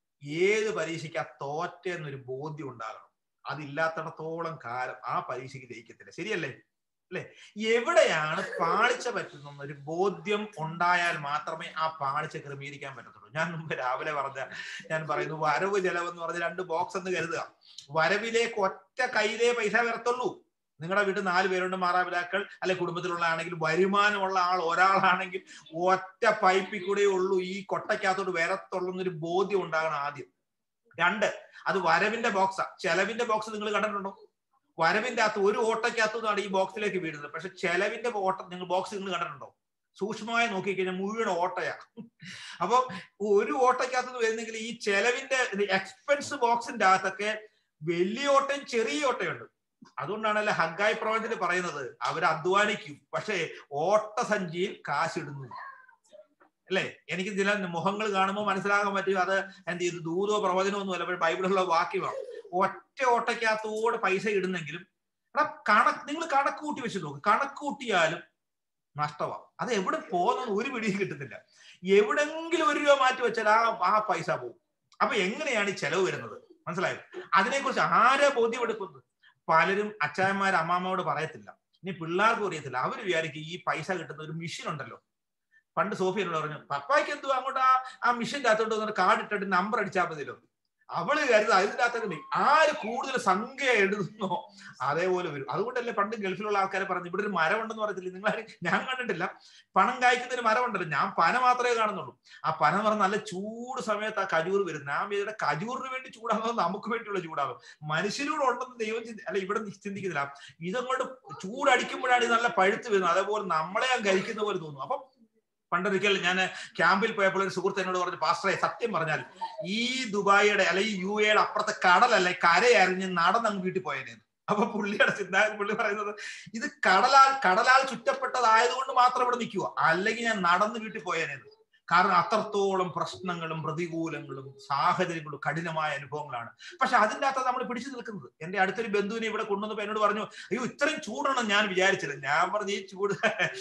ഏത് പരീക്ഷയ്ക്ക് ആ തോറ്റ എന്നൊരു ബോധ്യം ഉണ്ടാകണം അതില്ലാത്തിടത്തോളം കാലം ആ പരീക്ഷയ്ക്ക് ജയിക്കത്തില്ല ശരിയല്ലേ അല്ലെ എവിടെയാണ് പാളിച്ച പറ്റുന്ന ഒരു ബോധ്യം ഉണ്ടായാൽ മാത്രമേ ആ പാളിച്ച ക്രമീകരിക്കാൻ പറ്റത്തുള്ളൂ ഞാൻ മുമ്പ് രാവിലെ പറഞ്ഞ ഞാൻ പറയുന്നു വരവ് ചെലവ് എന്ന് പറഞ്ഞ രണ്ട് ബോക്സ് എന്ന് കരുതുക വരവിലേക്ക് ഒറ്റ കയ്യിലേ പൈസ വരത്തുള്ളൂ നിങ്ങളുടെ വീട്ടിൽ നാല് പേരുണ്ട് മാതാപിതാക്കൾ അല്ലെ കുടുംബത്തിലുള്ള ആണെങ്കിൽ വരുമാനമുള്ള ആൾ ഒരാളാണെങ്കിൽ ഒറ്റ പൈപ്പിൽ കൂടെ ഉള്ളൂ ഈ കൊട്ടയ്ക്കകത്തോട്ട് വരത്തുള്ളൂ എന്നൊരു ബോധ്യം ഉണ്ടാകണം ആദ്യം രണ്ട് അത് വരവിന്റെ ബോക്സാ ചെലവിന്റെ ബോക്സ് നിങ്ങൾ കണ്ടിട്ടുണ്ടോ വരവിന്റെ അകത്ത് ഒരു ഓട്ടയ്ക്കകത്തുനിന്നാണ് ഈ ബോക്സിലേക്ക് വീഴുന്നത് പക്ഷെ ചെലവിന്റെ ഓട്ടം നിങ്ങൾ ബോക്സ് നിങ്ങൾ കണ്ടിട്ടുണ്ടോ സൂക്ഷ്മമായി നോക്കിക്കഴിഞ്ഞാൽ മുഴുവൻ ഓട്ടയാ അപ്പൊ ഒരു ഓട്ടയ്ക്കകത്ത് വരുന്നെങ്കിൽ ഈ ചെലവിന്റെ എക്സ്പെൻസ് ബോക്സിന്റെ അകത്തൊക്കെ വലിയ ഓട്ടയും ചെറിയ ഓട്ടയുണ്ട് അതുകൊണ്ടാണല്ലോ ഹഗ്ഗായി പ്രവചനത്തിൽ പറയുന്നത് അവർ അധ്വാനിക്കും പക്ഷേ ഓട്ടസഞ്ചിയിൽ കാശിടുന്നു അല്ലേ എനിക്ക് ചില മുഖങ്ങൾ കാണുമ്പോൾ മനസ്സിലാകാൻ പറ്റും അത് എന്ത് ചെയ്തു ദൂതോ പ്രവചനമോ ഒന്നുമല്ല പക്ഷേ ബൈബിളിലുള്ള വാക്യമാണ് ഒറ്റ ഓട്ടയ്ക്കകത്തോടെ പൈസ ഇടുന്നെങ്കിലും എടാ കണക്ക് നിങ്ങൾ കണക്ക് കൂട്ടി വെച്ച് നോക്ക് കണക്ക് കൂട്ടിയാലും നഷ്ടമാണ് അത് എവിടെ പോകുന്നത് ഒരു പിടിയും കിട്ടുന്നില്ല എവിടെങ്കിലും ഒരു രൂപ മാറ്റി വെച്ചാൽ ആ ആ പൈസ പോകും അപ്പൊ എങ്ങനെയാണ് ഈ ചെലവ് വരുന്നത് മനസ്സിലായോ അതിനെക്കുറിച്ച് ആരെ ബോധ്യമെടുക്കുന്നത് പലരും അച്ചായന്മാർ അമ്മാമ്മയോട് പറയത്തില്ല ഇനി പിള്ളേർക്കും അറിയത്തില്ല അവർ വിചാരിക്കും ഈ പൈസ കിട്ടുന്ന ഒരു മെഷീൻ ഉണ്ടല്ലോ പണ്ട് സോഫിയനോട് പറഞ്ഞു പപ്പായ്ക്ക് എന്തുവാ അങ്ങോട്ട് ആ ആ മിഷന്റെ അകത്തോട്ട് വന്നിട്ട് കാർഡ് ഇട്ടിട്ട് നമ്പർ അടിച്ചാൽ മതിയല്ലോ അവള് കരുത് അതിന്റെ അകത്തൊക്കെ ആര് കൂടുതൽ സംഖ്യ എഴുതുന്നോ അതേപോലെ വരും അതുകൊണ്ടല്ലേ പണ്ട് ഗൾഫിലുള്ള ആൾക്കാരെ പറഞ്ഞു ഇവിടെ ഒരു മരം ഉണ്ടെന്ന് പറയത്തില്ല നിങ്ങൾ ഞാൻ കണ്ടിട്ടില്ല പണം കായ്ക്കുന്നതിന് മരം ഉണ്ടല്ലോ ഞാൻ പന മാത്രമേ കാണുന്നുള്ളൂ ആ പന എന്ന് പറഞ്ഞാൽ നല്ല ചൂട് സമയത്ത് ആ കജൂർ വരും ഞാൻ ഇതിയുടെ കജൂറിന് വേണ്ടി ചൂടാകുന്നത് നമുക്ക് വേണ്ടിയുള്ള ചൂടാകും മനുഷ്യനോട് ഉണ്ടെന്ന് ദൈവം ചിന്തി അല്ല ഇവിടെ ചിന്തിക്കുന്നില്ല ഇതങ്ങോട്ട് ചൂടടിക്കുമ്പോഴാണ് ഇത് നല്ല പഴുത്ത് വരുന്നത് അതേപോലെ നമ്മളെ ഞാൻ കഴിക്കുന്ന പോലെ തോന്നുന്നു അപ്പം പണ്ടൊരിക്കൽ ഞാൻ ക്യാമ്പിൽ പോയപ്പോൾ ഒരു സുഹൃത്ത് എന്നോട് പറഞ്ഞു പാസ്റ്ററെ സത്യം പറഞ്ഞാൽ ഈ ദുബായിയുടെ അല്ലെങ്കിൽ യു എയുടെ അപ്പുറത്തെ കടലല്ല കരയറിഞ്ഞ് നടന്നങ്ങ് വീട്ടിൽ പോയേനെ അപ്പൊ പുള്ളിയുടെ ചിന്താഗതി പുള്ളി പറയുന്നത് ഇത് കടലാൽ കടലാൽ ചുറ്റപ്പെട്ടതായതുകൊണ്ട് മാത്രം ഇവിടെ നിൽക്കുക അല്ലെങ്കിൽ ഞാൻ നടന്ന് വീട്ടിൽ പോയേനത് കാരണം അത്രത്തോളം പ്രശ്നങ്ങളും പ്രതികൂലങ്ങളും സാഹചര്യങ്ങളും കഠിനമായ അനുഭവങ്ങളാണ് പക്ഷെ അതിൻ്റെ അകത്ത് നമ്മൾ പിടിച്ചു നിൽക്കുന്നത് എന്റെ അടുത്തൊരു ബന്ധുവിനെ ഇവിടെ കൊണ്ടുവന്നപ്പോ എന്നോട് പറഞ്ഞു അയ്യോ ഇത്രയും ചൂടാണെന്ന് ഞാൻ വിചാരിച്ചില്ല ഞാൻ പറഞ്ഞു ഈ ചൂട്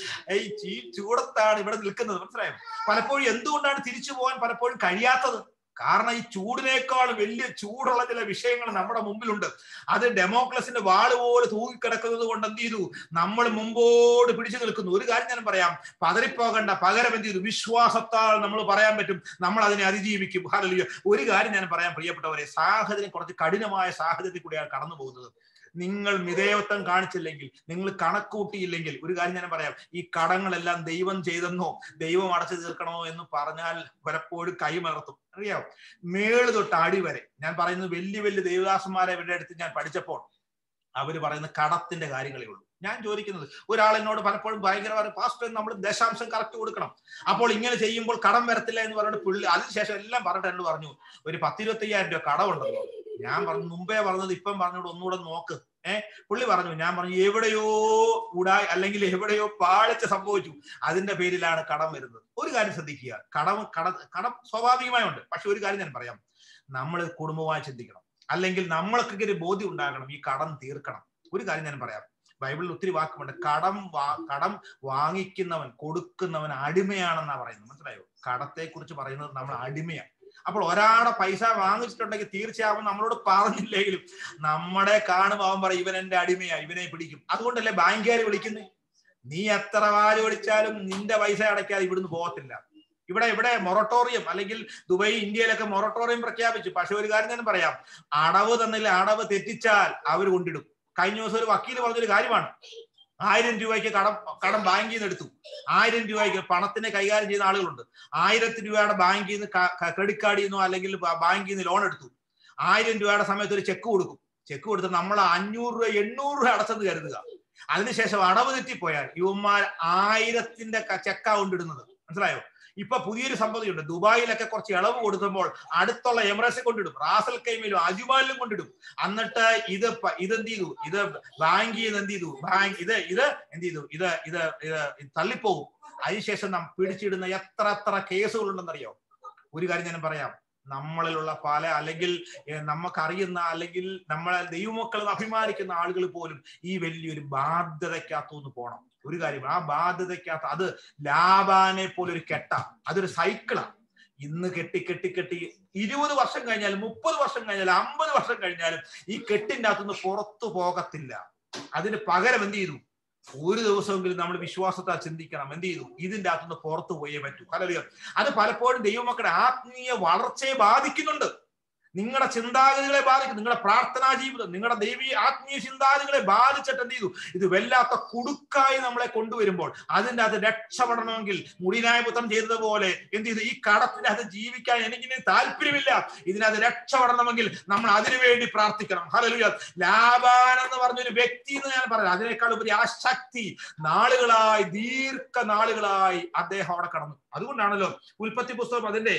ഈ ഈ ചൂടത്താണ് ഇവിടെ നിൽക്കുന്നത് മനസ്സിലായോ പലപ്പോഴും എന്തുകൊണ്ടാണ് തിരിച്ചു പോകാൻ പലപ്പോഴും കഴിയാത്തത് കാരണം ഈ ചൂടിനേക്കാൾ വലിയ ചൂടുള്ള ചില വിഷയങ്ങൾ നമ്മുടെ മുമ്പിലുണ്ട് അത് ഡെമോക്രസിന്റെ വാള് പോലെ തൂങ്ങിക്കിടക്കുന്നത് കൊണ്ട് എന്ത് ചെയ്തു നമ്മൾ മുമ്പോട് പിടിച്ചു നിൽക്കുന്നു ഒരു കാര്യം ഞാൻ പറയാം പതറിപ്പോകണ്ട പകരം എന്ത് ചെയ്തു വിശ്വാസത്താൽ നമ്മൾ പറയാൻ പറ്റും നമ്മൾ അതിനെ അതിജീവിക്കും ഹാലലിയ ഒരു കാര്യം ഞാൻ പറയാൻ പ്രിയപ്പെട്ടവരെ സാഹചര്യം കുറച്ച് കഠിനമായ സാഹചര്യത്തിൽ കൂടിയാണ് കടന്നു പോകുന്നത് നിങ്ങൾ മിതയത്വം കാണിച്ചില്ലെങ്കിൽ നിങ്ങൾ കണക്കൂട്ടിയില്ലെങ്കിൽ ഒരു കാര്യം ഞാൻ പറയാം ഈ കടങ്ങളെല്ലാം ദൈവം ചെയ്തെന്നോ ദൈവം അടച്ചു തീർക്കണമോ എന്ന് പറഞ്ഞാൽ പലപ്പോഴും കൈമലർത്തും അറിയാം മേള് തൊട്ട് അടി വരെ ഞാൻ പറയുന്നത് വലിയ വലിയ ദേവദാസന്മാരെ ഇവരുടെ അടുത്ത് ഞാൻ പഠിച്ചപ്പോൾ അവര് പറയുന്ന കടത്തിന്റെ കാര്യങ്ങളേ ഉള്ളൂ ഞാൻ ചോദിക്കുന്നത് ഒരാൾ എന്നോട് പലപ്പോഴും ഭയങ്കര പാസ്റ്റർ നമ്മൾ ദശാംശം കറക്റ്റ് കൊടുക്കണം അപ്പോൾ ഇങ്ങനെ ചെയ്യുമ്പോൾ കടം വരത്തില്ല എന്ന് പറഞ്ഞിട്ട് പുള്ളി അതിനുശേഷം എല്ലാം പറഞ്ഞിട്ട് എന്നോട് പറഞ്ഞു ഒരു പത്തിരുപത്തയ്യായിരം രൂപ കടമുണ്ടല്ലോ ഞാൻ പറഞ്ഞു മുമ്പേ പറഞ്ഞത് ഇപ്പം പറഞ്ഞോട് ഒന്നുകൂടെ നോക്ക് ഏഹ് പുള്ളി പറഞ്ഞു ഞാൻ പറഞ്ഞു എവിടെയോ ഉടായി അല്ലെങ്കിൽ എവിടെയോ പാളിച്ച സംഭവിച്ചു അതിന്റെ പേരിലാണ് കടം വരുന്നത് ഒരു കാര്യം ശ്രദ്ധിക്കുക കടം കട കടം സ്വാഭാവികമായുണ്ട് പക്ഷെ ഒരു കാര്യം ഞാൻ പറയാം നമ്മൾ കുടുംബമായി ചിന്തിക്കണം അല്ലെങ്കിൽ നമ്മൾക്ക് ഒരു ബോധ്യം ഉണ്ടാകണം ഈ കടം തീർക്കണം ഒരു കാര്യം ഞാൻ പറയാം ബൈബിളിൽ ഒത്തിരി വാക്കുമുണ്ട് കടം വാ കടം വാങ്ങിക്കുന്നവൻ കൊടുക്കുന്നവൻ അടിമയാണെന്നാ പറയുന്നത് മനസ്സിലായോ കടത്തെ കുറിച്ച് പറയുന്നത് നമ്മൾ അടിമയാണ് അപ്പോൾ ഒരാളുടെ പൈസ വാങ്ങിച്ചിട്ടുണ്ടെങ്കിൽ തീർച്ചയായും നമ്മളോട് പറഞ്ഞില്ലെങ്കിലും നമ്മുടെ കാണുമ്പോൾ അവൻ പറയും ഇവൻ എന്റെ അടിമയാ ഇവനെ പിടിക്കും അതുകൊണ്ടല്ലേ ബാങ്കുകാർ വിളിക്കുന്നത് നീ എത്ര വാല് വിളിച്ചാലും നിന്റെ പൈസ അടയ്ക്കാതെ ഇവിടുന്ന് പോകത്തില്ല ഇവിടെ ഇവിടെ മൊറട്ടോറിയം അല്ലെങ്കിൽ ദുബായ് ഇന്ത്യയിലൊക്കെ മൊറട്ടോറിയം പ്രഖ്യാപിച്ചു പക്ഷെ ഒരു കാര്യം ഞാൻ പറയാം അടവ് തന്നില്ല അടവ് തെറ്റിച്ചാൽ അവർ കൊണ്ടിടും കഴിഞ്ഞ ദിവസം ഒരു വക്കീൽ പറഞ്ഞൊരു കാര്യമാണ് ആയിരം രൂപയ്ക്ക് കടം കടം ബാങ്കിൽ നിന്ന് എടുത്തു ആയിരം രൂപയ്ക്ക് പണത്തിനെ കൈകാര്യം ചെയ്യുന്ന ആളുകളുണ്ട് ആയിരത്തി രൂപയുടെ ബാങ്കിൽ നിന്ന് ക്രെഡിറ്റ് കാർഡിൽ നിന്നോ അല്ലെങ്കിൽ ബാങ്കിൽ നിന്ന് ലോൺ എടുത്തു ആയിരം രൂപയുടെ സമയത്ത് ഒരു ചെക്ക് കൊടുക്കും ചെക്ക് കൊടുത്ത് നമ്മൾ അഞ്ഞൂറ് രൂപ എണ്ണൂറ് രൂപ അടച്ചെന്ന് കരുതുക അതിനുശേഷം അടവ് തെറ്റിപ്പോയാൽ യുവന്മാർ ആയിരത്തിന്റെ ചെക്കാ കൊണ്ടിടുന്നത് മനസ്സിലായോ ഇപ്പൊ പുതിയൊരു സംഭവമുണ്ട് ദുബായിലൊക്കെ കുറച്ച് ഇളവ് കൊടുക്കുമ്പോൾ അടുത്തുള്ള എമിറേറ്റ്സിൽ കൊണ്ടിടും റാസൽ കൈമയിലും അജുമാലിലും കൊണ്ടിടും എന്നിട്ട് ഇത് ഇതെന്ത് ചെയ്തു ഇത് ബാങ്കിൽ നിന്ന് എന്ത് ചെയ്തു ബാങ്ക് ഇത് ഇത് എന്ത് ചെയ്തു ഇത് ഇത് ഇത് തള്ളിപ്പോകും അതിനുശേഷം നാം പിടിച്ചിടുന്ന എത്ര എത്ര കേസുകളുണ്ടെന്നറിയോ ഒരു കാര്യം ഞാൻ പറയാം നമ്മളിലുള്ള പല അല്ലെങ്കിൽ നമുക്കറിയുന്ന അല്ലെങ്കിൽ നമ്മളെ ദൈവമക്കൾ അഭിമാനിക്കുന്ന ആളുകൾ പോലും ഈ വലിയൊരു ബാധ്യതയ്ക്കകത്തുനിന്ന് പോകണം ഒരു കാര്യം ആ ബാധ്യതയ്ക്കകത്ത് അത് ലാബാനെ പോലെ ഒരു കെട്ട അതൊരു സൈക്കിളാണ് ഇന്ന് കെട്ടി കെട്ടി കെട്ടി ഇരുപത് വർഷം കഴിഞ്ഞാലും മുപ്പത് വർഷം കഴിഞ്ഞാലും അമ്പത് വർഷം കഴിഞ്ഞാലും ഈ കെട്ടിന്റെ അകത്തുനിന്ന് പുറത്തു പോകത്തില്ല അതിന് പകരം എന്ത് ചെയ്തു ഒരു ദിവസമെങ്കിലും നമ്മൾ വിശ്വാസത്താൽ ചിന്തിക്കണം എന്ത് ചെയ്തു ഇതിന്റെ അകത്തുനിന്ന് പുറത്തു പോയേ പറ്റൂ കലറിയാം അത് പലപ്പോഴും ദൈവമക്കളുടെ ആത്മീയ വളർച്ചയെ ബാധിക്കുന്നുണ്ട് നിങ്ങളുടെ ചിന്താഗതികളെ ബാധിക്കും നിങ്ങളുടെ പ്രാർത്ഥനാ ജീവിതം നിങ്ങളുടെ ദൈവീയ ആത്മീയ ചിന്താഗതികളെ ബാധിച്ചിട്ട് എന്ത് ചെയ്തു ഇത് വല്ലാത്ത കുടുക്കായി നമ്മളെ കൊണ്ടുവരുമ്പോൾ അതിൻ്റെ അത് രക്ഷപ്പെടണമെങ്കിൽ മുടിനായപുത്രം ചെയ്തതുപോലെ എന്ത് ചെയ്തു ഈ കടത്തിന്റെ അത് ജീവിക്കാൻ എനിക്കിനി താല്പര്യമില്ല ഇതിനകത്ത് രക്ഷപ്പെടണമെങ്കിൽ നമ്മൾ അതിനുവേണ്ടി പ്രാർത്ഥിക്കണം ഹലലുയ ലാബാൻ എന്ന് പറഞ്ഞൊരു വ്യക്തി എന്ന് ഞാൻ പറയാം അതിനേക്കാൾ ഉപരി ആ ശക്തി നാളുകളായി ദീർഘ നാളുകളായി അദ്ദേഹം അവിടെ കടന്നു അതുകൊണ്ടാണല്ലോ ഉൽപ്പത്തി പുസ്തകം അതിന്റെ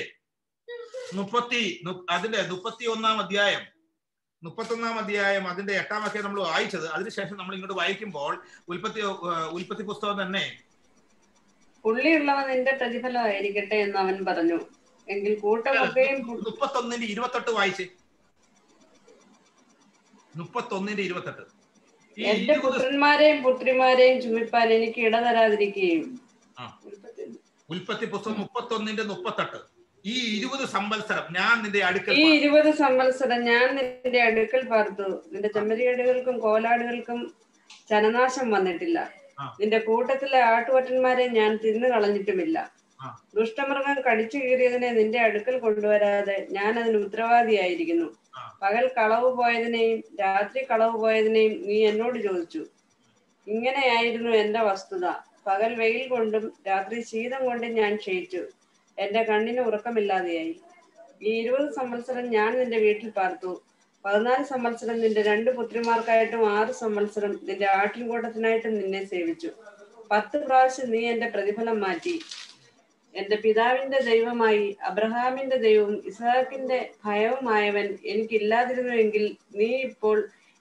മുപ്പത്തി അതിന്റെ മുപ്പത്തി ഒന്നാം അധ്യായം മുപ്പത്തൊന്നാം അധ്യായം അതിന്റെ എട്ടാം വാക്യം നമ്മൾ വായിച്ചത് അതിനുശേഷം നമ്മൾ ഇങ്ങോട്ട് വായിക്കുമ്പോൾ ഉൽപ്പത്തി ഉൽപ്പത്തി പുസ്തകം തന്നെ പുള്ളിയുള്ളവൻ നിന്റെ പ്രതിഫലമായിരിക്കട്ടെ എന്ന് അവൻ പറഞ്ഞു എങ്കിൽ കൂട്ടമൊക്കെയും മുപ്പത്തൊന്നിന്റെ ഇരുപത്തെട്ട് വായിച്ചേ മുപ്പത്തൊന്നിന്റെ ഇരുപത്തെട്ട് എന്റെ പുത്രന്മാരെയും പുത്രിമാരെയും ചുമിപ്പാൻ എനിക്ക് ഇടതരാതിരിക്കുകയും ഉൽപ്പത്തി പുസ്തകം മുപ്പത്തൊന്നിന്റെ മുപ്പത്തെട്ട് ഈ ഇരുപത് സംവത്സരം ഞാൻ നിന്റെ അടുക്കൽ ഈ ഇരുപത് സംവത്സരം ഞാൻ നിന്റെ അടുക്കൽ പാർത്തു നിന്റെ ചെമ്മരിയാടുകൾക്കും കോലാടുകൾക്കും ജനനാശം വന്നിട്ടില്ല നിന്റെ കൂട്ടത്തിലെ ആട്ടുകൊറ്റന്മാരെ ഞാൻ തിന്നു കളഞ്ഞിട്ടുമില്ല ദുഷ്ടമൃഗം കടിച്ചു കീറിയതിനെ നിന്റെ അടുക്കൽ കൊണ്ടുവരാതെ ഞാൻ അതിന് ഉത്തരവാദിയായിരിക്കുന്നു പകൽ കളവ് പോയതിനെയും രാത്രി കളവ് പോയതിനെയും നീ എന്നോട് ചോദിച്ചു ഇങ്ങനെയായിരുന്നു എന്റെ വസ്തുത പകൽ വെയിൽ കൊണ്ടും രാത്രി ശീതം കൊണ്ടും ഞാൻ ക്ഷയിച്ചു എന്റെ കണ്ണിന് ഉറക്കമില്ലാതെയായി ഈ ഇരുപത് സംവത്സരം ഞാൻ നിന്റെ വീട്ടിൽ പാർത്തു പതിനാല് സംവത്സരം നിന്റെ രണ്ട് പുത്രിമാർക്കായിട്ടും ആറ് സംവത്സരം നിന്റെ ആട്ടിൻകൂട്ടത്തിനായിട്ടും നിന്നെ സേവിച്ചു പത്ത് പ്രാവശ്യം നീ എന്റെ പ്രതിഫലം മാറ്റി എന്റെ പിതാവിന്റെ ദൈവമായി അബ്രഹാമിന്റെ ദൈവവും ഇസ്ഹാക്കിന്റെ ഭയവുമായവൻ എനിക്കില്ലാതിരുന്നുവെങ്കിൽ നീ ഇപ്പോൾ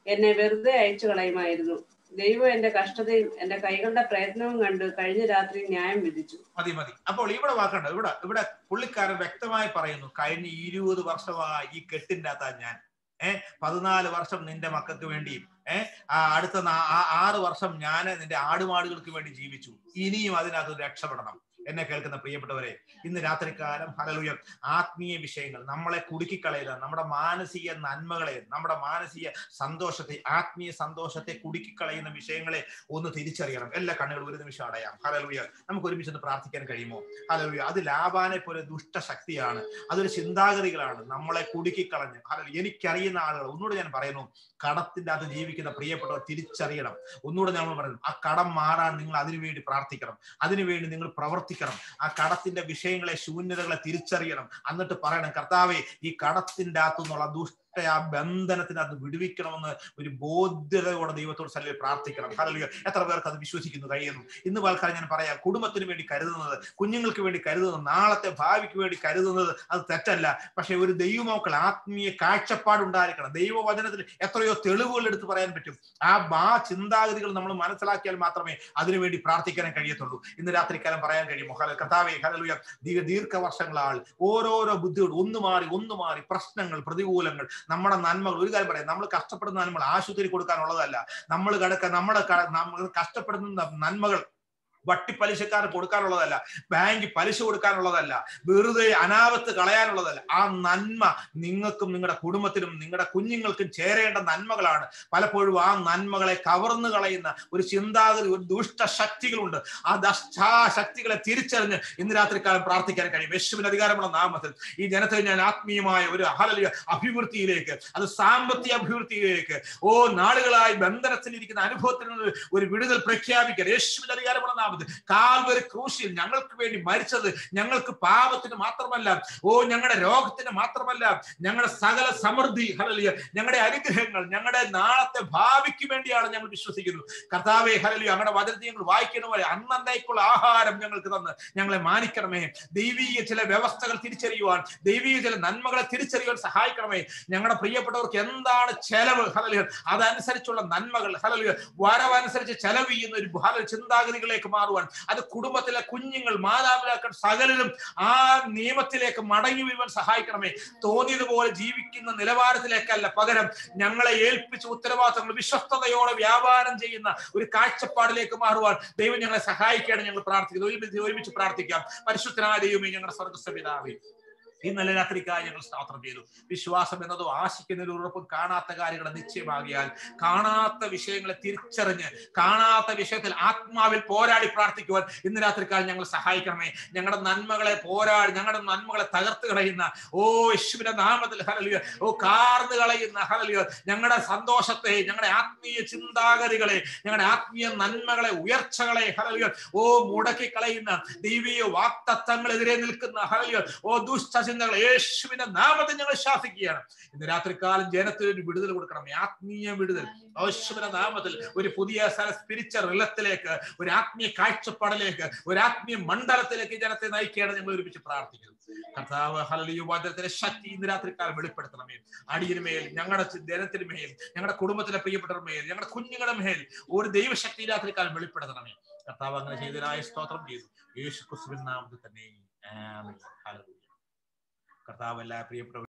എന്നെ വെറുതെ അയച്ചു കളയുമായിരുന്നു ദൈവം എന്റെ കഷ്ടതയും എന്റെ കൈകളുടെ പ്രയത്നവും കണ്ട് കഴിഞ്ഞ രാത്രി ന്യായം വിധിച്ചു മതി മതി അപ്പോൾ ഇവിടെ വാക്കണ്ട ഇവിടെ ഇവിടെ പുള്ളിക്കാരൻ വ്യക്തമായി പറയുന്നു കഴിഞ്ഞ ഇരുപത് വർഷമായി ഈ കെട്ടിൻ്റെ അകത്താ ഞാൻ ഏഹ് പതിനാല് വർഷം നിന്റെ മക്കൾക്ക് വേണ്ടിയും ഏഹ് ആ അടുത്ത നാ- ആ- ആറ് വർഷം ഞാൻ നിന്റെ ആടുമാടുകൾക്ക് വേണ്ടി ജീവിച്ചു ഇനിയും അതിനകത്ത് രക്ഷപ്പെടണം എന്നെ കേൾക്കുന്ന പ്രിയപ്പെട്ടവരെ ഇന്ന് രാത്രികാലം ഹലലുയ ആത്മീയ വിഷയങ്ങൾ നമ്മളെ കുടുക്കിക്കളയുക നമ്മുടെ മാനസിക നന്മകളെ നമ്മുടെ മാനസിക സന്തോഷത്തെ ആത്മീയ സന്തോഷത്തെ കുടുക്കിക്കളയുന്ന വിഷയങ്ങളെ ഒന്ന് തിരിച്ചറിയണം എല്ലാ കണ്ണുകളും ഒരു നിമിഷം അടയാം ഹലലുയ നമുക്ക് ഒരുമിച്ച് ഒന്ന് പ്രാർത്ഥിക്കാൻ കഴിയുമോ ഹലലുയ അത് ലാബാനെ പോലെ ദുഷ്ടശക്തിയാണ് അതൊരു ചിന്താഗതികളാണ് നമ്മളെ കുടുക്കിക്കളഞ്ഞ് ഹലോ എനിക്കറിയുന്ന ആളുകൾ ഒന്നുകൂടെ ഞാൻ പറയുന്നു കടത്തിന്റെ അകത്ത് ജീവിക്കുന്ന പ്രിയപ്പെട്ടവർ തിരിച്ചറിയണം ഒന്നുകൂടെ നമ്മൾ പറയുന്നു ആ കടം മാറാൻ നിങ്ങൾ അതിനുവേണ്ടി പ്രാർത്ഥിക്കണം അതിനുവേണ്ടി നിങ്ങൾ പ്രവർത്തിക്കണം ആ കടത്തിന്റെ വിഷയങ്ങളെ ശൂന്യതകളെ തിരിച്ചറിയണം എന്നിട്ട് പറയണം കർത്താവെ ഈ കടത്തിന്റെ അകത്തുനിന്നുള്ള ദുഷ്ട ആ ബന്ധനത്തിനകത്ത് വിടുവിക്കണമെന്ന് ഒരു ബോധ്യതയോടെ ദൈവത്തോട് സ്ഥലത്തിൽ പ്രാർത്ഥിക്കണം ഹല്ലേലൂയ എത്ര പേർക്ക് അത് വിശ്വസിക്കുന്നു കഴിയുന്നു ഇന്ന് പാൽക്കാലം ഞാൻ പറയാം കുടുംബത്തിന് വേണ്ടി കരുതുന്നത് കുഞ്ഞുങ്ങൾക്ക് വേണ്ടി കരുതുന്നത് നാളത്തെ ഭാവിക്ക് വേണ്ടി കരുതുന്നത് അത് തെറ്റല്ല പക്ഷെ ഒരു ദൈവമക്കൾ ആത്മീയ കാഴ്ചപ്പാടുണ്ടായിരിക്കണം ദൈവവചനത്തിൽ എത്രയോ തെളിവുകൾ എടുത്ത് പറയാൻ പറ്റും ആ ആ ചിന്താഗതികൾ നമ്മൾ മനസ്സിലാക്കിയാൽ മാത്രമേ അതിനുവേണ്ടി പ്രാർത്ഥിക്കാൻ കഴിയത്തുള്ളൂ ഇന്ന് രാത്രിക്കാലം പറയാൻ കഴിയുമോ ഹല കഥാവേ ഹലലുയ ദീർഘ ദീർഘവർഷങ്ങളാൾ ഓരോരോ ബുദ്ധികൾ ഒന്ന് മാറി ഒന്ന് മാറി പ്രശ്നങ്ങൾ പ്രതികൂലങ്ങൾ നമ്മുടെ നന്മകൾ ഒരു കാര്യം പറയാം നമ്മൾ കഷ്ടപ്പെടുന്ന നന്മകൾ ആശുപത്രി കൊടുക്കാനുള്ളതല്ല നമ്മൾ കിടക്ക നമ്മുടെ ക- നമ്മൾ കഷ്ടപ്പെടുന്ന നന്മകൾ വട്ടിപ്പലിശക്കാർ കൊടുക്കാനുള്ളതല്ല ബാങ്ക് പലിശ കൊടുക്കാനുള്ളതല്ല വെറുതെ അനാവത്ത് കളയാനുള്ളതല്ല ആ നന്മ നിങ്ങൾക്കും നിങ്ങളുടെ കുടുംബത്തിനും നിങ്ങളുടെ കുഞ്ഞുങ്ങൾക്കും ചേരേണ്ട നന്മകളാണ് പലപ്പോഴും ആ നന്മകളെ കവർന്നു കളയുന്ന ഒരു ചിന്താഗതി ഒരു ദുഷ്ട ശക്തികളുണ്ട് ആ ദഷ്ടാ ശക്തികളെ തിരിച്ചറിഞ്ഞ് ഇന്ന് രാത്രിക്കാലം പ്രാർത്ഥിക്കാൻ കഴിയും യേശുവിന് അധികാരമുള്ള നാമത്തിൽ ഈ ജനത്തെ ഞാൻ ആത്മീയമായ ഒരു അഹലിയ അഭിവൃദ്ധിയിലേക്ക് അത് സാമ്പത്തിക അഭിവൃദ്ധിയിലേക്ക് ഓ നാളുകളായി ബന്ധനത്തിലിരിക്കുന്ന അനുഭവത്തിൽ നിന്ന് ഒരു വിടുതൽ പ്രഖ്യാപിക്കാൻ യേശുവിന്റെ അധികാരമുള്ള നാമത്തിൽ കാൽവരി ക്രൂശിൽ ഞങ്ങൾക്ക് വേണ്ടി മരിച്ചത് ഞങ്ങൾക്ക് പാപത്തിന് മാത്രമല്ല ഓ ഞങ്ങളുടെ രോഗത്തിന് മാത്രമല്ല ഞങ്ങളുടെ സകല സമൃദ്ധി ഹലലിയ ഞങ്ങളുടെ അനുഗ്രഹങ്ങൾ ഞങ്ങളുടെ നാളത്തെ ഭാവിക്ക് വേണ്ടിയാണ് ഞങ്ങൾ വിശ്വസിക്കുന്നു കർത്താവെ ഹലലിയ ഞങ്ങളുടെ വചനത്തിൽ ഞങ്ങൾ വായിക്കുന്ന പോലെ അന്നേക്കുള്ള ആഹാരം ഞങ്ങൾക്ക് തന്ന് ഞങ്ങളെ മാനിക്കണമേ ദൈവീയ ചില വ്യവസ്ഥകൾ തിരിച്ചറിയുവാൻ ദൈവീയ ചില നന്മകളെ തിരിച്ചറിയുവാൻ സഹായിക്കണമേ ഞങ്ങളുടെ പ്രിയപ്പെട്ടവർക്ക് എന്താണ് ചെലവ് ഹലലിയ അതനുസരിച്ചുള്ള നന്മകൾ ഹലലിയ വരവനുസരിച്ച് ചെലവ് ചെയ്യുന്ന ഒരു ഹല ചിന്താഗതികളിലേക്ക് മാറുവാൻ അത് കുടുംബത്തിലെ കുഞ്ഞുങ്ങൾ മാതാപിതാക്കൾ സകലരും ആ നിയമത്തിലേക്ക് മടങ്ങി വരുവാൻ സഹായിക്കണമേ തോന്നിയതുപോലെ ജീവിക്കുന്ന നിലവാരത്തിലേക്കല്ല പകരം ഞങ്ങളെ ഏൽപ്പിച്ച ഉത്തരവാദിത്തങ്ങൾ വിശ്വസ്തയോടെ വ്യാപാരം ചെയ്യുന്ന ഒരു കാഴ്ചപ്പാടിലേക്ക് മാറുവാൻ ദൈവം ഞങ്ങളെ സഹായിക്കുകയാണ് ഞങ്ങൾ പ്രാർത്ഥിക്കുന്നത് ഒരുമിച്ച് ഒരുമിച്ച് പ്രാർത്ഥിക്കാം പരിശുദ്ധനായ ദൈവമേ ഞങ്ങളുടെ സ്വർഗസ്ഥപിതാവേ ഈ നല്ല രാത്രിക്കായി ഞങ്ങൾ സ്തോത്രം ചെയ്തു വിശ്വാസം എന്നതോ ആശിക്കുന്നതിൽ ഉറപ്പും കാണാത്ത കാര്യങ്ങളെ നിശ്ചയമാകിയാൽ കാണാത്ത വിഷയങ്ങളെ തിരിച്ചറിഞ്ഞ് കാണാത്ത വിഷയത്തിൽ ആത്മാവിൽ പോരാടി പ്രാർത്ഥിക്കുവാൻ ഇന്ന് രാത്രിക്കാലം ഞങ്ങൾ സഹായിക്കണമേ ഞങ്ങളുടെ നന്മകളെ പോരാടി ഞങ്ങളുടെ നന്മകളെ തകർത്ത് കളയുന്ന ഓ യേശുവിന്റെ നാമത്തിൽ ഹലലിയ ഓ കാർന്ന് കളയുന്ന ഹലലിയ ഞങ്ങളുടെ സന്തോഷത്തെ ഞങ്ങളുടെ ആത്മീയ ചിന്താഗതികളെ ഞങ്ങളുടെ ആത്മീയ നന്മകളെ ഉയർച്ചകളെ ഹലലിയ ഓ മുടക്കി കളയുന്ന ദൈവീയ വാക്തത്വങ്ങളെതിരെ നിൽക്കുന്ന ഹലലിയ ഓ ദുഷ്ടചിന്തകൾ യേശുവിന്റെ നാമത്തിൽ ഞങ്ങൾ ശാസിക്കുകയാണ് ഇന്ന് രാത്രികാലം ജനത്തിന് ഒരു വിടുതൽ കൊടുക്കണം ആത്മീയ വിടുതൽ യേശുവിന്റെ നാമത്തിൽ ഒരു പുതിയ സ്പിരിച്വൽ റിലത്തിലേക്ക് ഒരു ആത്മീയ കാഴ്ചപ്പാടിലേക്ക് ഒരു ആത്മീയ മണ്ഡലത്തിലേക്ക് ജനത്തെ നയിക്കുകയാണ് ഞങ്ങൾ ഒരുമിച്ച് പ്രാർത്ഥിക്കുന്നത് കർത്താവ് ഹലലിയ വചനത്തിലെ ശക്തി ഇന്ന് രാത്രിക്കാലം വെളിപ്പെടുത്തണമേ അടിയന് മേൽ ഞങ്ങളുടെ ജനത്തിന് മേൽ ഞങ്ങളുടെ കുടുംബത്തിലെ പ്രിയപ്പെട്ടവരുടെ മേൽ ഞങ്ങളുടെ കുഞ്ഞുങ്ങളുടെ മേൽ ഒരു ദൈവശക്തി രാത്രിക്കാലം വെളിപ്പെടുത്തണമേ കർത്താവ് അങ്ങനെ ചെയ്തതിനായ സ്തോത്രം ചെയ്തു യേശു ക്രിസ്തുവിൻ നാമത്തിൽ തന്നെ ആമേൻ. ഹല്ലേലൂയ. കർത്താവ് എല്ലാ പ്രിയപ്പെട്ടവരും